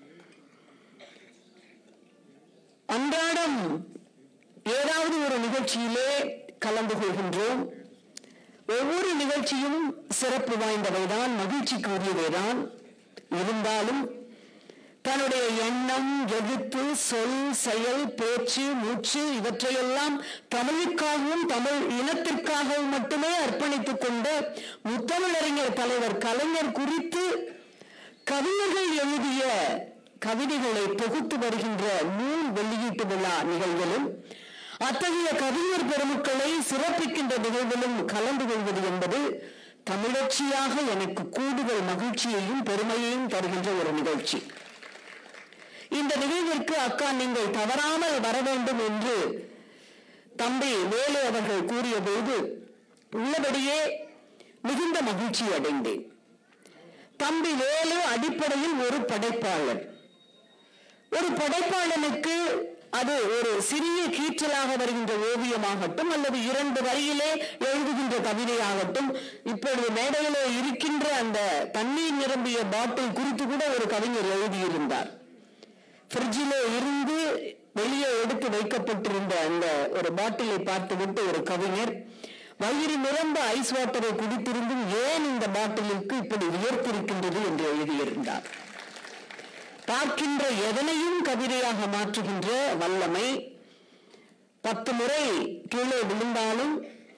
H: அன்றாடம் ஏதாவது ஒரு நிகழ்ச்சியிலே கலந்து கொள்கின்றோம் ஒவ்வொரு நிகழ்ச்சியும் சிறப்பு வாய்ந்தவைதான் மகிழ்ச்சிக்கு உரியவைதான் இருந்தாலும் தன்னுடைய எண்ணம் எழுத்து சொல் செயல் பேச்சு மூச்சு இவற்றையெல்லாம் தமிழுக்காகவும் தமிழ் இனத்திற்காகவும் மட்டுமே அர்ப்பணித்துக் கொண்ட முத்தமிழறிஞர் தலைவர் கலைஞர் குறித்து கவிஞர்கள் எழுதிய கவிதைகளை தொகுத்து வருகின்ற நூல் வெளியீட்டு விழா நிகழ்விலும் அத்தகைய கவிஞர் பெருமக்களை சிறப்பிக்கின்ற நிகழ்விலும் கலந்து கொள்வது என்பது தமிழச்சியாக எனக்கு கூடுதல் மகிழ்ச்சியையும் பெருமையையும் தருகின்ற ஒரு நிகழ்ச்சி இந்த நிகழ்விற்கு அக்கா நீங்கள் தவறாமல் வர வேண்டும் என்று தம்பி வேலு அவர்கள் கூறிய போது உள்ளபடியே மிகுந்த மகிழ்ச்சி அடைந்தேன் தம்பி வேலு அடிப்படையில் ஒரு படைப்பாளர் ஒரு படைப்பாளனுக்கு அது ஒரு சிறிய கீற்றலாக வருகின்ற ஓவியமாகட்டும் அல்லது இரண்டு வரியிலே எழுதுகின்ற கவிதையாகட்டும் இப்பொழுது மேடையிலே இருக்கின்ற அந்த தண்ணீர் நிரம்பிய பாட்டில் குறித்து கூட ஒரு கவிஞர் எழுதியிருந்தார் ஃப்ரிட்ஜிலே இருந்து வெளியே எடுத்து வைக்கப்பட்டிருந்த அந்த ஒரு பாட்டிலை பார்த்துவிட்டு ஒரு கவிஞர் வயிறு நிரம்ப ஐஸ் வாட்டரை குடித்திருந்தும் ஏன் இந்த பாட்டிலுக்கு இப்படி உயர்த்திருக்கின்றது என்று எழுதியிருந்தார் பார்க்கின்ற எதனையும் கவிதையாக மாற்றுகின்ற வல்லமை பத்து முறை கீழே விழுந்தாலும்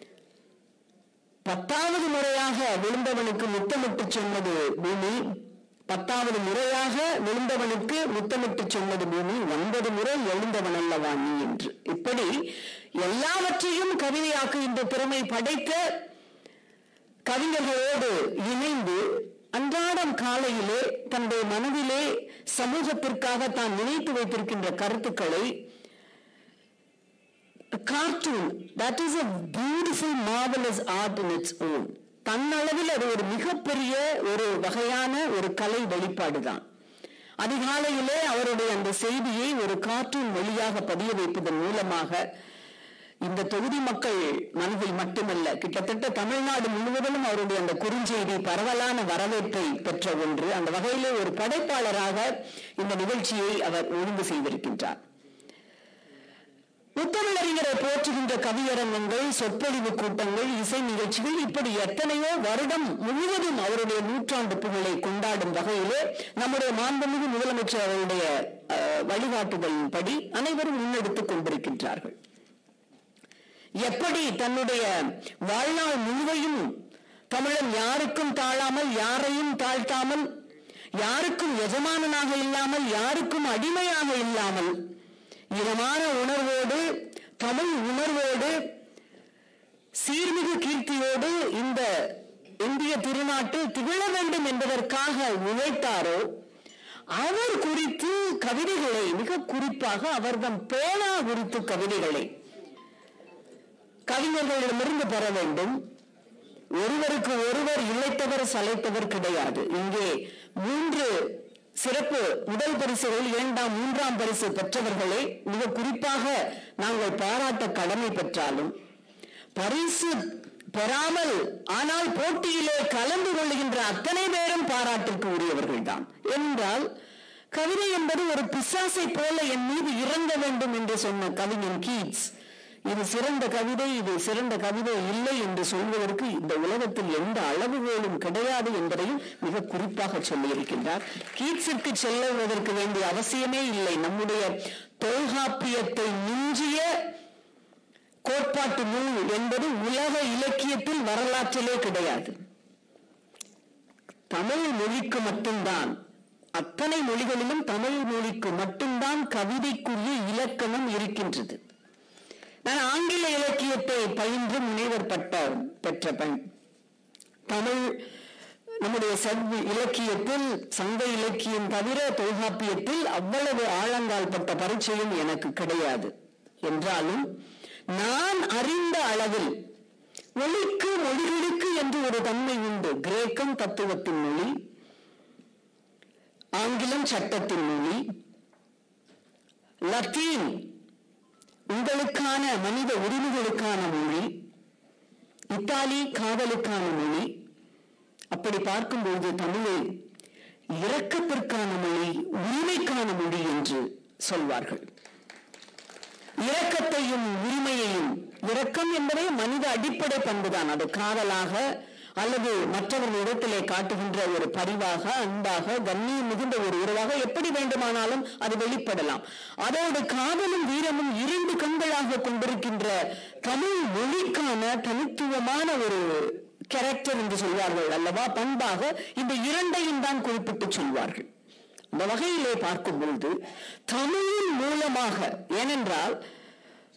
H: பத்தாவது முறையாக விழுந்தவனுக்கு முத்தமிட்டு சொன்னது பூமி பத்தாவது முறையாக விழுந்தவனுக்கு முத்தமிட்டு சொன்னது பூமி ஒன்பது முறை எழுந்தவன் அல்லவா நீ என்று இப்படி எல்லாவற்றையும் கவிதையாக்குகின்ற திறமை படைத்த கவிஞர்களோடு இணைந்து அன்றாடம் காலையிலே தன்னுடைய மனதிலே சமூகத்திற்காக தான் நினைத்து வைத்திருக்கின்ற கருத்துக்களை cartoon that is a beautiful marvelous art in its own தன்னளவில் அது ஒரு மிகப்பெரிய ஒரு வகையான ஒரு கலை வெளிப்பாடுதான் அதிகாலையிலே அவருடைய அந்த செய்தியை ஒரு கார்ட்டூன் வழியாக பதிய வைப்பதன் மூலமாக இந்த தொகுதி மக்கள் மனதில் மட்டுமல்ல கிட்டத்தட்ட தமிழ்நாடு முழுவதிலும் அவருடைய அந்த குறுஞ்செய்தி பரவலான வரவேற்பை பெற்ற ஒன்று அந்த வகையிலே ஒரு படைப்பாளராக இந்த நிகழ்ச்சியை அவர் ஒழுங்கு செய்திருக்கின்றார் முத்தமிழறிஞரை போற்றுகின்ற கவியரங்கங்கள் சொற்பொழிவு கூட்டங்கள் இசை நிகழ்ச்சிகள் இப்படி எத்தனையோ வருடம் முழுவதும் அவருடைய நூற்றாண்டு புகழை கொண்டாடும் வகையிலே நம்முடைய மாண்புமிகு முதலமைச்சர் அவருடைய அஹ், வழிகாட்டுதலின்படி அனைவரும் முன்னெடுத்துக் கொண்டிருக்கின்றார்கள் எப்படி தன்னுடைய வாழ்நாள் முழுவையும் தமிழன் யாருக்கும் தாழாமல் யாரையும் தாழ்த்தாமல் யாருக்கும் எஜமானனாக இல்லாமல் யாருக்கும் அடிமையாக இல்லாமல் இதமான உணர்வோடு தமிழ் உணர்வோடு சீர்மிகு கீர்த்தியோடு இந்த இந்திய திருநாட்டில் திகழ வேண்டும் என்பதற்காக உழைத்தாரோ அவர் குறித்து கவிதைகளை மிக குறிப்பாக அவர்தம் பேனா குறித்து கவிதைகளை கவிஞர்களிடமிருந்து பெற வேண்டும் ஒருவருக்கு ஒருவர் இழைத்தவர் சளைத்தவர் கிடையாது இங்கே மூன்று சிறப்பு முதல் பரிசுகள் இரண்டாம் மூன்றாம் பரிசு பெற்றவர்களை மிக குறிப்பாக நாங்கள் பாராட்ட கடமை பெற்றாலும் பரிசு பெறாமல் ஆனால் போட்டியிலே கலந்து கொள்ளுகின்ற அத்தனை பேரும் பாராட்டிற்கு உரியவர்கள் தான் என்றால் கவிதை என்பது ஒரு பிசாசை போல என் மீது இறங்க வேண்டும் என்று சொன்ன கவிஞன் கீட்ஸ் இது சிறந்த கவிதை இது சிறந்த கவிதை இல்லை என்று சொல்வதற்கு இந்த உலகத்தில் எந்த அளவுகோலும் கிடையாது என்பதையும் மிக குறிப்பாக சொல்லியிருக்கின்றார் கீட்ஸிற்கு செல்லுவதற்கு வேண்டிய அவசியமே இல்லை நம்முடைய தொல்காப்பியத்தை மிஞ்சிய கோட்பாட்டு நூல் என்பது உலக இலக்கியத்தில் வரலாற்றிலே கிடையாது தமிழ் மொழிக்கு மட்டும்தான் அத்தனை மொழிகளிலும் தமிழ் மொழிக்கு மட்டும்தான் கவிதைக்குரிய இலக்கணம் இருக்கின்றது நான் ஆங்கில இலக்கியத்தை பயின்று முனைவர் பட்டம் பெற்ற பெண் தமிழ் நம்முடைய சங்க இலக்கியத்தில் சங்க இலக்கியம் தவிர தொல்காப்பியத்தில் அவ்வளவு ஆழங்கால் பட்ட பரிச்சயம் எனக்கு கிடையாது என்றாலும் நான் அறிந்த அளவில் மொழிக்கு மொழிகளுக்கு என்று ஒரு தன்மை உண்டு கிரேக்கம் தத்துவத்தின் மொழி ஆங்கிலம் சட்டத்தின் மொழி லத்தீன் உங்களுக்கான மனித உரிமைகளுக்கான மொழி இத்தாலி காதலுக்கான மொழி அப்படி பார்க்கும்போது தமிழை இரக்கத்திற்கான மொழி உரிமைக்கான மொழி என்று சொல்வார்கள் இரக்கத்தையும் உரிமையையும் இரக்கம் என்பதே மனித அடிப்படை பண்புதான் அது காதலாக அல்லது மற்றவர்களிடத்திலே காட்டுகின்ற ஒரு பரிவாக அன்பாக கண்ணியம் மிகுந்த ஒரு உறவாக எப்படி வேண்டுமானாலும் அது வெளிப்படலாம் அதோடு காதலும் வீரமும் இரண்டு கண்களாக கொண்டிருக்கின்ற தமிழ் மொழிக்கான தனித்துவமான ஒரு கேரக்டர் என்று சொல்வார்கள் அல்லவா பண்பாக இந்த இரண்டையும் தான் குறிப்பிட்டு சொல்வார்கள் அந்த வகையிலே பார்க்கும் பொழுது தமிழின் மூலமாக ஏனென்றால்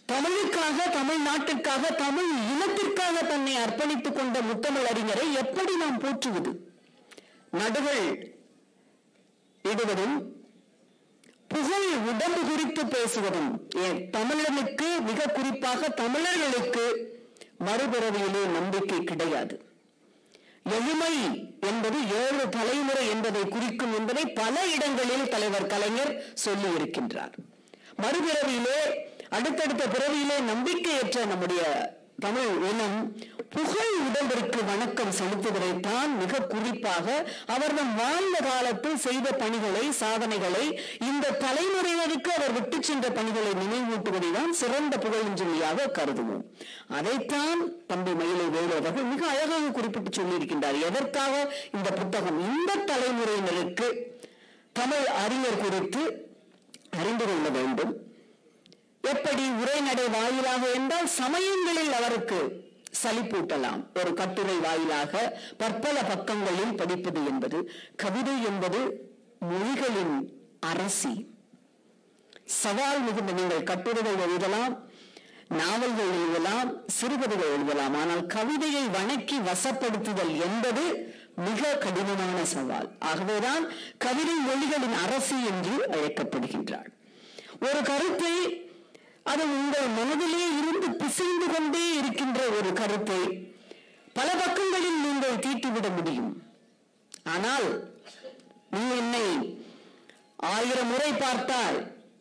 H: தமிழுக்காக தமிழ்நாட்டிற்காக தமிழ் இனத்திற்காக தன்னை அர்ப்பணித்துக் கொண்ட முத்தமிழ் அறிஞரை எப்படி நாம் போற்றுவது நடுகள் இடுவதும் புகழ் உடம்பு குறித்து பேசுவதும் ஏன் தமிழனுக்கு மிக குறிப்பாக தமிழர்களுக்கு மறுபிறவியிலே நம்பிக்கை கிடையாது எளிமை என்பது ஏழு தலைமுறை என்பதை குறிக்கும் என்பதை பல இடங்களில் தலைவர் கலைஞர் சொல்லி இருக்கின்றார் மறுபிறவியிலே அடுத்தடுத்த பிறவியிலே நம்பிக்கையற்ற நம்முடைய தமிழ் இனம் புகழ் உடம்பிற்கு வணக்கம் செலுத்துவதைத்தான் மிக குறிப்பாக அவர் நம் வாழ்ந்த காலத்தில் செய்த பணிகளை சாதனைகளை இந்த தலைமுறையினருக்கு அவர் விட்டு சென்ற பணிகளை நினைவூட்டுவதை தான் சிறந்த புகழஞ்சொல்லியாக கருதுவோம் அதைத்தான் தம்பி மயிலை வேலு அவர்கள் மிக அழகாக குறிப்பிட்டு சொல்லியிருக்கின்றார் எதற்காக இந்த புத்தகம் இந்த தலைமுறையினருக்கு தமிழ் அறிஞர் குறித்து அறிந்து கொள்ள வேண்டும் எப்படி உரைநடை வாயிலாக என்றால் சமயங்களில் அவருக்கு சலிப்பூட்டலாம் ஒரு கட்டுரை வாயிலாக பற்பல பக்கங்களில் படிப்பது என்பது கவிதை என்பது மொழிகளின் அரசி சவால் மிகுந்த நீங்கள் கட்டுரைகள் எழுதலாம் நாவல்கள் எழுதலாம் சிறுகதைகள் எழுதலாம் ஆனால் கவிதையை வணக்கி வசப்படுத்துதல் என்பது மிக கடினமான சவால் ஆகவேதான் கவிதை மொழிகளின் அரசி என்று அழைக்கப்படுகின்றாள் ஒரு கருத்தை அது உங்கள் மனதிலே இருந்து பிசைந்து கொண்டே இருக்கின்ற ஒரு கருத்தை பல பக்கங்களில் நீங்கள் தீட்டிவிட முடியும் ஆனால் நீ என்னை ஆயிரம் முறை பார்த்தால்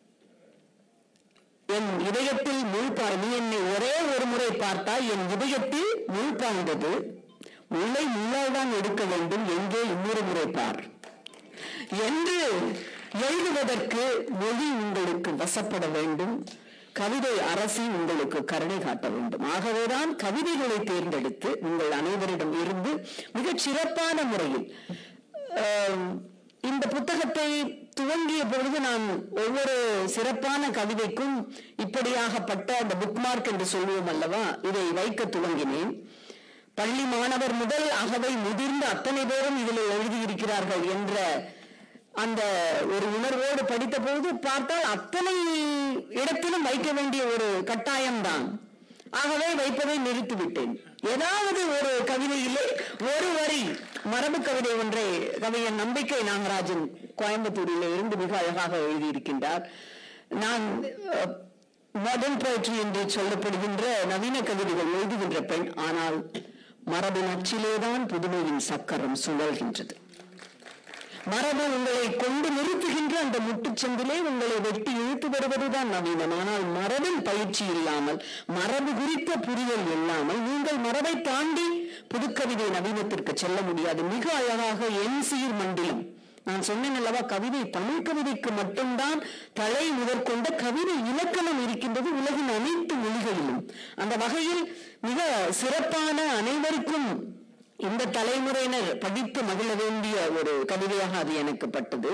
H: என் இதயத்தில் முள்பாய் நீ என்னை ஒரே ஒரு முறை பார்த்தால் என் இதயத்தில் முள் பாய்ந்தது முல்லை முள்ளால் தான் எடுக்க வேண்டும் எங்கே இன்னொரு முறை பார் என்று எழுதுவதற்கு மொழி உங்களுக்கு வசப்பட வேண்டும் கவிதை அரசி உங்களுக்கு கருணை காட்ட வேண்டும் ஆகவேதான் கவிதைகளை தேர்ந்தெடுத்து உங்கள் அனைவரிடம் இருந்து மிகச் சிறப்பான முறையில் ஆம், இந்த புத்தகத்தை துவங்கிய பொழுது நான் ஒவ்வொரு சிறப்பான கவிதைக்கும் இப்படியாகப்பட்ட அந்த புக்மார்க் என்று சொல்லுவோம் அல்லவா இதை வைக்க துவங்கினேன் பள்ளி மாணவர் முதல் அகவை முதிர்ந்த அத்தனை பேரும் இதில் எழுதியிருக்கிறார்கள் என்ற அந்த ஒரு உணர்வோடு படித்த போது பார்த்தால் அத்தனை இடத்திலும் வைக்க வேண்டிய ஒரு கட்டாயம்தான் ஆகவே வைப்பதை நிறுத்திவிட்டேன் ஏதாவது ஒரு கவிதையிலே ஒரு வரி மரபு கவிதை ஒன்றை கவிஞர் நம்பிக்கை நாகராஜன் கோயம்புத்தூரில் இருந்து மிக அழகாக எழுதியிருக்கின்றார் நான் மாடர்ன் போய்ட்ரி என்று சொல்லப்படுகின்ற நவீன கவிதைகள் எழுதுகின்ற பெண் ஆனால் மரபின் அச்சிலேதான் புதுமையின் சக்கரம் சுழல்கின்றது மரபு உங்களை கொண்டு நிறுத்துகின்ற அந்த முட்டுச்சந்திலே உங்களை வெட்டி இழுத்து வருவதுதான் நவீனம் ஆனால் மரபின் பயிற்சி இல்லாமல் மரபு குறித்த புரிதல் இல்லாமல் நீங்கள் மரபை தாண்டி புதுக்கவிதை நவீனத்திற்கு செல்ல முடியாது மிக அழகாக என் சீர் மண்டிலம் நான் சொன்னேன் அல்லவா கவிதை தமிழ் கவிதைக்கு மட்டும்தான் தலை முதற்கொண்ட கவிதை இலக்கணம் இருக்கின்றது உலகின் அனைத்து மொழிகளிலும் அந்த வகையில் மிக சிறப்பான அனைவருக்கும் இந்த தலைமுறையினர் படித்து மகிழ வேண்டிய ஒரு கவிதையாக அது எனக்கு பட்டது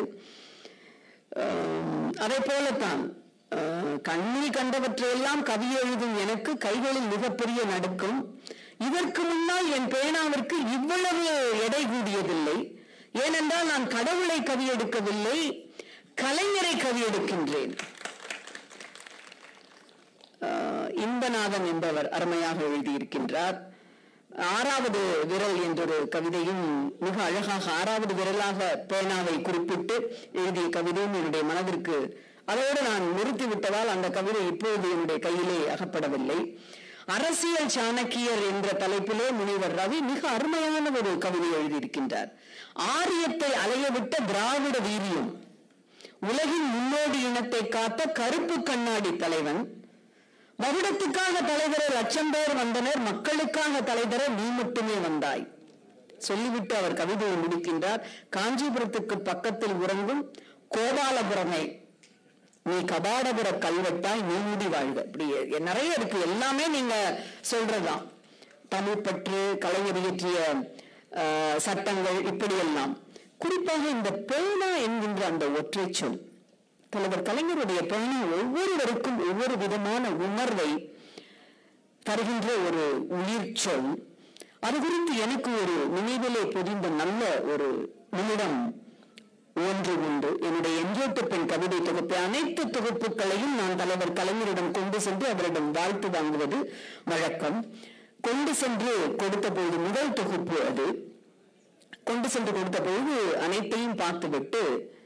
H: ஆம், அதே போலத்தான் ஆஹ், கண்ணில் கண்டவற்றையெல்லாம் கவி எழுதும் எனக்கு கைகளில் மிகப்பெரிய நடுக்கம் இதற்கு முன்னால் என் பேனாவிற்கு இவ்வளவு எடை கூடியதில்லை ஏனென்றால் நான் கடவுளை கவி எடுக்கவில்லை கலைஞரை கவி எடுக்கின்றேன் ஆஹ், இன்பநாதன் என்பவர் அருமையாக எழுதியிருக்கின்றார் ஆறாவது விரல் என்றொரு கவிதையும் மிக அழகாக ஆறாவது விரலாக பேனாவை குறிப்பிட்டு எழுதிய கவிதையும் என்னுடைய மனதிற்கு அதோடு நான் நிறுத்திவிட்டதால் அந்த கவிதை இப்போது என்னுடைய கையிலே அகப்படவில்லை அரசியல் சாணக்கியர் என்ற தலைப்பிலே முனிவர் ரவி மிக அருமையான ஒரு கவிதை எழுதியிருக்கின்றார் ஆரியத்தை அலையவிட்ட திராவிட வீரியம் உலகின் முன்னோடி இனத்தை காத்த கருப்பு கண்ணாடி தலைவன் மகுடத்துக்காக தலைவர லட்சம் பேர் வந்தனர் மக்களுக்காக தலைவர நீ மட்டுமே வந்தாய் சொல்லிவிட்டு அவர் கவிதையை முடிக்கின்றார் காஞ்சிபுரத்துக்கு பக்கத்தில் உறங்கும் கோபாலபுரமே நீ கபாடபுர கல்வெட்டாய் நீ மூடி வாழ்க இப்படி நிறைய இருக்கு எல்லாமே நீங்க சொல்றதுதான் தமிழ் பற்று கலைஞர் இயற்றிய ஆஹ், சட்டங்கள் இப்படியெல்லாம் குறிப்பாக இந்த பேனா என்கின்ற அந்த ஒற்றை சொல் தலைவர் கலைஞருடைய பேனா ஒவ்வொருவருக்கும் ஒவ்வொரு விதமான உணர்வை தருகின்ற ஒரு உயிர் சொல் அது குறித்து எனக்கு ஒரு நினைவிலே பொதிந்த நல்ல ஒரு நிமிடம் ஒன்று உண்டு என்னுடைய எஞ்சோட்டு பெண் கவிதை தொகுப்பு அனைத்து தொகுப்புகளையும் நான் தலைவர் கலைஞரிடம் கொண்டு சென்று அவரிடம் வாழ்த்து வாங்குவது வழக்கம் கொண்டு சென்று கொடுத்த பொழுது முதல் தொகுப்பு அது கொண்டு சென்று கொடுத்த பொழுது அனைத்தையும் பார்த்துவிட்டு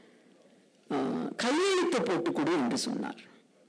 H: ஆஹ், கையெழுத்து போட்டு கொடு என்று சொன்னார்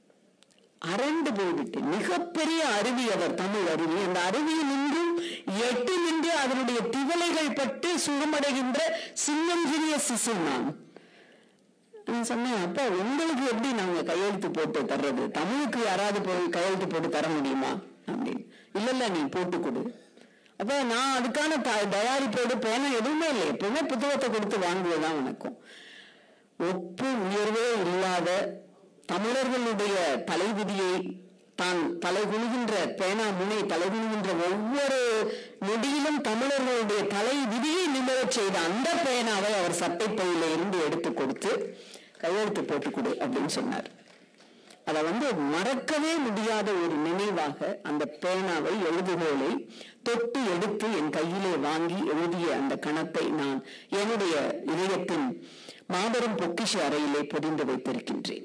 H: அரண்டு போய்விட்டு மிகப்பெரிய அருவி அவர் தமிழ் அருவி அந்த அருவியில் நின்றும் எட்டு நின்று அதனுடைய திவலைகள் பட்டு சுகமடைகின்ற சின்னஞ்சிறிய சிசு நான் நான் சொன்னேன் அப்பா உங்களுக்கு எப்படி நாங்க கையெழுத்து போட்டு தர்றது தமிழுக்கு யாராவது போய் கையெழுத்து போட்டு தர முடியுமா அப்படின்னு இல்ல இல்ல நீ போட்டு கொடு அப்ப நான் அதுக்கான த- தயாரிப்போடு பேனா எதுவுமே இல்லை எப்பவுமே புத்தகத்தை கொடுத்து வாங்குவதுதான் வணக்கம் ஒப்பு உயர்வே இல்லாத தமிழர்களுடைய தலைவிதியை தான் தலைகுனிகின்ற பேனா முனை தலைகுனிகின்ற ஒவ்வொரு நொடியிலும் தமிழர்களுடைய தலை விதியை நிமிரச் செய்த அந்த பேனாவை அவர் சட்டைப்பையில இருந்து எடுத்து கொடுத்து கையெழுத்து போட்டு கொடு அப்படின்னு சொன்னார் அதை வந்து மறக்கவே முடியாத ஒரு நினைவாக அந்த பேனாவை எழுதுகோலை தொட்டு எடுத்து என் கையிலே வாங்கி எழுதிய அந்த கணத்தை நான் என்னுடைய இதயத்தின் மாபெரும் பொக்கிஷ அறையிலே பொதிந்து வைத்திருக்கின்றேன்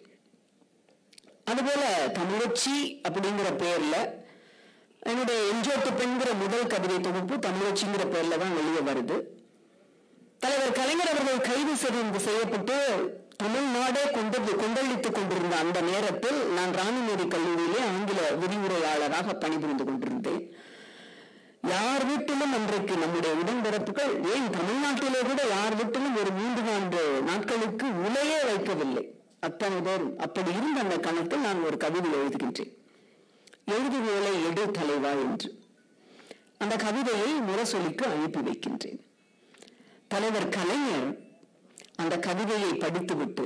H: அதுபோல தமிழச்சி அப்படிங்கிற பெயர்ல என்னுடைய எஞ்சோட்டு பெண்கிற முதல் கவிதை தொகுப்பு தமிழச்சிங்கிற பெயர்ல தான் வெளியே வருது தலைவர் கலைஞர் அவர்கள் கைது செய்து செய்யப்பட்டு தமிழ்நாடே கொண்டு கொண்டளித்துக் கொண்டிருந்த அந்த நேரத்தில் நான் ராணிமேரி கல்லூரியிலே ஆங்கில விரிவுரையாளராக பணிபுரிந்து கொண்டிருந்தேன் யார் வீட்டிலும் அன்றைக்கு நம்முடைய உடன்பிறப்புகள் ஏன் தமிழ்நாட்டிலே கூட யார் வீட்டிலும் ஒரு மூன்று நான்கு நாட்களுக்கு உலையே வைக்கவில்லை அத்தனை பேரும் அப்படி இருந்த அந்த கணத்தில் நான் ஒரு கவிதை எழுதுகின்றேன் எழுதுகோலை எடு தலைவா என்று அந்த கவிதையை முரசொலிக்கு அனுப்பி வைக்கின்றேன் தலைவர் கலைஞர் அந்த கவிதையை படித்துவிட்டு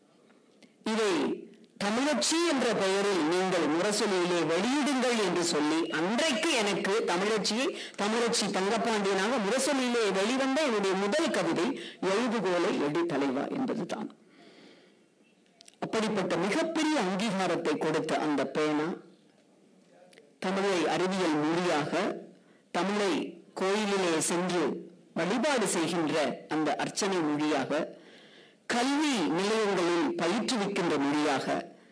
H: இதை தமிழச்சி என்ற பெயரில் நீங்கள் முரசொலியிலே வெளியிடுங்கள் என்று சொல்லி அன்றைக்கு எனக்கு தமிழச்சியை தமிழச்சி தங்கப்பாண்டியனாக முரசொலியிலே வெளிவந்த என்னுடைய முதல் கவிதை எழுதுகோலை எடு தலைவா என்பதுதான் அப்படிப்பட்ட மிகப்பெரிய அங்கீகாரத்தை கொடுத்த அந்த பேனா தமிழை அறிவியல் மொழியாக தமிழை கோயிலிலே சென்று வழிபாடு செய்கின்ற அந்த அர்ச்சனை மொழியாக கல்வி நிலையங்களில் பயிற்றுவிக்கின்ற மொழியாக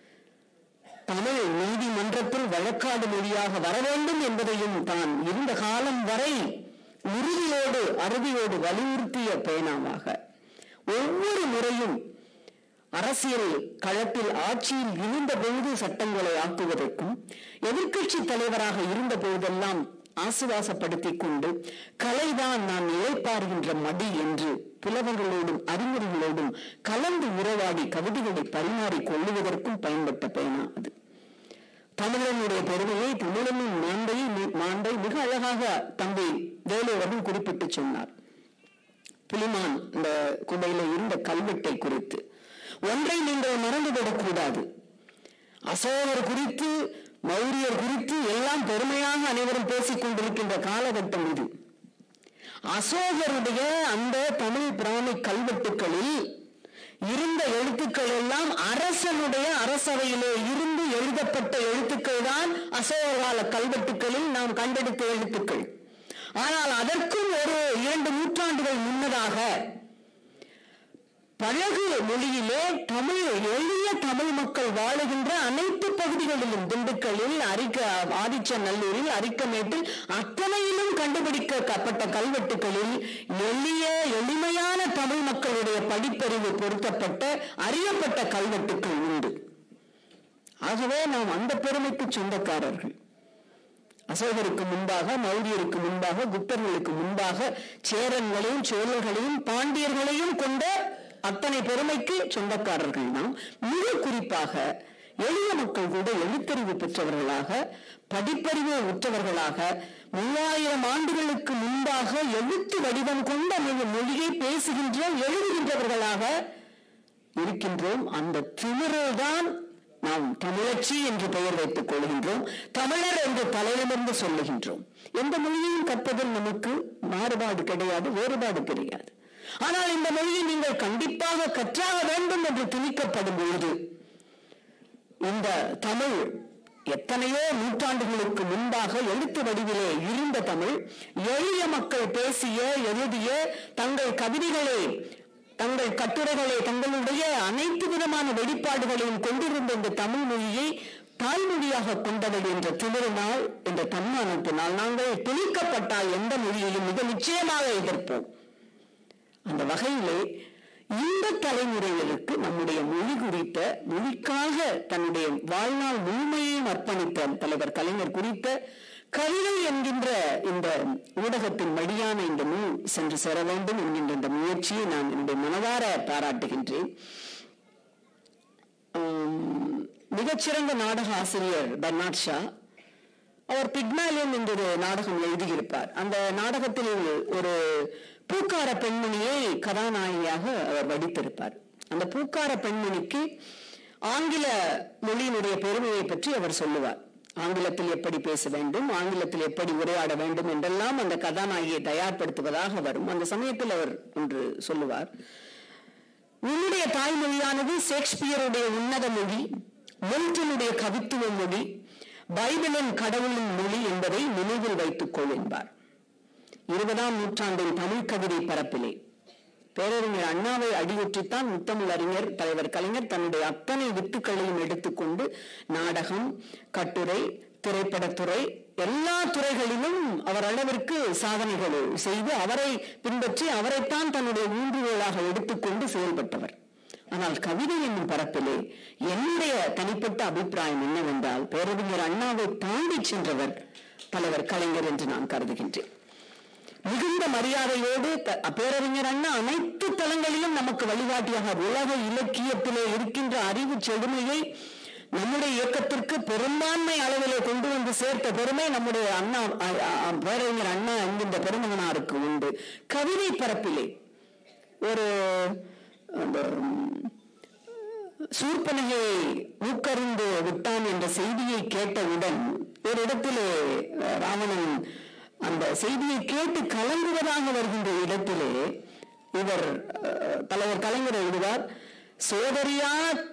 H: தமிழ் நீதிமன்றத்தில் வழக்காடு மொழியாக வர வேண்டும் என்பதையும் தான் இருந்த காலம் வரை உறுதியோடு அறுதியோடு வலியுறுத்திய பேனாவாக ஒவ்வொரு முறையும் அரசியல் களத்தில் ஆட்சியில் இருந்த பொழுது சட்டங்களை ஆக்குவதற்கும் எதிர்க்கட்சி தலைவராக இருந்த போதெல்லாம் ஆசுவாசப்படுத்திக் கொண்டு கலைதான் நான் இழைப்பாருகின்ற மடி என்று புலவர்களோடும் அறிஞர்களோடும் கலந்து உறவாடி கவிதைகளை பரிமாறிக் கொள்ளுவதற்கும் பயன்பட்ட பயனா அது தமிழனுடைய பெருமையை தமிழனின் மாண்பை மாண்பை மிக அழகாக தம்பி வேலுவரும் குறிப்பிட்டு சொன்னார் புலிமான் இந்த குடையில இருந்த கல்வெட்டை குறித்து ஒன்றை நீங்கள் மறந்துவிடக் கூடாது அசோகர் குறித்து மௌரியர் குறித்து எல்லாம் பெருமையாக அனைவரும் பேசிக் கொண்டிருக்கின்ற காலகட்டம் இது அசோகருடைய அந்த தமிழ் பிராமி கல்வெட்டுகளில் இருந்த எழுத்துக்கள் எல்லாம் அரசனுடைய அரசவையிலே இருந்து எழுதப்பட்ட எழுத்துக்கள் தான் அசோக கால கல்வெட்டுகளில் நாம் கண்டெடுத்த எழுத்துக்கள் ஆனால் அதற்கும் ஒரு இரண்டு நூற்றாண்டுகள் முன்னதாக பழகு மொழியிலே தமிழ் எளிய தமிழ் மக்கள் வாழுகின்ற அனைத்து பகுதிகளிலும் திண்டுக்கல்லில் அரிக்க ஆதிச்சநல்லூரில் அரிக்கமேட்டில் அத்தனையிலும் கண்டுபிடிக்கப்பட்ட கல்வெட்டுகளில் எளிய எளிமையான தமிழ் மக்களுடைய படிப்பறிவு பொருத்தப்பட்ட அறியப்பட்ட கல்வெட்டுக்கள் உண்டு ஆகவே நாம் அந்த பெருமைக்கு சொந்தக்காரர்கள் அசோகருக்கு முன்பாக மௌரியருக்கு முன்பாக குப்தர்களுக்கு முன்பாக சேரன்களையும் சோழர்களையும் பாண்டியர்களையும் கொண்ட அத்தனை பெருமைக்கு சொந்தக்காரர்கள் நாம் மிக குறிப்பாக எளிய மக்கள் கூட எழுத்தறிவு பெற்றவர்களாக படிப்பறிவு உற்றவர்களாக மூவாயிரம் ஆண்டுகளுக்கு முன்பாக எழுத்து வடிவம் கொண்ட மொழி- மொழியை பேசுகின்ற எழுதுகின்றவர்களாக இருக்கின்றோம் அந்த திமிரல்தான் நாம் தமிழச்சி என்று பெயர் வைத்துக் கொள்கின்றோம் தமிழர் என்று தலையிலிருந்து சொல்லுகின்றோம் எந்த மொழியையும் கற்பதில் நமக்கு மாறுபாடு கிடையாது வேறுபாடு கிடையாது ஆனால் இந்த மொழியை நீங்கள் கண்டிப்பாக கற்றாக வேண்டும் என்று திணிக்கப்படும் பொழுது இந்த தமிழ் எத்தனையோ நூற்றாண்டுகளுக்கு முன்பாக எழுத்து வடிவிலே இருந்த தமிழ் எளிய மக்கள் பேசிய எழுதிய தங்கள் கவிதைகளை தங்கள் கட்டுரைகளை தங்களுடைய அனைத்து விதமான வெளிப்பாடுகளையும் கொண்டிருந்த இந்த தமிழ் மொழியை தாய்மொழியாக கொண்டவள் என்ற திருநாள் என்ற தன்மானத்தினால் நாங்கள் திணிக்கப்பட்டால் எந்த மொழியையும் மிக நிச்சயமாக எதிர்ப்போம் அந்த வகையிலே இந்த தலைமுறைகளுக்கு நம்முடைய மொழி குறித்த மொழிக்காக தன்னுடைய வாழ்நாள் முழுமையையும் அர்ப்பணித்த தலைவர் கலைஞர் குறித்த கவிதை என்கின்ற இந்த ஊடகத்தின் வழியான இந்த நூல் சென்று சேர வேண்டும் என்கின்ற இந்த முயற்சியை நான் என்னுடைய மனதார பாராட்டுகின்றேன் ஆம், மிகச்சிறந்த நாடக ஆசிரியர் பர்னாட் ஷா அவர் பிக்மாலியன் என்ற ஒரு நாடகம் எழுதியிருப்பார் அந்த நாடகத்தில் ஒரு பூக்கார பெண்மணியை கதாநாயகியாக அவர் வடித்திருப்பார் அந்த பூக்கார பெண்மணிக்கு ஆங்கில மொழியினுடைய பெருமையை பற்றி அவர் சொல்லுவார் ஆங்கிலத்தில் எப்படி பேச வேண்டும் ஆங்கிலத்தில் எப்படி உரையாட வேண்டும் என்றெல்லாம் அந்த கதாநாயகியை தயார்படுத்துவதாக வரும் அந்த சமயத்தில் அவர் ஒன்று சொல்லுவார் உன்னுடைய தாய்மொழியானது ஷேக்ஸ்பியருடைய உன்னத மொழி மில்டனுடைய கவித்துவ மொழி பைபிளின் கடவுளின் மொழி என்பதை நினைவில் வைத்துக் கொள் என்பார் இருபதாம் நூற்றாண்டின் தமிழ் கவிதை பரப்பிலே பேரறிஞர் அண்ணாவை அடியொற்றித்தான் முத்தமிழ் அறிஞர் தலைவர் கலைஞர் தன்னுடைய அத்தனை வித்துக்களையும் எடுத்துக்கொண்டு நாடகம் கட்டுரை திரைப்படத்துறை எல்லா துறைகளிலும் அவர் அளவிற்கு சாதனைகள் செய்து அவரை பின்பற்றி அவரைத்தான் தன்னுடைய ஊன்றுகோலாக எடுத்துக்கொண்டு செயல்பட்டவர் ஆனால் கவிதை என்னும் பரப்பிலே என்னுடைய தனிப்பட்ட அபிப்பிராயம் என்னவென்றால் பேரறிஞர் அண்ணாவை தாண்டி சென்றவர் தலைவர் கலைஞர் என்று நான் கருதுகின்றேன் மிகுந்த மரியாதையோடு த- பேரறிஞர் அண்ணா அனைத்து தளங்களிலும் நமக்கு வழிகாட்டியாக உலக இலக்கியத்திலே இருக்கின்ற அறிவு செழுமையை நம்முடைய இயக்கத்திற்கு பெரும்பான்மை அளவிலே கொண்டு வந்து சேர்த்த பெருமை நம்முடைய அண்ணா அ- அ- பேரறிஞர் அண்ணா என்கின்ற பெருமகனாருக்கு உண்டு கவிதை பரப்பிலே ஒரு அந்த சூர்பனகை மூக்கறிந்து விட்டான் என்ற செய்தியை கேட்டவுடன் ஒரு இடத்திலே அஹ், ராவணன் அந்த செய்தியை கேட்டு கலங்குவதாக வருகின்ற இடத்திலே இவர் அஹ், தலைவர் கலைஞர் எழுதுவார் சோதரியா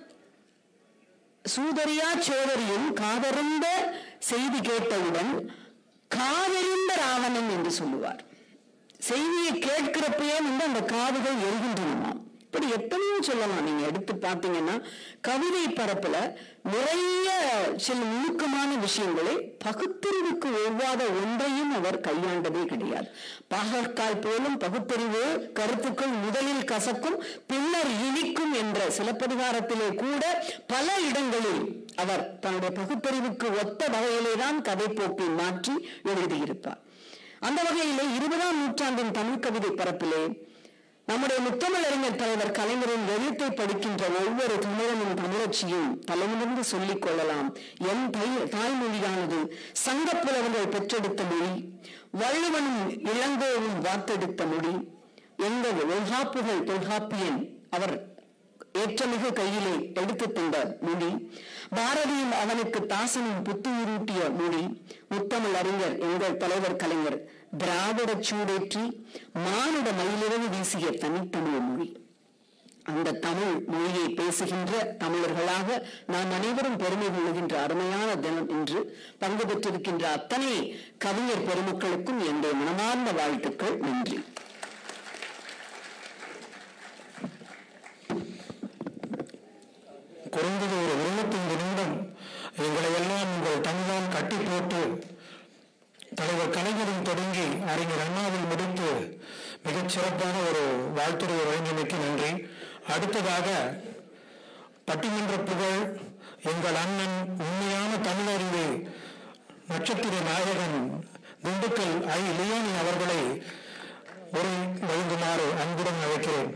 H: சூதரியா சோதரியும் காதறிந்த செய்தி கேட்டவுடன் காதறிந்த ராவணன் என்று சொல்லுவார் செய்தியை கேட்கிறப்பயே வந்து அந்த காதுகள் எரிகின்றனமாம் இப்படி எத்தனையோ சொல்லலாம் நீங்க எடுத்து பார்த்தீங்கன்னா கவிதை பரப்புல நிறைய சில நுணுக்கமான விஷயங்களை பகுத்தறிவுக்கு ஒவ்வாத ஒன்றையும் அவர் கையாண்டதே கிடையாது பாகற்கால் போலும் பகுத்தறிவு கருத்துக்கள் முதலில் கசக்கும் பின்னர் இனிக்கும் என்ற சிலப்பதிகாரத்திலே கூட பல இடங்களில் அவர் தன்னுடைய பகுத்தறிவுக்கு ஒத்த வகையிலே தான் கதை போக்கை மாற்றி எழுதியிருப்பார் அந்த வகையிலே இருபதாம் நூற்றாண்டின் தமிழ் கவிதை பரப்பிலே நம்முடைய முத்தமிழறிஞர் தலைவர் கலைஞரின் எழுத்தை படிக்கின்ற ஒவ்வொரு தமிழனும் தமிழச்சியும் தலையிலிருந்து சொல்லிக் கொள்ளலாம் என் தை- தாய்மொழியானது சங்கப் புலவர்கள் பெற்றெடுத்த மொழி வள்ளுவனும் இளங்கோவும் வார்த்தெடுத்த மொழி எங்கள் தொல்காப்புகள் தொல்காப்பியன் அவர் ஏற்றமிகு கையிலே எடுத்து தந்த மொழி பாரதியும் அவனுக்கு தாசனும் புத்துயிரூட்டிய மொழி முத்தமிழ் அறிஞர் எங்கள் தலைவர் கலைஞர் திராவிட சூடேற்றி மானுட மயிலிறகு வீசிய தனித்தமிழ் மொழி அந்த தமிழ் மொழியை பேசுகின்ற தமிழர்களாக நாம் அனைவரும் பெருமை கொள்ளுகின்ற அருமையான தினம் என்று பங்கு பெற்றிருக்கின்ற அத்தனை கவிஞர் பெருமக்களுக்கும் என்னுடைய மனமார்ந்த வாழ்த்துக்கள் நன்றி
B: குறைந்தது ஒரு இருபத்தைந்து நிமிடம் எங்களை எல்லாம் உங்கள் தன்தான் கட்டி போட்டு தலைவர் கலைஞரின் தொடங்கி அறிஞர் அண்ணாவில் முடித்து மிகச் சிறப்பான ஒரு வாழ்த்துறை வழங்கியமைக்கு நன்றி அடுத்ததாக பட்டிமன்ற புகழ் எங்கள் அண்ணன் உண்மையான தமிழறிவு நட்சத்திர நாயகன் திண்டுக்கல் ஐ லியோனி அவர்களை ஒரு வழங்குமாறு அன்புடன் அழைக்கிறேன்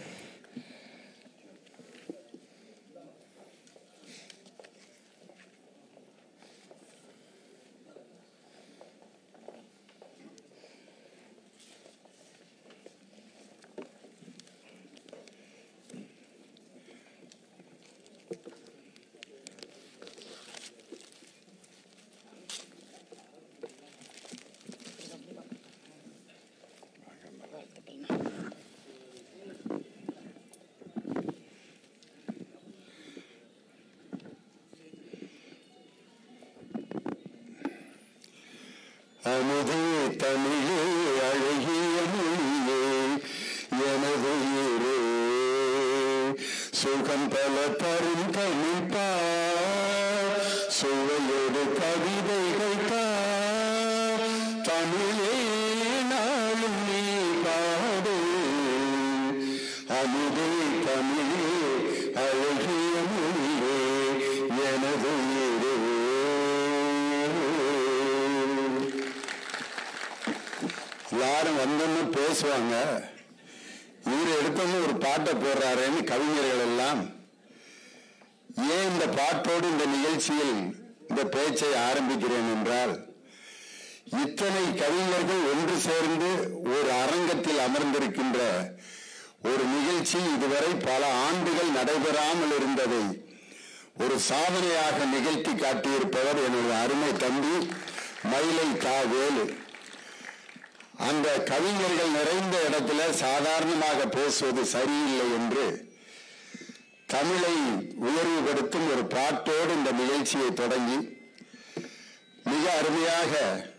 I: அமுதே தமிழே அழகிய மொழியே எனது உயிரே சுகம் பல தரும் தமிழ்ப்பா சுவையோடு கவிதைகள் தா தமிழே நாளும் நீ பாடு அமுதே தமிழே அழகிய மொழியே எனது உயிரே. யாரும் வந்தோன்னு பேசுவாங்க இவர் எடுத்தோன்னு ஒரு பாட்டை போடுறாருன்னு கவிஞர்கள் எல்லாம் ஏன் இந்த பாட்டோடு இந்த நிகழ்ச்சியில் இந்த பேச்சை ஆரம்பிக்கிறேன் என்றால் இத்தனை கவிஞர்கள் ஒன்று சேர்ந்து ஒரு அரங்கத்தில் அமர்ந்திருக்கின்ற ஒரு நிகழ்ச்சி இதுவரை பல ஆண்டுகள் நடைபெறாமல் இருந்ததை ஒரு சாதனையாக நிகழ்த்தி காட்டியிருப்பவர் எனது அருமை தம்பி மயிலை கா வேலு அந்த கவிஞர்கள் நிறைந்த இடத்துல சாதாரணமாக பேசுவது சரியில்லை என்று தமிழை உயர்வுபடுத்தும் ஒரு பாட்டோடு இந்த நிகழ்ச்சியை தொடங்கி மிக அருமையாக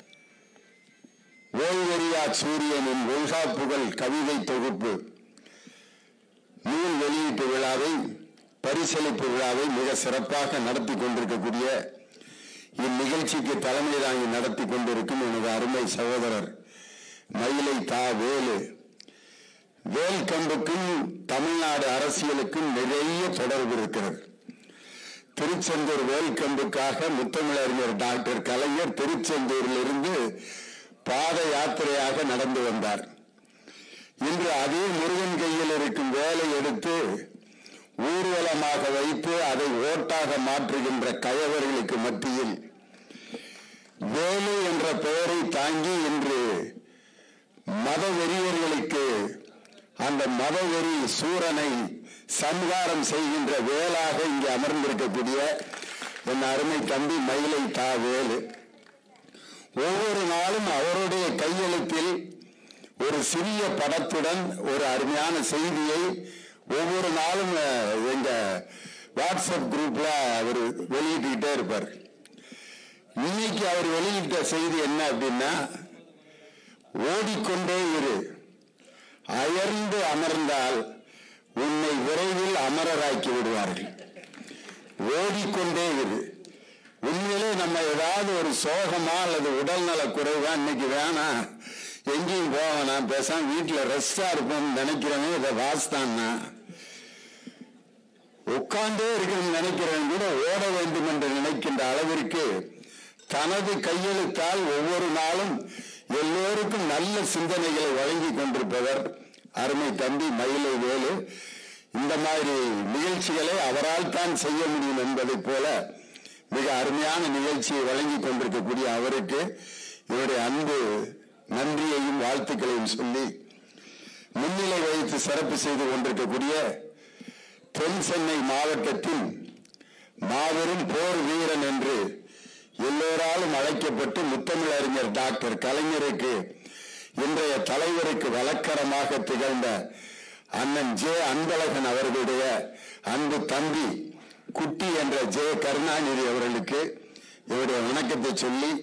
I: ஓய்வெறியா சூரியனின் ஒல்கா புகழ் கவிதை தொகுப்பு நூல் வெளியீட்டு விழாவை பரிசளிப்பு விழாவை மிக சிறப்பாக நடத்தி கொண்டிருக்கக்கூடிய இந்நிகழ்ச்சிக்கு தலைமை தாங்கி நடத்தி கொண்டிருக்கும் எனது அருமை சகோதரர் மயிலை தா வேலு வேல்கம்புக்கும் தமிழ்நாடு அரசியலுக்கும் நிறைய தொடர்பு இருக்கிறது திருச்செந்தூர் வேல்கம்புக்காக முத்தமிழறிஞர் டாக்டர் கலைஞர் திருச்செந்தூரிலிருந்து பாத யாத்திரையாக நடந்து வந்தார் இன்று அதே முருகன் கையில் இருக்கும் வேலை எடுத்து ஊர்வலமாக வைத்து அதை ஓட்டாக மாற்றுகின்ற கயவர்களுக்கு மத்தியில் வேலு என்ற பெயரை தாங்கி இன்று மத வெறியர்களுக்கு அந்த மதவெறி சூரனை சம்ஹாரம் செய்கின்ற வேலாக இங்கே அமர்ந்திருக்கக்கூடிய என் அருமை தம்பி மயிலை தா வேலு ஒவ்வொரு நாளும் அவருடைய கையெழுத்தில் ஒரு சிறிய படத்துடன் ஒரு அருமையான செய்தியை ஒவ்வொரு நாளும் அஹ், எங்க வாட்ஸ்அப் குரூப்ல அவர் வெளியிட்டுக்கிட்டே இருப்பார் இன்னைக்கு அவர் வெளியிட்ட செய்தி என்ன அப்படின்னா ஓடிக்கொண்டே இரு அயர்ந்து அமர்ந்தால் உன்னை விரைவில் அமரராக்கி விடுவார்கள் ஓடிக்கொண்டே இரு உண்மையிலே நம்ம ஏதாவது ஒரு சோகமா அல்லது உடல்நல குறைவா இன்னைக்கு வேணாம் எங்கேயும் போக வேணாம் பேசாம வீட்டுல ரெஸ்டா இருப்போம்னு நினைக்கிறவங்க இதை வாஸ்தான்னா உட்கார்ந்தே இருக்கணும்னு நினைக்கிறவன் கூட ஓட வேண்டும் என்று நினைக்கின்ற அளவிற்கு தனது கையெழுத்தால் ஒவ்வொரு நாளும் எல்லோருக்கும் நல்ல சிந்தனைகளை வழங்கி கொண்டிருப்பவர் அருமை தம்பி மயிலை வேலு இந்த மாதிரி நிகழ்ச்சிகளை அவரால் தான் செய்ய முடியும் என்பதைப் போல மிக அருமையான நிகழ்ச்சியை வழங்கி கொண்டிருக்கக்கூடிய அவருக்கு இவருடைய அன்பு நன்றியையும் வாழ்த்துக்களையும் சொல்லி முன்னிலை வைத்து சிறப்பு செய்து கொண்டிருக்கக்கூடிய தென் சென்னை மாவட்டத்தில் மாபெரும் போர் வீரன் என்று எல்லோராலும் அழைக்கப்பட்டு முத்தமிழறிஞர் டாக்டர் கலைஞருக்கு இன்றைய தலைவருக்கு வழக்கரமாக திகழ்ந்த அண்ணன் ஜே அன்பழகன் அவர்களுடைய அன்பு தம்பி குட்டி என்ற ஜே கருணாநிதி அவர்களுக்கு இவருடைய வணக்கத்தை சொல்லி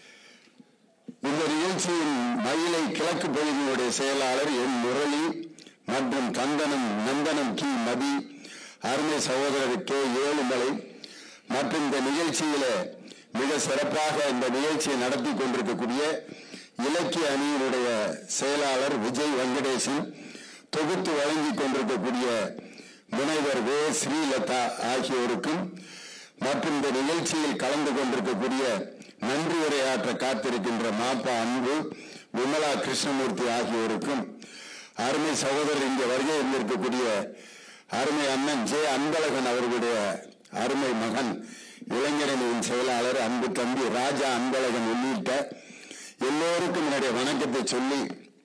I: இந்த நிகழ்ச்சியின் மயிலை கிழக்கு பகுதியினுடைய செயலாளர் என் முரளி மற்றும் கந்தனம் நந்தனம் கி மதி அருமை சகோதரர் கே ஏழுமலை மற்றும் இந்த நிகழ்ச்சியில மிக சிறப்பாக இந்த நிகழ்ச்சியை நடத்தி கொண்டிருக்கக்கூடிய இலக்கிய அணியினுடைய செயலாளர் விஜய் வெங்கடேசன் தொகுத்து வழங்கி கொண்டிருக்கக்கூடிய முனைவர் வே ஸ்ரீலதா ஆகியோருக்கும் மற்றும் இந்த நிகழ்ச்சியில் கலந்து கொண்டிருக்கக்கூடிய நன்றி உரையாற்ற காத்திருக்கின்ற மாப்பா அன்பு விமலா கிருஷ்ணமூர்த்தி ஆகியோருக்கும் அருமை சகோதரர் இங்கே வருகை இருந்திருக்கக்கூடிய அருமை அண்ணன் ஜே அன்பழகன் அவர்களுடைய அருமை மகன் இளைஞரணியின் செயலாளர் அன்பு தம்பி ராஜா அன்பழகன் உள்ளிட்ட எல்லோருக்கும் என்னுடைய வணக்கத்தை சொல்லி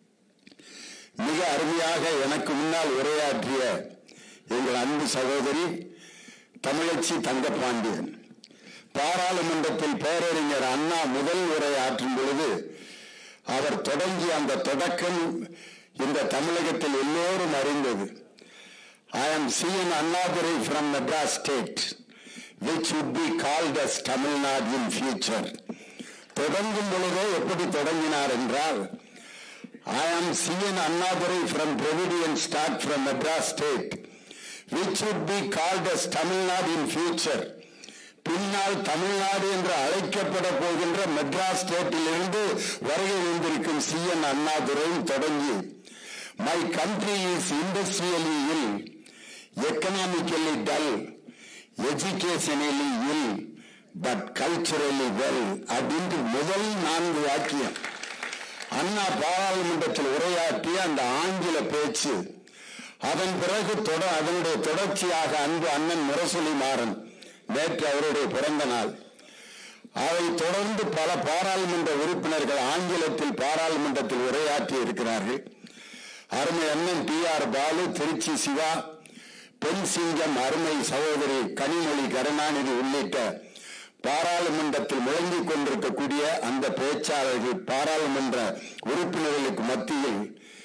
I: மிக அருமையாக எனக்கு முன்னால் உரையாற்றிய எங்கள் அன்பு சகோதரி தமிழச்சி தங்கப்பாண்டியன் பாராளுமன்றத்தில் பேரறிஞர் அண்ணா முதல் உரையாற்றும் பொழுது அவர் தொடங்கிய அந்த தொடக்கம் இந்த தமிழகத்தில் எல்லோரும் அறிந்தது I am seeing Annaduri from Madras state, which would be called as Tamil Nadu in future. தொடங்கும் பொழுதே எப்படி தொடங்கினார் என்றால் I am seeing Annaduri from Providence start from Madras state, which would be called as Tamil Nadu in future பின்னால் தமிழ்நாடு என்று அழைக்கப்பட போகின்ற மெட்ராஸ் ஸ்டேட்டில் இருந்து வருகை வந்திருக்கும் சி என் அண்ணாதுரையும் தொடங்கி my country is industrially ill economically dull educationally ill but culturally well அப்படின்ட்டு முதல் நான்கு வாக்கியம் அண்ணா பாராளுமன்றத்தில் உரையாற்றிய அந்த ஆங்கில பேச்சு அதன் பிறகு தொட அதனுடைய தொடர்ச்சியாக அன்பு அண்ணன் முரசொலி மாறன் நேற்று அவருடைய பிறந்த நாள் அதை தொடர்ந்து பல பாராளுமன்ற உறுப்பினர்கள் ஆங்கிலத்தில் பாராளுமன்றத்தில் உரையாற்றி இருக்கிறார்கள் அருமை அண்ணன் டி ஆர் பாலு திருச்சி சிவா பெண் சிங்கம் அருமை சகோதரி கனிமொழி கருணாநிதி உள்ளிட்ட பாராளுமன்றத்தில் முழங்கிக் கொண்டிருக்கக்கூடிய அந்த பேச்சாளர்கள் பாராளுமன்ற உறுப்பினர்களுக்கு மத்தியில்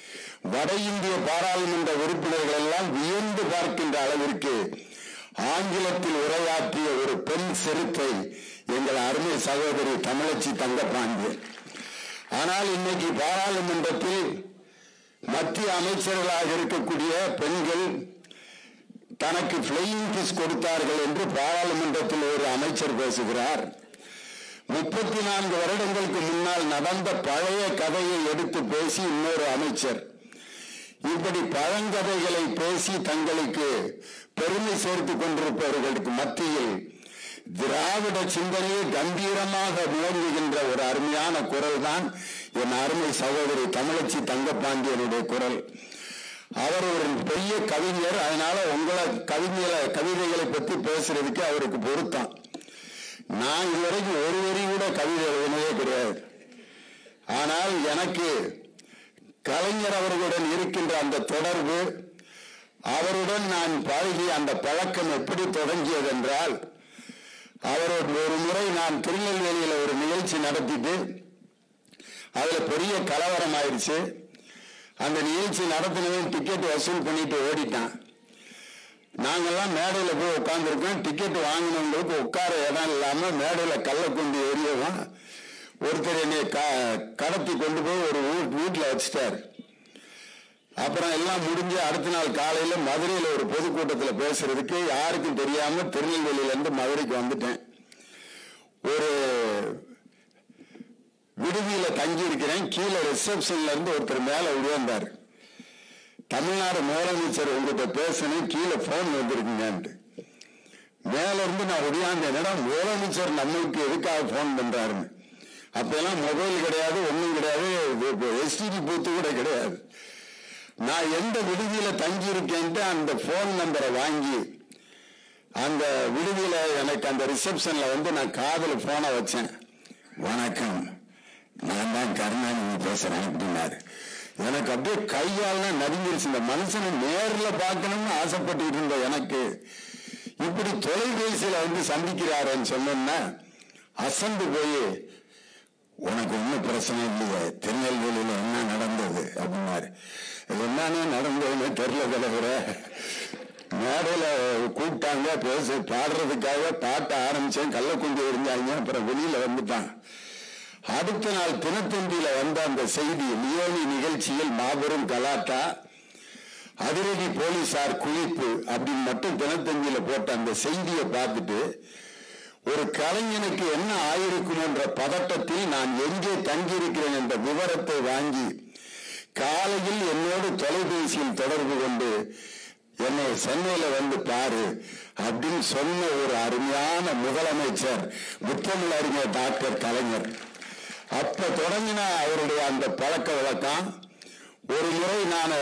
I: வட இந்திய பாராளுமன்ற உறுப்பினர்கள் எல்லாம் வியந்து பார்க்கின்ற அளவிற்கு ஆங்கிலத்தில் உரையாற்றிய ஒரு பெண் சிறுத்தை எங்கள் அருமை சகோதரி தமிழச்சி தங்கப்பாண்டியன் ஆனால் இன்னைக்கு பாராளுமன்றத்தில் மத்திய அமைச்சர்களாக இருக்கக்கூடிய பெண்கள் தனக்கு பிளையிங் கிஸ் கொடுத்தார்கள் என்று பாராளுமன்றத்தில் ஒரு அமைச்சர் பேசுகிறார் முப்பத்தி நான்கு வருடங்களுக்கு முன்னால் நடந்த பழைய கதையை எடுத்து பேசி இன்னொரு அமைச்சர் இப்படி பழங்கதைகளை பேசி தங்களுக்கு பெருமை சேர்த்துக் கொண்டிருப்பவர்களுக்கு மத்தியில் திராவிட சிந்தனையை கம்பீரமாக முழங்குகின்ற ஒரு அருமையான குரல் தான் என் அருமை சகோதரி தமிழச்சி தங்கப்பாண்டியனுடைய குரல் அவர் ஒரு பெரிய கவிஞர் அதனால உங்களை கவிஞரை கவிதைகளை பற்றி பேசுறதுக்கு அவருக்கு பொருத்தம் நான் இதுவரைக்கும் ஒரு வரி கூட கவிதை எழுதினதே கிடையாது ஆனால் எனக்கு கலைஞர் அவர்களுடன் இருக்கின்ற அந்த தொடர்பு அவருடன் நான் பழகிய அந்த பழக்கம் எப்படி தொடங்கியது என்றால் அவர் ஒரு முறை நான் திருநெல்வேலியில ஒரு நிகழ்ச்சி நடத்திட்டு அதுல பெரிய கலவரம் ஆயிடுச்சு அந்த நிகழ்ச்சி நடத்தினவன் டிக்கெட் வசூல் பண்ணிட்டு ஓடிட்டான் நாங்கெல்லாம் மேடையில் போய் உட்காந்துருக்கோம் டிக்கெட் வாங்கினவங்களுக்கு உட்கார இடம் இல்லாம மேடையில கல்லை கொண்டு எரியவும் ஒருத்தர் என்னை கடத்தி கொண்டு போய் ஒரு வீட்டில் வச்சுட்டார் அப்புறம் எல்லாம் முடிஞ்சு அடுத்த நாள் காலையில மதுரையில் ஒரு பொதுக்கூட்டத்தில் பேசுறதுக்கு யாருக்கும் தெரியாம திருநெல்வேலியில இருந்து மதுரைக்கு வந்துட்டேன் ஒரு விடுதியில தங்கி இருக்கிறேன் கீழே ரிசப்ஷன்ல இருந்து ஒருத்தர் மேல விழுந்தார் தமிழ்நாடு முதலமைச்சர் உங்ககிட்ட பேசணும் கீழே போன் வந்திருக்குங்கன்ட்டு மேல இருந்து நான் ஒடியாந்த என்னடா முதலமைச்சர் நம்மளுக்கு எதுக்காக போன் பண்றாருன்னு அப்ப எல்லாம் மொபைல் கிடையாது ஒண்ணும் கிடையாது எஸ்டிடி பூத்து கூட கிடையாது நான் எந்த விடுதியில தங்கி இருக்கேன்ட்டு அந்த போன் நம்பரை வாங்கி அந்த விடுதியில எனக்கு அந்த ரிசப்ஷன்ல வந்து நான் காதல போனை வச்சேன் வணக்கம் நான் தான் கருணாநிதி பேசுறேன் அப்படின்னாரு எனக்கு அப்படியே கையாலாம் நடுங்கிருச்சு இந்த மனுஷனை நேர்ல பார்க்கணும்னு ஆசைப்பட்டு இருந்த எனக்கு இப்படி தொலைபேசியில வந்து சந்திக்கிறாருன்னு சொன்னோம்னா அசந்து போய் உனக்கு ஒன்றும் பிரச்சனை இல்லையே திருநெல்வேலியில என்ன நடந்தது அப்படின்னாரு என்னன்னு நடந்ததுன்னு தெரியல தலைவர மேடையில கூப்பிட்டாங்க பேச பாடுறதுக்காக பாட்ட ஆரம்பிச்சேன் கள்ளக்குண்டி இருந்தாங்க அப்புறம் வெளியில வந்துட்டான் அடுத்த நாள் தினத்தந்தியில வந்த அந்த செய்தி லியோனி நிகழ்ச்சியில் மாபெரும் கலாட்டா அதிரடி போலீசார் குளிப்பு அப்படின்னு மட்டும் தினத்தந்தியில போட்ட அந்த செய்தியை பார்த்துட்டு ஒரு கலைஞனுக்கு என்ன ஆயிருக்கும் என்ற பதட்டத்தில் நான் எங்கே தங்கியிருக்கிறேன் என்ற விவரத்தை வாங்கி காலையில் என்னோடு தொலைபேசியில் தொடர்பு கொண்டு என்னை சென்னையில வந்து பாரு அப்படின்னு சொன்ன ஒரு அருமையான முதலமைச்சர் முத்தமிழ் அறிஞர் டாக்டர் கலைஞர் அப்ப தொடங்கின அவருடைய அந்த பழக்க வழக்கம் ஒரு முறை நான்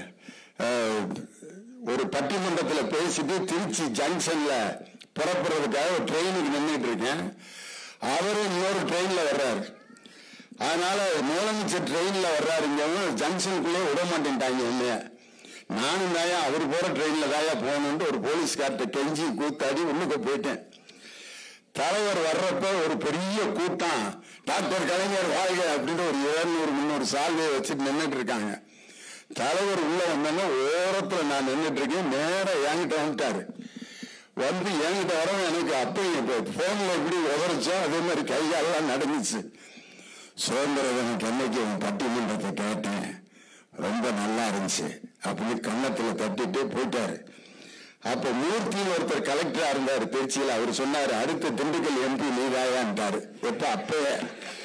I: ஒரு பட்டிமன்றத்தில் பேசிட்டு திருச்சி ஜங்ஷன்ல புறப்படுறதுக்காக ஒரு ட்ரெயினுக்கு நின்றுட்டு இருக்கேன் அவரும் இன்னொரு ட்ரெயின்ல வர்றாரு அதனால முதலமைச்சர் ட்ரெயின்ல வர்றாருங்கவும் ஜங்ஷனுக்குள்ளே விட மாட்டேன்ட்டாங்க என்னைய நானும் தாயா அவர் போற ட்ரெயின்ல தாயா போகணுன்ட்டு ஒரு போலீஸ்கார்ட்ட கெஞ்சி கூத்தாடி உள்ளுக்கு போயிட்டேன் தலைவர் வர்றப்ப ஒரு பெரிய கூட்டம் டாக்டர் கலைஞர் வாழ்க அப்படின்னு ஒரு இருநூறு முந்நூறு சால்வையை வச்சுட்டு நின்றுட்டு இருக்காங்க தலைவர் உள்ள வந்தோன்னா ஓரத்துல நான் நின்றுட்டு இருக்கேன் நேரம் என்கிட்ட வந்துட்டாரு வந்து என்கிட்ட வரவும் எனக்கு அப்போ இப்போ போன்ல எப்படி உதறிச்சோ அதே மாதிரி கைகாலெல்லாம் நடந்துச்சு சுதந்திர தினக்கு என்னைக்கு உன் பட்டிமன்றத்தை கேட்டேன் ரொம்ப நல்லா இருந்துச்சு அப்படின்னு கன்னத்துல தட்டிட்டு போயிட்டாரு அப்ப மூர்த்தின்னு ஒருத்தர் கலெக்டரா இருந்தார் திருச்சியில் அவர் சொன்னாரு அடுத்த திண்டுக்கல் எம்பி நீதாயான்ட்டாரு எப்ப அப்பவே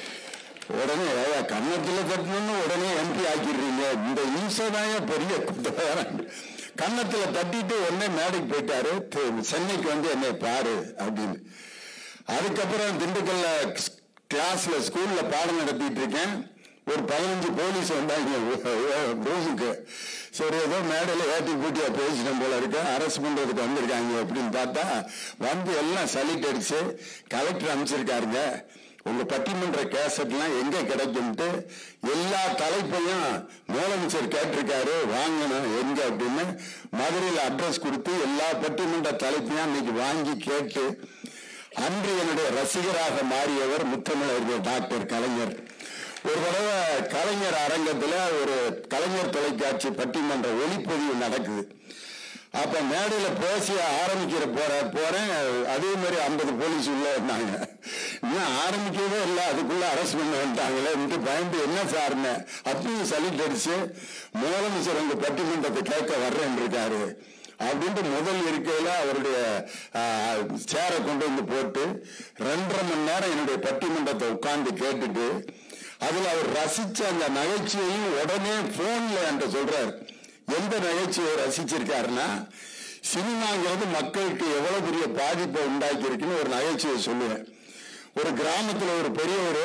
I: உடனே ஏய்யா, கன்னத்துல தட்டணும்னு உடனே எம்பி ஆக்கிடுறீங்க இந்த ஈசதாய பெரிய குத்தகாரன் கன்னத்துல தட்டிட்டு உடனே மேடைக்கு போயிட்டாரு தி- சென்னைக்கு வந்து என்னை பாரு அப்படின்னு அதுக்கப்புறம் திண்டுக்கல்ல கிளாஸ்ல ஸ்கூல்ல பாடம் நடத்திட்டு இருக்கேன் ஒரு பதினஞ்சு போலீஸ் வந்தாங்க ரூமுக்கு சரி ஏதோ மேடையில் ஏட்டி கூட்டியா பேசிட்டோம் போல இருக்கு அரெஸ்ட் பண்றதுக்கு வந்திருக்காங்க அப்படின்னு பார்த்தா வந்து எல்லாம் சலிட் அடிச்சு கலெக்டர் அனுப்பிச்சிருக்காருங்க உங்க பட்டிமன்ற கேசட்லாம் எங்க கிடைக்கும்ட்டு எல்லா தலைப்பையும் முதலமைச்சர் கேட்டிருக்காரு வாங்கணும் எங்க அப்படின்னு மதுரையில் அட்ரஸ் கொடுத்து எல்லா பட்டிமன்ற தலைப்பையும் அன்னைக்கு வாங்கி கேட்டு அன்று என்னுடைய ரசிகராக மாறியவர் முத்தமிழர் டாக்டர் கலைஞர் ஒரு தடவை கலைஞர் அரங்கத்துல ஒரு கலைஞர் தொலைக்காட்சி பட்டிமன்ற ஒளிப்பதிவு நடக்குது அப்ப மேடையில பேசி ஆரம்பிக்கிற போற போறேன் அதே மாதிரி ஐம்பது போலீஸ் உள்ள இருந்தாங்க இன்னும் ஆரம்பிக்கவே இல்லை அதுக்குள்ள அரெஸ்ட் பண்ண வந்துட்டாங்களே பயந்து என்ன சார்னு அப்பயும் சலிட் அடிச்சு முதலமைச்சர் உங்க பட்டிமன்றத்தை கேட்க வர்றேன் இருக்காரு அப்படின்ட்டு முதல் இருக்கையில அவருடைய சேரை கொண்டு வந்து போட்டு ரெண்டரை மணி நேரம் என்னுடைய பட்டிமன்றத்தை உட்கார்ந்து கேட்டுட்டு அதுல அவர் ரசிச்ச அந்த நகைச்சுவையும் உடனே போன்ல என்கிட்ட சொல்றாரு எந்த நகைச்சுவையை ரசிச்சிருக்காருன்னா சினிமாங்கிறது மக்களுக்கு எவ்வளவு பெரிய பாதிப்பை உண்டாக்கி இருக்குன்னு ஒரு நகைச்சுவை சொல்லுவேன் ஒரு கிராமத்துல ஒரு பெரியவர்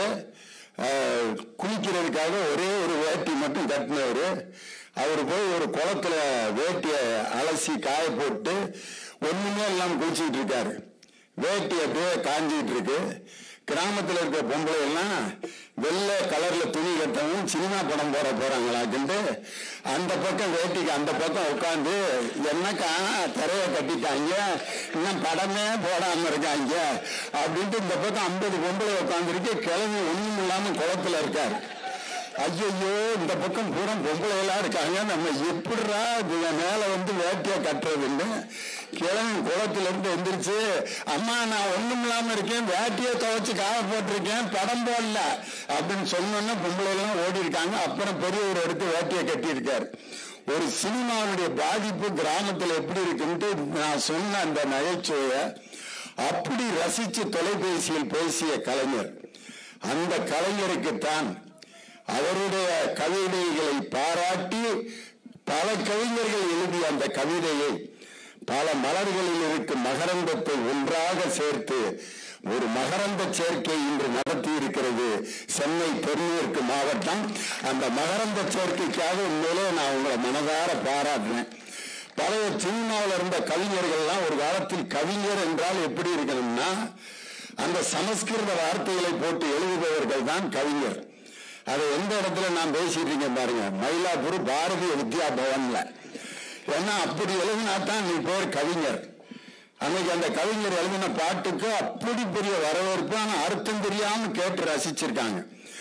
I: குளிக்கிறதுக்காக ஒரே ஒரு வேட்டி மட்டும் கட்டினவர் அவர் போய் ஒரு குளத்துல வேட்டியை அலசி காய போட்டு ஒண்ணுமே இல்லாம குளிச்சுக்கிட்டு இருக்காரு வேட்டி அப்படியே காஞ்சிக்கிட்டு இருக்கு கிராமத்துல இருக்க பொம்பளை எல்லாம் வெள்ளை கலர்ல துணி கட்டவும் சினிமா படம் போட போறாங்களாக்குன்ட்டு அந்த பக்கம் வேட்டிக்கு அந்த பக்கம் உட்காந்து என்னக்கா திரைய கட்டிட்டாங்க இன்னும் படமே போடாம இருக்காங்க அப்படின்ட்டு இந்த பக்கம் ஐம்பது பொம்பளை உட்காந்துருக்கு கிழமை ஒண்ணும் இல்லாம குளத்துல இருக்காரு ஐயோ இந்த பக்கம் பூரா பொம்பளை எல்லாம் இருக்காங்க நம்ம எப்படிரா இதுல மேல வந்து வேட்டியா கட்டுறதுன்னு கிழமை குளத்துல இருந்து எந்திரிச்சு அம்மா நான் ஒண்ணும் இல்லாம இருக்கேன் வேட்டியை துவைச்சு காய போட்டிருக்கேன் படம் போடல அப்படின்னு சொன்னோன்னா பொம்பளை எல்லாம் ஓடி இருக்காங்க அப்புறம் பெரியவர் எடுத்து வேட்டியை கட்டி இருக்காரு ஒரு சினிமாவுடைய பாதிப்பு கிராமத்துல எப்படி இருக்குன்ட்டு நான் சொன்ன அந்த நகைச்சுவைய அப்படி ரசிச்சு தொலைபேசியில் பேசிய கலைஞர் அந்த கலைஞருக்குத்தான் அவருடைய கவிதைகளை பாராட்டி பல கவிஞர்கள் எழுதிய அந்த கவிதையை பல மலர்களில் இருக்கும் மகரந்தத்தை ஒன்றாக சேர்த்து ஒரு மகரந்த சேர்க்கை இன்று நடத்தி இருக்கிறது சென்னை தென்மேற்கு மாவட்டம் அந்த மகரந்த சேர்க்கைக்காக உண்மையிலே நான் உங்களை மனதார பாராட்டினேன் பழைய சினிமாவில் இருந்த கவிஞர்கள்லாம் ஒரு காலத்தில் கவிஞர் என்றால் எப்படி இருக்கணும்னா அந்த சமஸ்கிருத வார்த்தைகளை போட்டு எழுதுபவர்கள் தான் கவிஞர் அதை எந்த இடத்துல நான் பேசிட்டு இருக்கேன் பாருங்க மயிலாப்பூர் பாரதிய வித்யா பவன்ல ஏன்னா அப்படி எழுதினா தான் நீ பேர் கவிஞர் அன்னைக்கு அந்த கவிஞர் எழுதின பாட்டுக்கு அப்படி பெரிய வரவேற்பு ஆனா அர்த்தம் தெரியாம கேட்டு ரசிச்சிருக்காங்க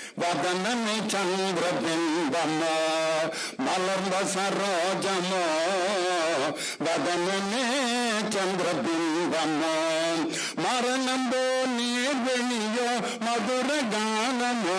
I: வதனமே சந்திர பிம்பமோ மலர்ந்த சரோஜமோ வதனமே சந்திர பிம்பமோ மரணம் போ நீர்வெளியோ மதுர கானமோ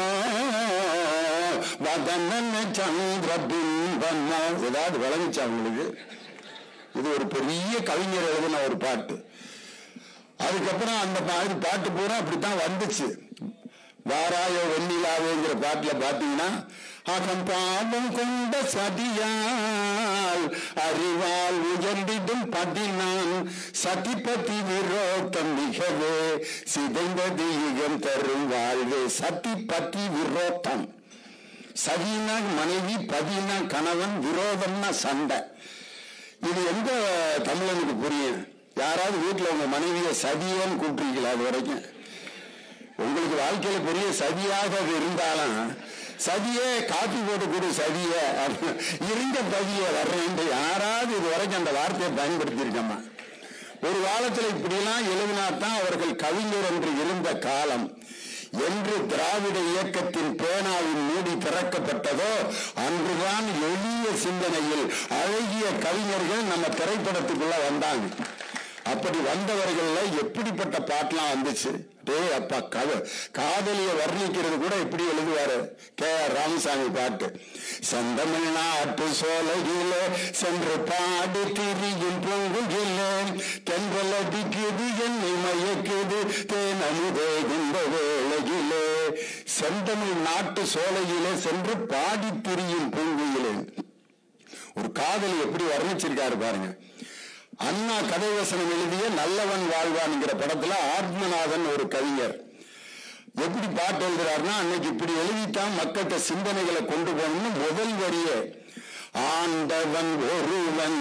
I: வதனமே சந்திர பிம்பமோ ஏதாவது விளங்குச்சா உங்களுக்கு இது ஒரு பெரிய கவிஞர் எழுதின ஒரு பாட்டு அதுக்கப்புறம் அந்த மாதிரி பாட்டு பூரா அப்படித்தான் வந்துச்சு வாராய வெண்ணிலாவேங்கிற பாட்டுல பாத்தீங்கன்னா அகம் பாவம் கொண்ட சதியால் அறிவால் உயர்ந்திடும் பதினான் சதிபதி விரோதம் மிகவே சிதைந்தது யுகம் தரும் வாழ்வே சதிபதி விரோதம் சதினா மனைவி பதினா கணவன் விரோதம்னா சண்டை இது எந்த தமிழனுக்கு புரியும் யாராவது வீட்டுல உங்க மனைவிய சதியன்னு கூப்பிட்டுருக்கீங்களா அது வரைக்கும் உங்களுக்கு வாழ்க்கையில பெரிய சதியாக அது இருந்தாலும் சதியே காப்பி போட்டு கொடு சதிய இருந்த பதிய வர்றேன் யாராவது இது வரைக்கும் அந்த வார்த்தையை பயன்படுத்தியிருக்கம்மா ஒரு காலத்துல இப்படியெல்லாம் எழுதினாத்தான் அவர்கள் கவிஞர் என்று இருந்த காலம் என்று திராவிட இயக்கத்தின் பேனாவின் மூடி திறக்கப்பட்டதோ அன்றுதான் எளிய சிந்தனையில் அழகிய கவிஞர்கள் நம்ம திரைப்படத்துக்குள்ள வந்தாங்க அப்படி வந்தவர்கள்ல எப்படிப்பட்ட பாட்டெல்லாம் வந்துச்சு டேய் அப்பா கத காதலிய வர்ணிக்கிறது கூட எப்படி எழுதுவாரு கே ஆர் ராமசாமி பாட்டு செந்தமிழ்நாட்டு சோலையில சென்று பாடி திரியும் பொங்குகில தென்றல் அடிக்குது என்னை மயக்குது தேன் அமுதே இந்த வேளையிலே செந்தமிழ் நாட்டு சோலையிலே சென்று பாடி திரியும் பூங்குயிலே ஒரு காதலி எப்படி வர்ணிச்சிருக்காரு பாருங்க அண்ணா கதை வசனம் எழுதிய நல்லவன் வாழ்வான்ங்கிற படத்துல ஆத்மநாதன் ஒரு கவிஞர் எப்படி பாட்டு எழுதுறாருன்னா அன்னைக்கு இப்படி எழுதித்தான் மக்கள்கிட்ட சிந்தனைகளை கொண்டு போகணும்னு முதல் வரியே ஆண்டவன் ஒருவன்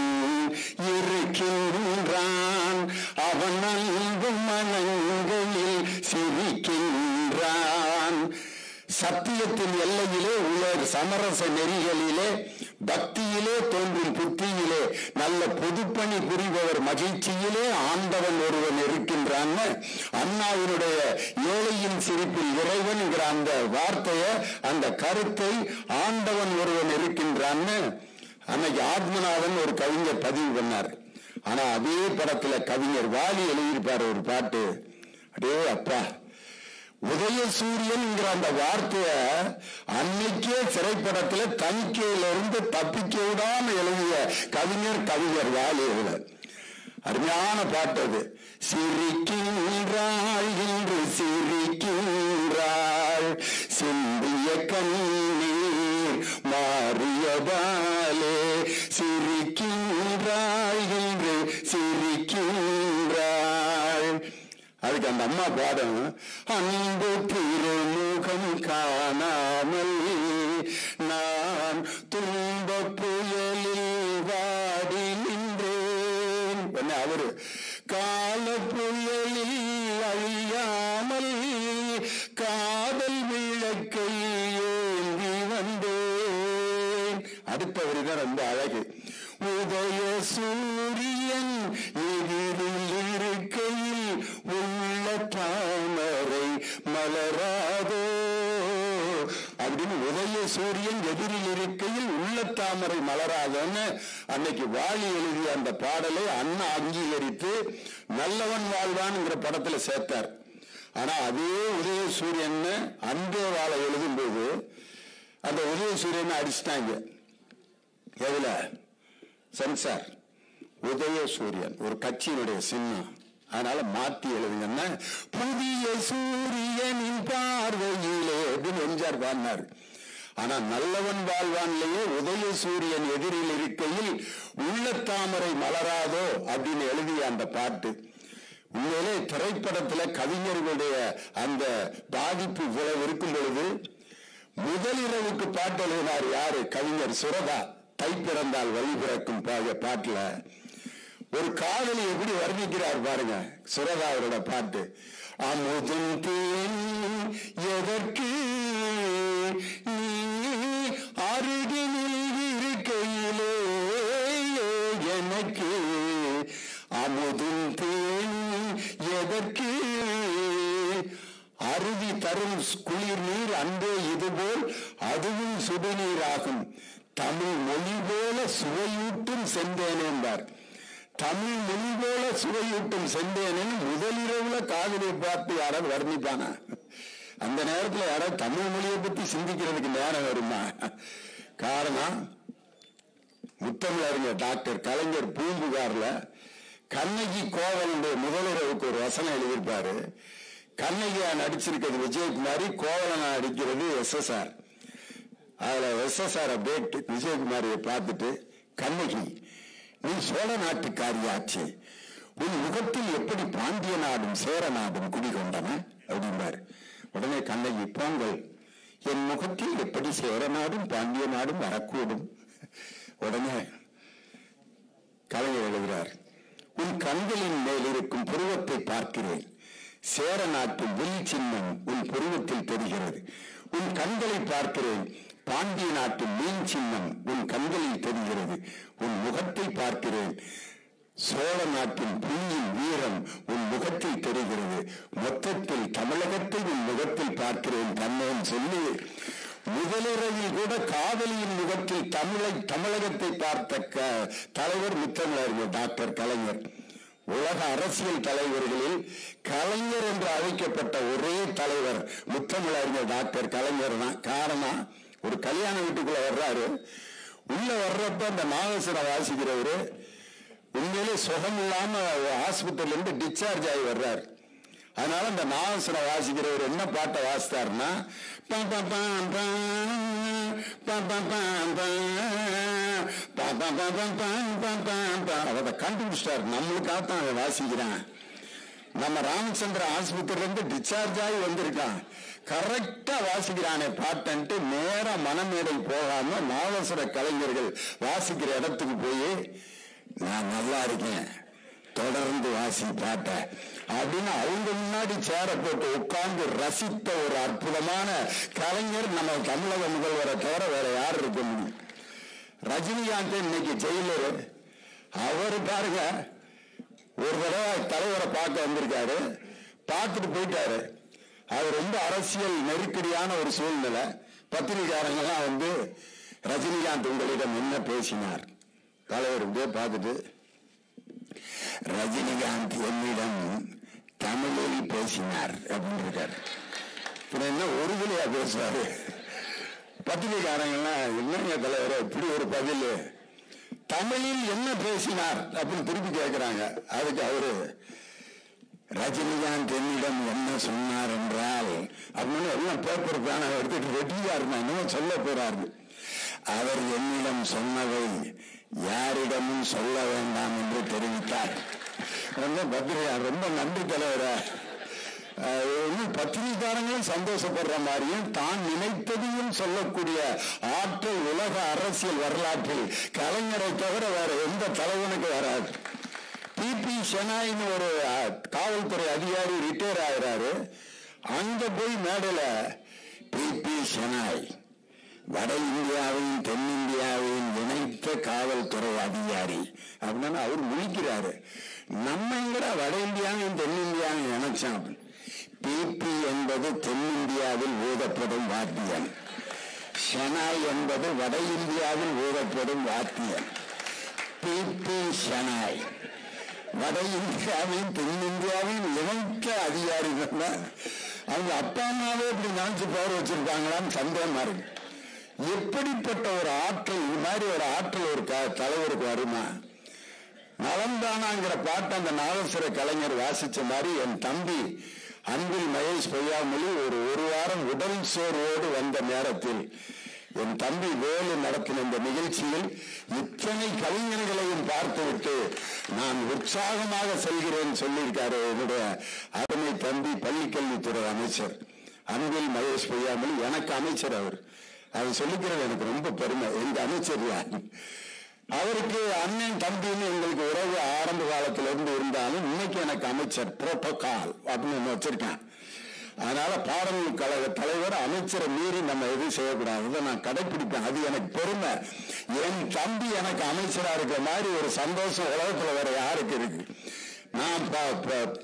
I: இருக்கின்றான் அவன் அன்பு மனங்களில் சிரிக்கின்றான் சத்தியத்தின் எல்லையிலே உள்ள சமரச நெறிகளிலே பக்தியிலே தோன்றும் புத்தியிலே நல்ல பொதுப்பணி புரிபவர் மகிழ்ச்சியிலே ஆண்டவன் ஒருவன் இருக்கின்றான்னு அண்ணாவினுடைய ஏழையின் சிரிப்பில் இறைவன்கிற அந்த வார்த்தைய அந்த கருத்தை ஆண்டவன் ஒருவன் இருக்கின்றான்னு அன்னைக்கு ஆத்மநாதன் ஒரு கவிஞர் பதிவு பண்ணார் ஆனா அதே படத்துல கவிஞர் வாலி எழுதியிருப்பார் ஒரு பாட்டு அடே அப்பா உதயசூரியன்ங்கிற அந்த வார்த்தைய அன்னைக்கே திரைப்படத்துல தணிக்கையில இருந்து தப்பிக்க விடாம எழுதிய கவிஞர் கவிஞர் வாலி எழுதர் அருமையான பாட்டு அது சிரிக்கின்றாள் என்று சிரிக்கின்றாள் சிந்திய கண்ணீர் மாறியதாலே சிரிக்கின்றாள் என்று சிரிக்கின்றாள் அதுக்கு அந்த அம்மா பாடம் அன்பு திருமுகம் காணாமல் நான் துன்ப புயலில் வாடி நின்றேன் என்ன அவரு கால புயலில் அழியாமல் காதல் விளக்கை ஏந்தி வந்தேன் அடுத்த வரிதான் ரொம்ப அழகு உதய சூரியன் எதிரில் இருக்கையில் உள்ள தாமரை மலராதோ அப்படின்னு உதய சூரியன் எதிரில் இருக்கையில் உள்ள தாமரை மலராதோன்னு அன்னைக்கு வாலி எழுதிய அந்த பாடலை அண்ணா அங்கீகரித்து நல்லவன் வாழ்வான்ங்கிற படத்துல சேர்த்தார் ஆனா அதே உதய சூரியன் அன்பே வாழ எழுதும்போது அந்த உதய சூரியனை அடிச்சிட்டாங்க எதுல சென்சார் உதய சூரியன் ஒரு கட்சியினுடைய சின்னம் அதனால மாத்தி எழுதுங்கன்னா புதிய சூரியனின் பார்வையிலே அப்படின்னு எம்ஜிஆர் பாடினார் ஆனா நல்லவன் வாழ்வான்லயே உதய சூரியன் எதிரில் இருக்கையில் உள்ள தாமரை மலராதோ அப்படின்னு எழுதிய அந்த பாட்டு உண்மையிலே திரைப்படத்துல கவிஞர்களுடைய அந்த பாதிப்பு இவ்வளவு இருக்கும் பொழுது முதலிரவுக்கு பாட்டு எழுதினார் யாரு கவிஞர் சுரதா தை பிறந்தால் வழி பிறக்கும் பா- பாட்டுல ஒரு காதலி எப்படி வர்ணிக்கிறார் பாருங்க சுரதா அவரோட பாட்டு அமுதும் தேன் எதற்கு நீ அருகினில் இருக்கையிலே எனக்கு அமுதும் தேன் எதற்கு அருவி தரும் குளிர் நீர் அன்பே இதுபோல் அதுவும் சுடுநீராகும் தமிழ் மொழி போல சுவையூட்டும் சென்றேன் என்பார் தமிழ் மொழி போல சுவையூட்டும் சென்றேனேன்னு முதலிரவுல காதலியை பார்த்து யாராவது வர்ணிப்பானா அந்த நேரத்துல யாராவது தமிழ் மொழியை பத்தி சிந்திக்கிறதுக்கு நேரம் வருமா காரணம் முத்தமிழறிஞர் டாக்டர் கலைஞர் பூம்புகார்ல கண்ணகி கோவலனுடைய முதலிரவுக்கு ஒரு வசனம் எழுதியிருப்பாரு கண்ணகியா நடிச்சிருக்கிறது விஜயகுமாரி கோவலனா நடிக்கிறது எஸ்எஸ்ஆர் அதுல எஸ்எஸ்ஆர் அப்படியே விஜயகுமாரியை பார்த்துட்டு கண்ணகி நீ சோழ நாட்டுக்காரியாச்சு உன் முகத்தில் எப்படி பாண்டிய நாடும் சேர நாடும் குடிகொண்டன அப்படிம்பாரு உடனே கண்ணகி போங்கள் என் முகத்தில் எப்படி சேர நாடும் பாண்டிய நாடும் வரக்கூடும் உடனே கலைஞர் எழுதுகிறார் உன் கண்களின் மேல் இருக்கும் புருவத்தை பார்க்கிறேன் சேர நாட்டு வில் சின்னம் உன் புருவத்தில் தெரிகிறது உன் கண்களை பார்க்கிறேன் பாண்டிய நாட்டு மீன் சின்னம் உன் கண்களில் தெரிகிறது உன் முகத்தை பார்க்கிறேன் சோழ நாட்டின் புலியின் வீரம் உன் முகத்தில் தெரிகிறது மொத்தத்தில் தமிழகத்தை உன் முகத்தில் பார்க்கிறேன் கண்ணேன் சொல்லி முதலிரவில் கூட காதலியின் முகத்தில் தமிழை தமிழகத்தை பார்த்த க- தலைவர் முத்தமிழறிஞர் டாக்டர் கலைஞர் உலக அரசியல் தலைவர்களில் கலைஞர் என்று அழைக்கப்பட்ட ஒரே தலைவர் முத்தமிழறிஞர் டாக்டர் கலைஞர் தான் காரணம் ஒரு கல்யாண வீட்டுக்குள்ள வர்றாரு உள்ள வர்றப்ப அந்த நாகசுரம் வாசிக்கிறவரு உண்மையிலே சுகம் இல்லாம ஆஸ்பத்திரியில இருந்து டிஸ்சார்ஜ் ஆகி வர்றாரு அதனால இந்த நாகசுரம் வாசிக்கிறவர் என்ன பாட்டை வாசித்தாருன்னா பா பா பா பா, பா பா பா பா, பா பா பா பா பா, பா பா பா. அதை கண்டுபிடிச்சிட்டாரு நம்மளுக்காக தான் அதை வாசிக்கிறான் நம்ம ராமச்சந்திர ஆஸ்பத்திரியில இருந்து டிஸ்சார்ஜ் ஆகி வந்திருக்கான் கரெக்டா வாசிக்கிறானே பாட்டன்ட்டு நேரா மனமேடை போகாம நாகசுர கலைஞர்கள் வாசிக்கிற இடத்துக்கு போய் நான் நல்லா இருக்கேன் தொடர்ந்து வாசி பாட்ட அப்படின்னு அவங்க முன்னாடி சேர போட்டு உட்கார்ந்து ரசித்த ஒரு அற்புதமான கலைஞர் நம்ம தமிழக முதல்வரை தவிர வேற யார் இருக்க முடியும் ரஜினிகாந்த் இன்னைக்கு ஜெயிலர் அவர் பாருங்க ஒரு தடவை தலைவரை பார்க்க வந்திருக்காரு பார்த்துட்டு போயிட்டாரு அது ரொம்ப அரசியல் நெருக்கடியான ஒரு சூழ்நிலை பத்திரிகாரங்கெல்லாம் வந்து ரஜினிகாந்த் உங்களிடம் என்ன பேசினார் தலைவர் இப்படியே பார்த்துட்டு ரஜினிகாந்த் என்னிடம் தமிழில் பேசினார் அப்படின்னு இருக்காரு பின்ன என்ன உறுதியா பேசுவாரு பத்திரிகாரங்கெல்லாம் என்னங்க தலைவர் இப்படி ஒரு பதில் தமிழில் என்ன பேசினார் அப்படின்னு திருப்பி கேட்கிறாங்க அதுக்கு அவரு ரஜினிகாந்த் என்னிடம் என்ன சொன்னார் என்றால் அப்படின்னு எல்லாம் பேப்பர் பேனா எடுத்துட்டு வெட்டியா இருந்தா இன்னும் சொல்ல போறாரு அவர் என்னிடம் சொன்னதை யாரிடமும் சொல்ல வேண்டாம் என்று தெரிவித்தார் ரொம்ப பத்திரிகா ரொம்ப நன்றி தலைவரா அஹ் இன்னும் பத்திரிகாரங்களும் சந்தோஷப்படுற மாதிரியும் தான் நினைத்ததையும் சொல்லக்கூடிய ஆற்றல் உலக அரசியல் வரலாற்றில் கலைஞரை தவிர வேற எந்த தலைவனுக்கு வராது பிபி ஷெனாயின்னு ஒரு அஹ், காவல்துறை அதிகாரி ரிட்டையர் ஆகிறாரு அங்க போய் மேடையில பிபி ஷெனாய் வட இந்தியாவையும் தென்னிந்தியாவையும் இணைத்த காவல்துறை அதிகாரி அப்படின்னு அவர் முழிக்கிறாரு நம்ம எங்கடா வட இந்தியாவையும் தென்னிந்தியாவையும் இணைச்சோம் அப்படின்னு. பிபி என்பது தென்னிந்தியாவில் ஊதப்படும் வாத்தியம் ஷனாய் என்பது வட இந்தியாவில் ஊதப்படும் வாத்தியம் பிபி ஷனாய் வட இந்தியாவையும் தென்னிந்தியாவையும் இணைக்க அதிகாரிகள் தான் அவங்க அப்பா அம்மாவே இப்படி நினைச்சு பேர் வச்சிருக்காங்களான்னு சந்தேகமா இருக்கு எப்படிப்பட்ட ஒரு ஆற்றல் இது மாதிரி ஒரு ஆற்றல் ஒரு க- தலைவருக்கு வருமா நலந்தானாங்கிற பாட்டு அந்த நாதஸ்வர கலைஞர் வாசிச்ச மாதிரி என் தம்பி அன்பில் மகேஷ் பொய்யாமொழி ஒரு ஒரு வாரம் உடல் சோர்வோடு வந்த நேரத்தில் என் தம்பி வேலு நடத்தின இந்த நிகழ்ச்சியில் இத்தனை கலைஞர்களையும் பார்த்துவிட்டு நான் உற்சாகமாக செல்கிறேன் சொல்லியிருக்காரு என்னுடைய அருமை தம்பி பள்ளிக்கல்வித்துறை அமைச்சர் அன்பில் மகேஷ் பொய்யாமொழி எனக்கு அமைச்சர் அவர் அது சொல்லிக்கிறது எனக்கு ரொம்ப பெருமை எங்க அமைச்சர் யார் அவருக்கு அண்ணன் தம்பின்னு எங்களுக்கு உறவு ஆரம்ப காலத்துல இருந்து இருந்தாலும் இன்னைக்கு எனக்கு அமைச்சர் புரோட்டோகால் அப்படின்னு ஒண்ணு வச்சிருக்கேன் அதனால பாடல் கழக தலைவர் அமைச்சரை மீறி நம்ம எதுவும் செய்யக்கூடாது இதை நான் கடைபிடிப்பேன் அது எனக்கு பெருமை என் தம்பி எனக்கு அமைச்சரா இருக்கிற மாதிரி ஒரு சந்தோஷம் உலகத்துல வேற யாருக்கு இருக்கு நான் ப- ப-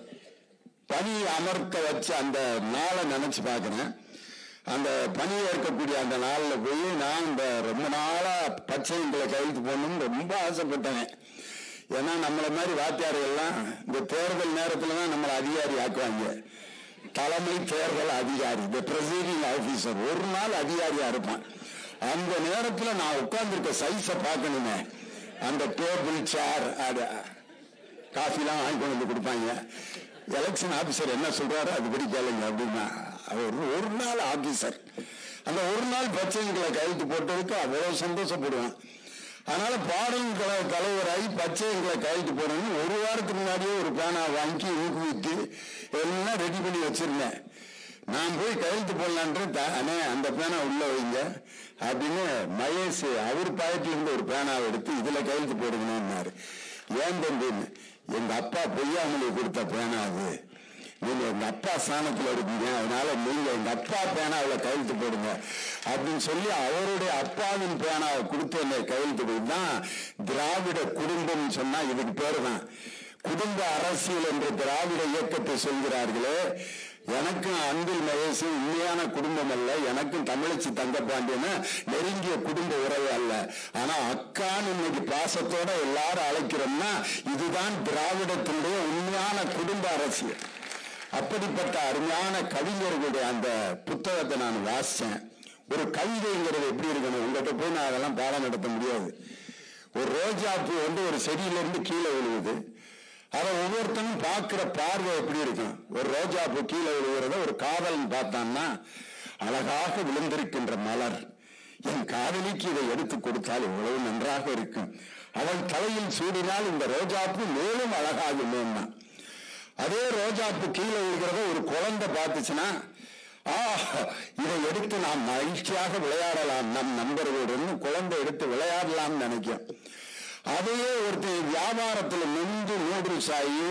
I: பணி அமர்த்த வச்ச அந்த நாளை நினைச்சு பார்க்கிறேன் அந்த பணி ஏற்கக்கூடிய அந்த நாளில் போய் நான் இந்த ரொம்ப நாளா பச்சைங்களை கையெழுத்து போடணும்னு ரொம்ப ஆசைப்பட்டேன் ஏன்னா நம்மளை மாதிரி வாத்தியார்கள்லாம் இந்த தேர்தல் நேரத்துல தான் நம்மளை அதிகாரி ஆக்குவாங்க தலைமை தேர்தல் அதிகாரி இந்த பிரசீடிங் ஆபீசர் ஒரு நாள் அதிகாரியா இருப்பான் அந்த நேரத்துல நான் உட்கார்ந்துருக்க சைஸை பார்க்கணுமே அந்த டேபிள் சேர் அது காஃபிலாம் வாங்கி கொண்டு வந்து கொடுப்பாங்க எலெக்ஷன் ஆபீசர் என்ன சொல்றாரு அதுபடி கேளுங்க அப்படின்னா அவர் ஒரு நாள் ஆபீசர் அந்த ஒரு நாள் பச்சைங்களை கையெழுத்து போட்டதுக்கு அவ்வளவு சந்தோஷப்படுவேன் அதனால பாடல் கழக தலைவராகி பச்சைங்களை கையெழுத்து போடணும்னு ஒரு வாரத்துக்கு முன்னாடியே ஒரு பேனா வாங்கி ஊக்குவித்து எல்லாம் ரெடி பண்ணி வச்சிருந்தேன் நான் போய் கையெழுத்து போடலான்ட்டு அண்ணே அந்த பேனா உள்ள வைங்க அப்படின்னு மகேஷ் அவர் பாக்கெட்ல இருந்து ஒரு பேனாவை எடுத்து இதுல கையெழுத்து போடுங்கன்னாரு ஏன் தம்பின்னு எங்க அப்பா பொய்யாமலை கொடுத்த பேனா அது நீங்க எங்க அப்பா ஸ்தானத்துல இருக்கீங்க அதனால நீங்க எங்க அப்பா பேனாவில கையெழுத்து போடுங்க அப்படின்னு சொல்லி அவருடைய அப்பாவின் பேனாவை கொடுத்து என்னை கையெழுத்து போய் தான் திராவிட குடும்பம் சொன்னா இதுக்கு பேரு தான் குடும்ப அரசியல் என்ற திராவிட இயக்கத்தை சொல்கிறார்களே எனக்கும் அன்பில் மகேஷும் உண்மையான குடும்பம் அல்ல எனக்கும் தமிழச்சி தங்கப்பாண்டியனும் நெருங்கிய குடும்ப உறவு அல்ல ஆனா அக்கான்னு இன்னைக்கு பாசத்தோட எல்லாரும் அழைக்கிறோம்னா இதுதான் திராவிடத்தினுடைய உண்மையான குடும்ப அரசியல் அப்படிப்பட்ட அருமையான கவிஞர்களுடைய அந்த புத்தகத்தை நான் வாசிச்சேன் ஒரு கவிதைங்கிறது எப்படி இருக்கணும் உங்ககிட்ட போய் நான் அதெல்லாம் பாடம் நடத்த முடியாது ஒரு ரோஜா பூ வந்து ஒரு செடியிலிருந்து கீழே விழுகுது அதை ஒவ்வொருத்தனும் பார்க்கிற பார்வை எப்படி இருக்கும் ஒரு ரோஜா பூ கீழே விழுகிறத ஒரு காதலன் பார்த்தான்னா அழகாக விழுந்திருக்கின்ற மலர் என் காதலிக்கு இதை எடுத்து கொடுத்தால் இவ்வளவு நன்றாக இருக்கும் அவள் தலையில் சூடினால் இந்த ரோஜா பூ மேலும் அழகாகுமேன்னா அதே ரோஜா பூ கீழே விழுகிறத ஒரு குழந்தை பார்த்துச்சுன்னா ஆ இதை எடுத்து நாம் மகிழ்ச்சியாக விளையாடலாம் நம் நண்பர்களுடன் குழந்தை எடுத்து விளையாடலாம்னு நினைக்கும் அதையே ஒருத்தர் வியாபாரத்துல நின்று நூடுல்ஸ் ஆகி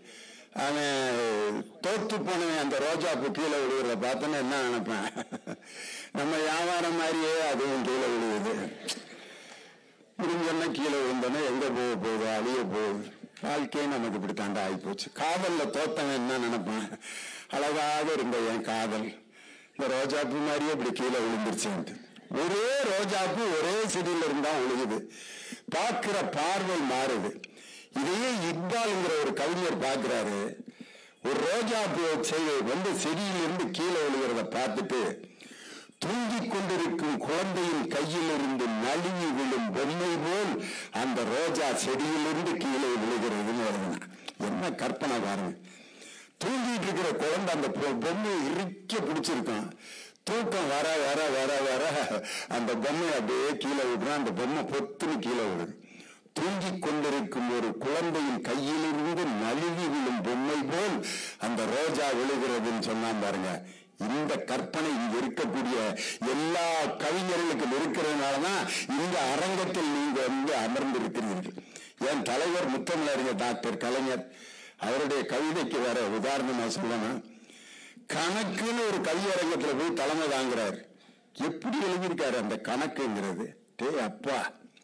I: அவன் தோத்து போனவன் அந்த ரோஜா பூ கீழே விழுகிறத பார்த்தோன்னா என்ன நினைப்பேன் நம்ம வியாபாரம் மாதிரியே அதுவும் கீழே விழுகுது முடிஞ்சோன்னா கீழே விழுந்தோன்னா எங்க போக போகுது அழிய போகுது வாழ்க்கையே நமக்கு இப்படி தாண்டா ஆகிப்போச்சு காதல்ல தோத்தவன் என்ன நினைப்பான் அழகாக இருந்த என் காதல் இந்த ரோஜாப்பூ மாதிரியே இப்படி கீழே விழுந்துருச்சுன்ட்டு ஒரே ரோஜாப்பூ ஒரே செடியில இருந்தா விழுகுது பார்க்கிற பார்வை மாறுது இதையே இக்பால்ங்கிற ஒரு கவிஞர் பார்க்கிறாரு ஒரு ரோஜா பூ செய்ய வந்து செடியிலிருந்து கீழே விழுகிறத பார்த்துட்டு தூங்கிக் கொண்டிருக்கும் குழந்தையின் கையில் இருந்து நழுவி விழும் பொம்மை போல் அந்த ரோஜா செடியிலிருந்து கீழே விழுகிறதுன்னு எழுதினான் என்ன கற்பனை பாருங்க தூங்கிட்டு இருக்கிற குழந்தை அந்த பொ- பொம்மையை இறுக்க பிடிச்சிருக்கும் தூக்கம் வர வர வர வர அந்த பொம்மையை அப்படியே கீழே விடுறான் அந்த பொம்மை பொத்துன்னு கீழே விடுது தூங்கிக் கொண்டிருக்கும் ஒரு குழந்தையின் கையிலிருந்து நழுவி விழும் பொம்மை போல் அந்த ரோஜா விழுகிறதுன்னு சொன்னான் பாருங்க இந்த கற்பனை இங்க இருக்கக்கூடிய எல்லா கவிஞர்களுக்கும் இருக்கிறதுனாலதான் இந்த அரங்கத்தில் நீங்க வந்து அமர்ந்து இருக்கிறீர்கள் என் தலைவர் முத்தமிழறிஞர் டாக்டர் கலைஞர் அவருடைய கவிதைக்கு வேற உதாரணமா சொல்லணும் கணக்குன்னு ஒரு கவியரங்கத்துல போய் தலைமை தாங்குறாரு எப்படி எழுதியிருக்காரு அந்த கணக்குங்கிறது டேய் அப்பா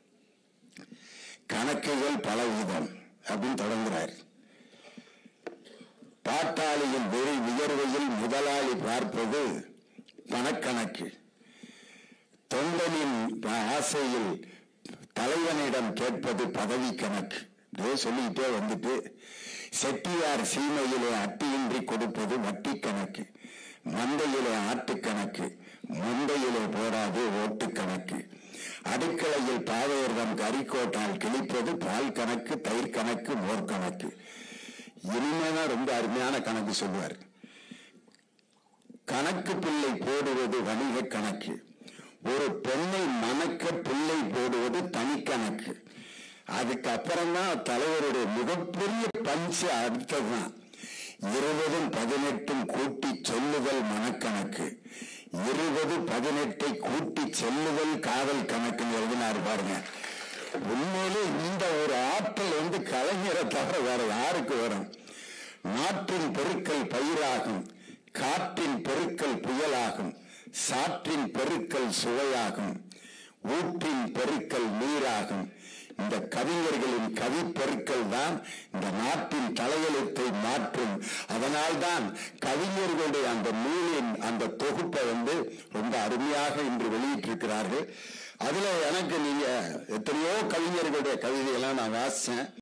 I: கணக்குகள் பலவிதம் அப்படின்னு தொடங்குறார் பாட்டாளியின் வெறி உயர்வையில் முதலாளி பார்ப்பது பணக்கணக்கு தொண்டனின் ஆசையில் தலைவனிடம் கேட்பது பதவி கணக்கு இப்படியே சொல்லிக்கிட்டே வந்துட்டு செட்டியார் சீமையிலே அட்டியின்றி கொடுப்பது வட்டி கணக்கு மந்தையிலே ஆட்டு கணக்கு முந்தையிலே போடாது ஓட்டு கணக்கு அடுக்களையில் பாவையர்தம் கறிக்கோட்டால் கிழிப்பது பால் கணக்கு தயிர் கணக்கு மோர் கணக்கு இனிமேதான் ரொம்ப அருமையான கணக்கு சொல்லுவார் கணக்கு பிள்ளை போடுவது வணிக கணக்கு ஒரு பெண்ணை மணக்க பிள்ளை போடுவது தனி கணக்கு அதுக்கப்புறம் தான் தலைவருடைய மிகப்பெரிய பஞ்சு அடுத்ததுதான் இருபதும் பதினெட்டும் கூட்டி சொல்லுதல் மனக்கணக்கு இருபது பதினெட்டை கூட்டி செல்லுதல் காதல் கணக்குன்னு எழுதினாரு பாருங்க உண்மையிலே இந்த ஒரு ஆற்றல் வந்து கலைஞரை தவிர வேற யாருக்கு வரும் நாட்டின் பெருக்கல் பயிராகும் காற்றின் பெருக்கல் புயலாகும் சாற்றின் பெருக்கல் சுவையாகும் ஊற்றின் பெருக்கல் நீராகும் இந்த கவிஞர்களின் கவி பெருக்கல் தான் இந்த நாட்டின் தலையெழுத்தை மாற்றும் அதனால்தான் கவிஞர்களுடைய அந்த நூலின் அந்த தொகுப்பை வந்து ரொம்ப அருமையாக இன்று வெளியிட்டிருக்கிறார்கள் அதுல எனக்கு நீங்க எத்தனையோ கவிஞர்களுடைய கவிதையெல்லாம் நான் வாசிச்சேன்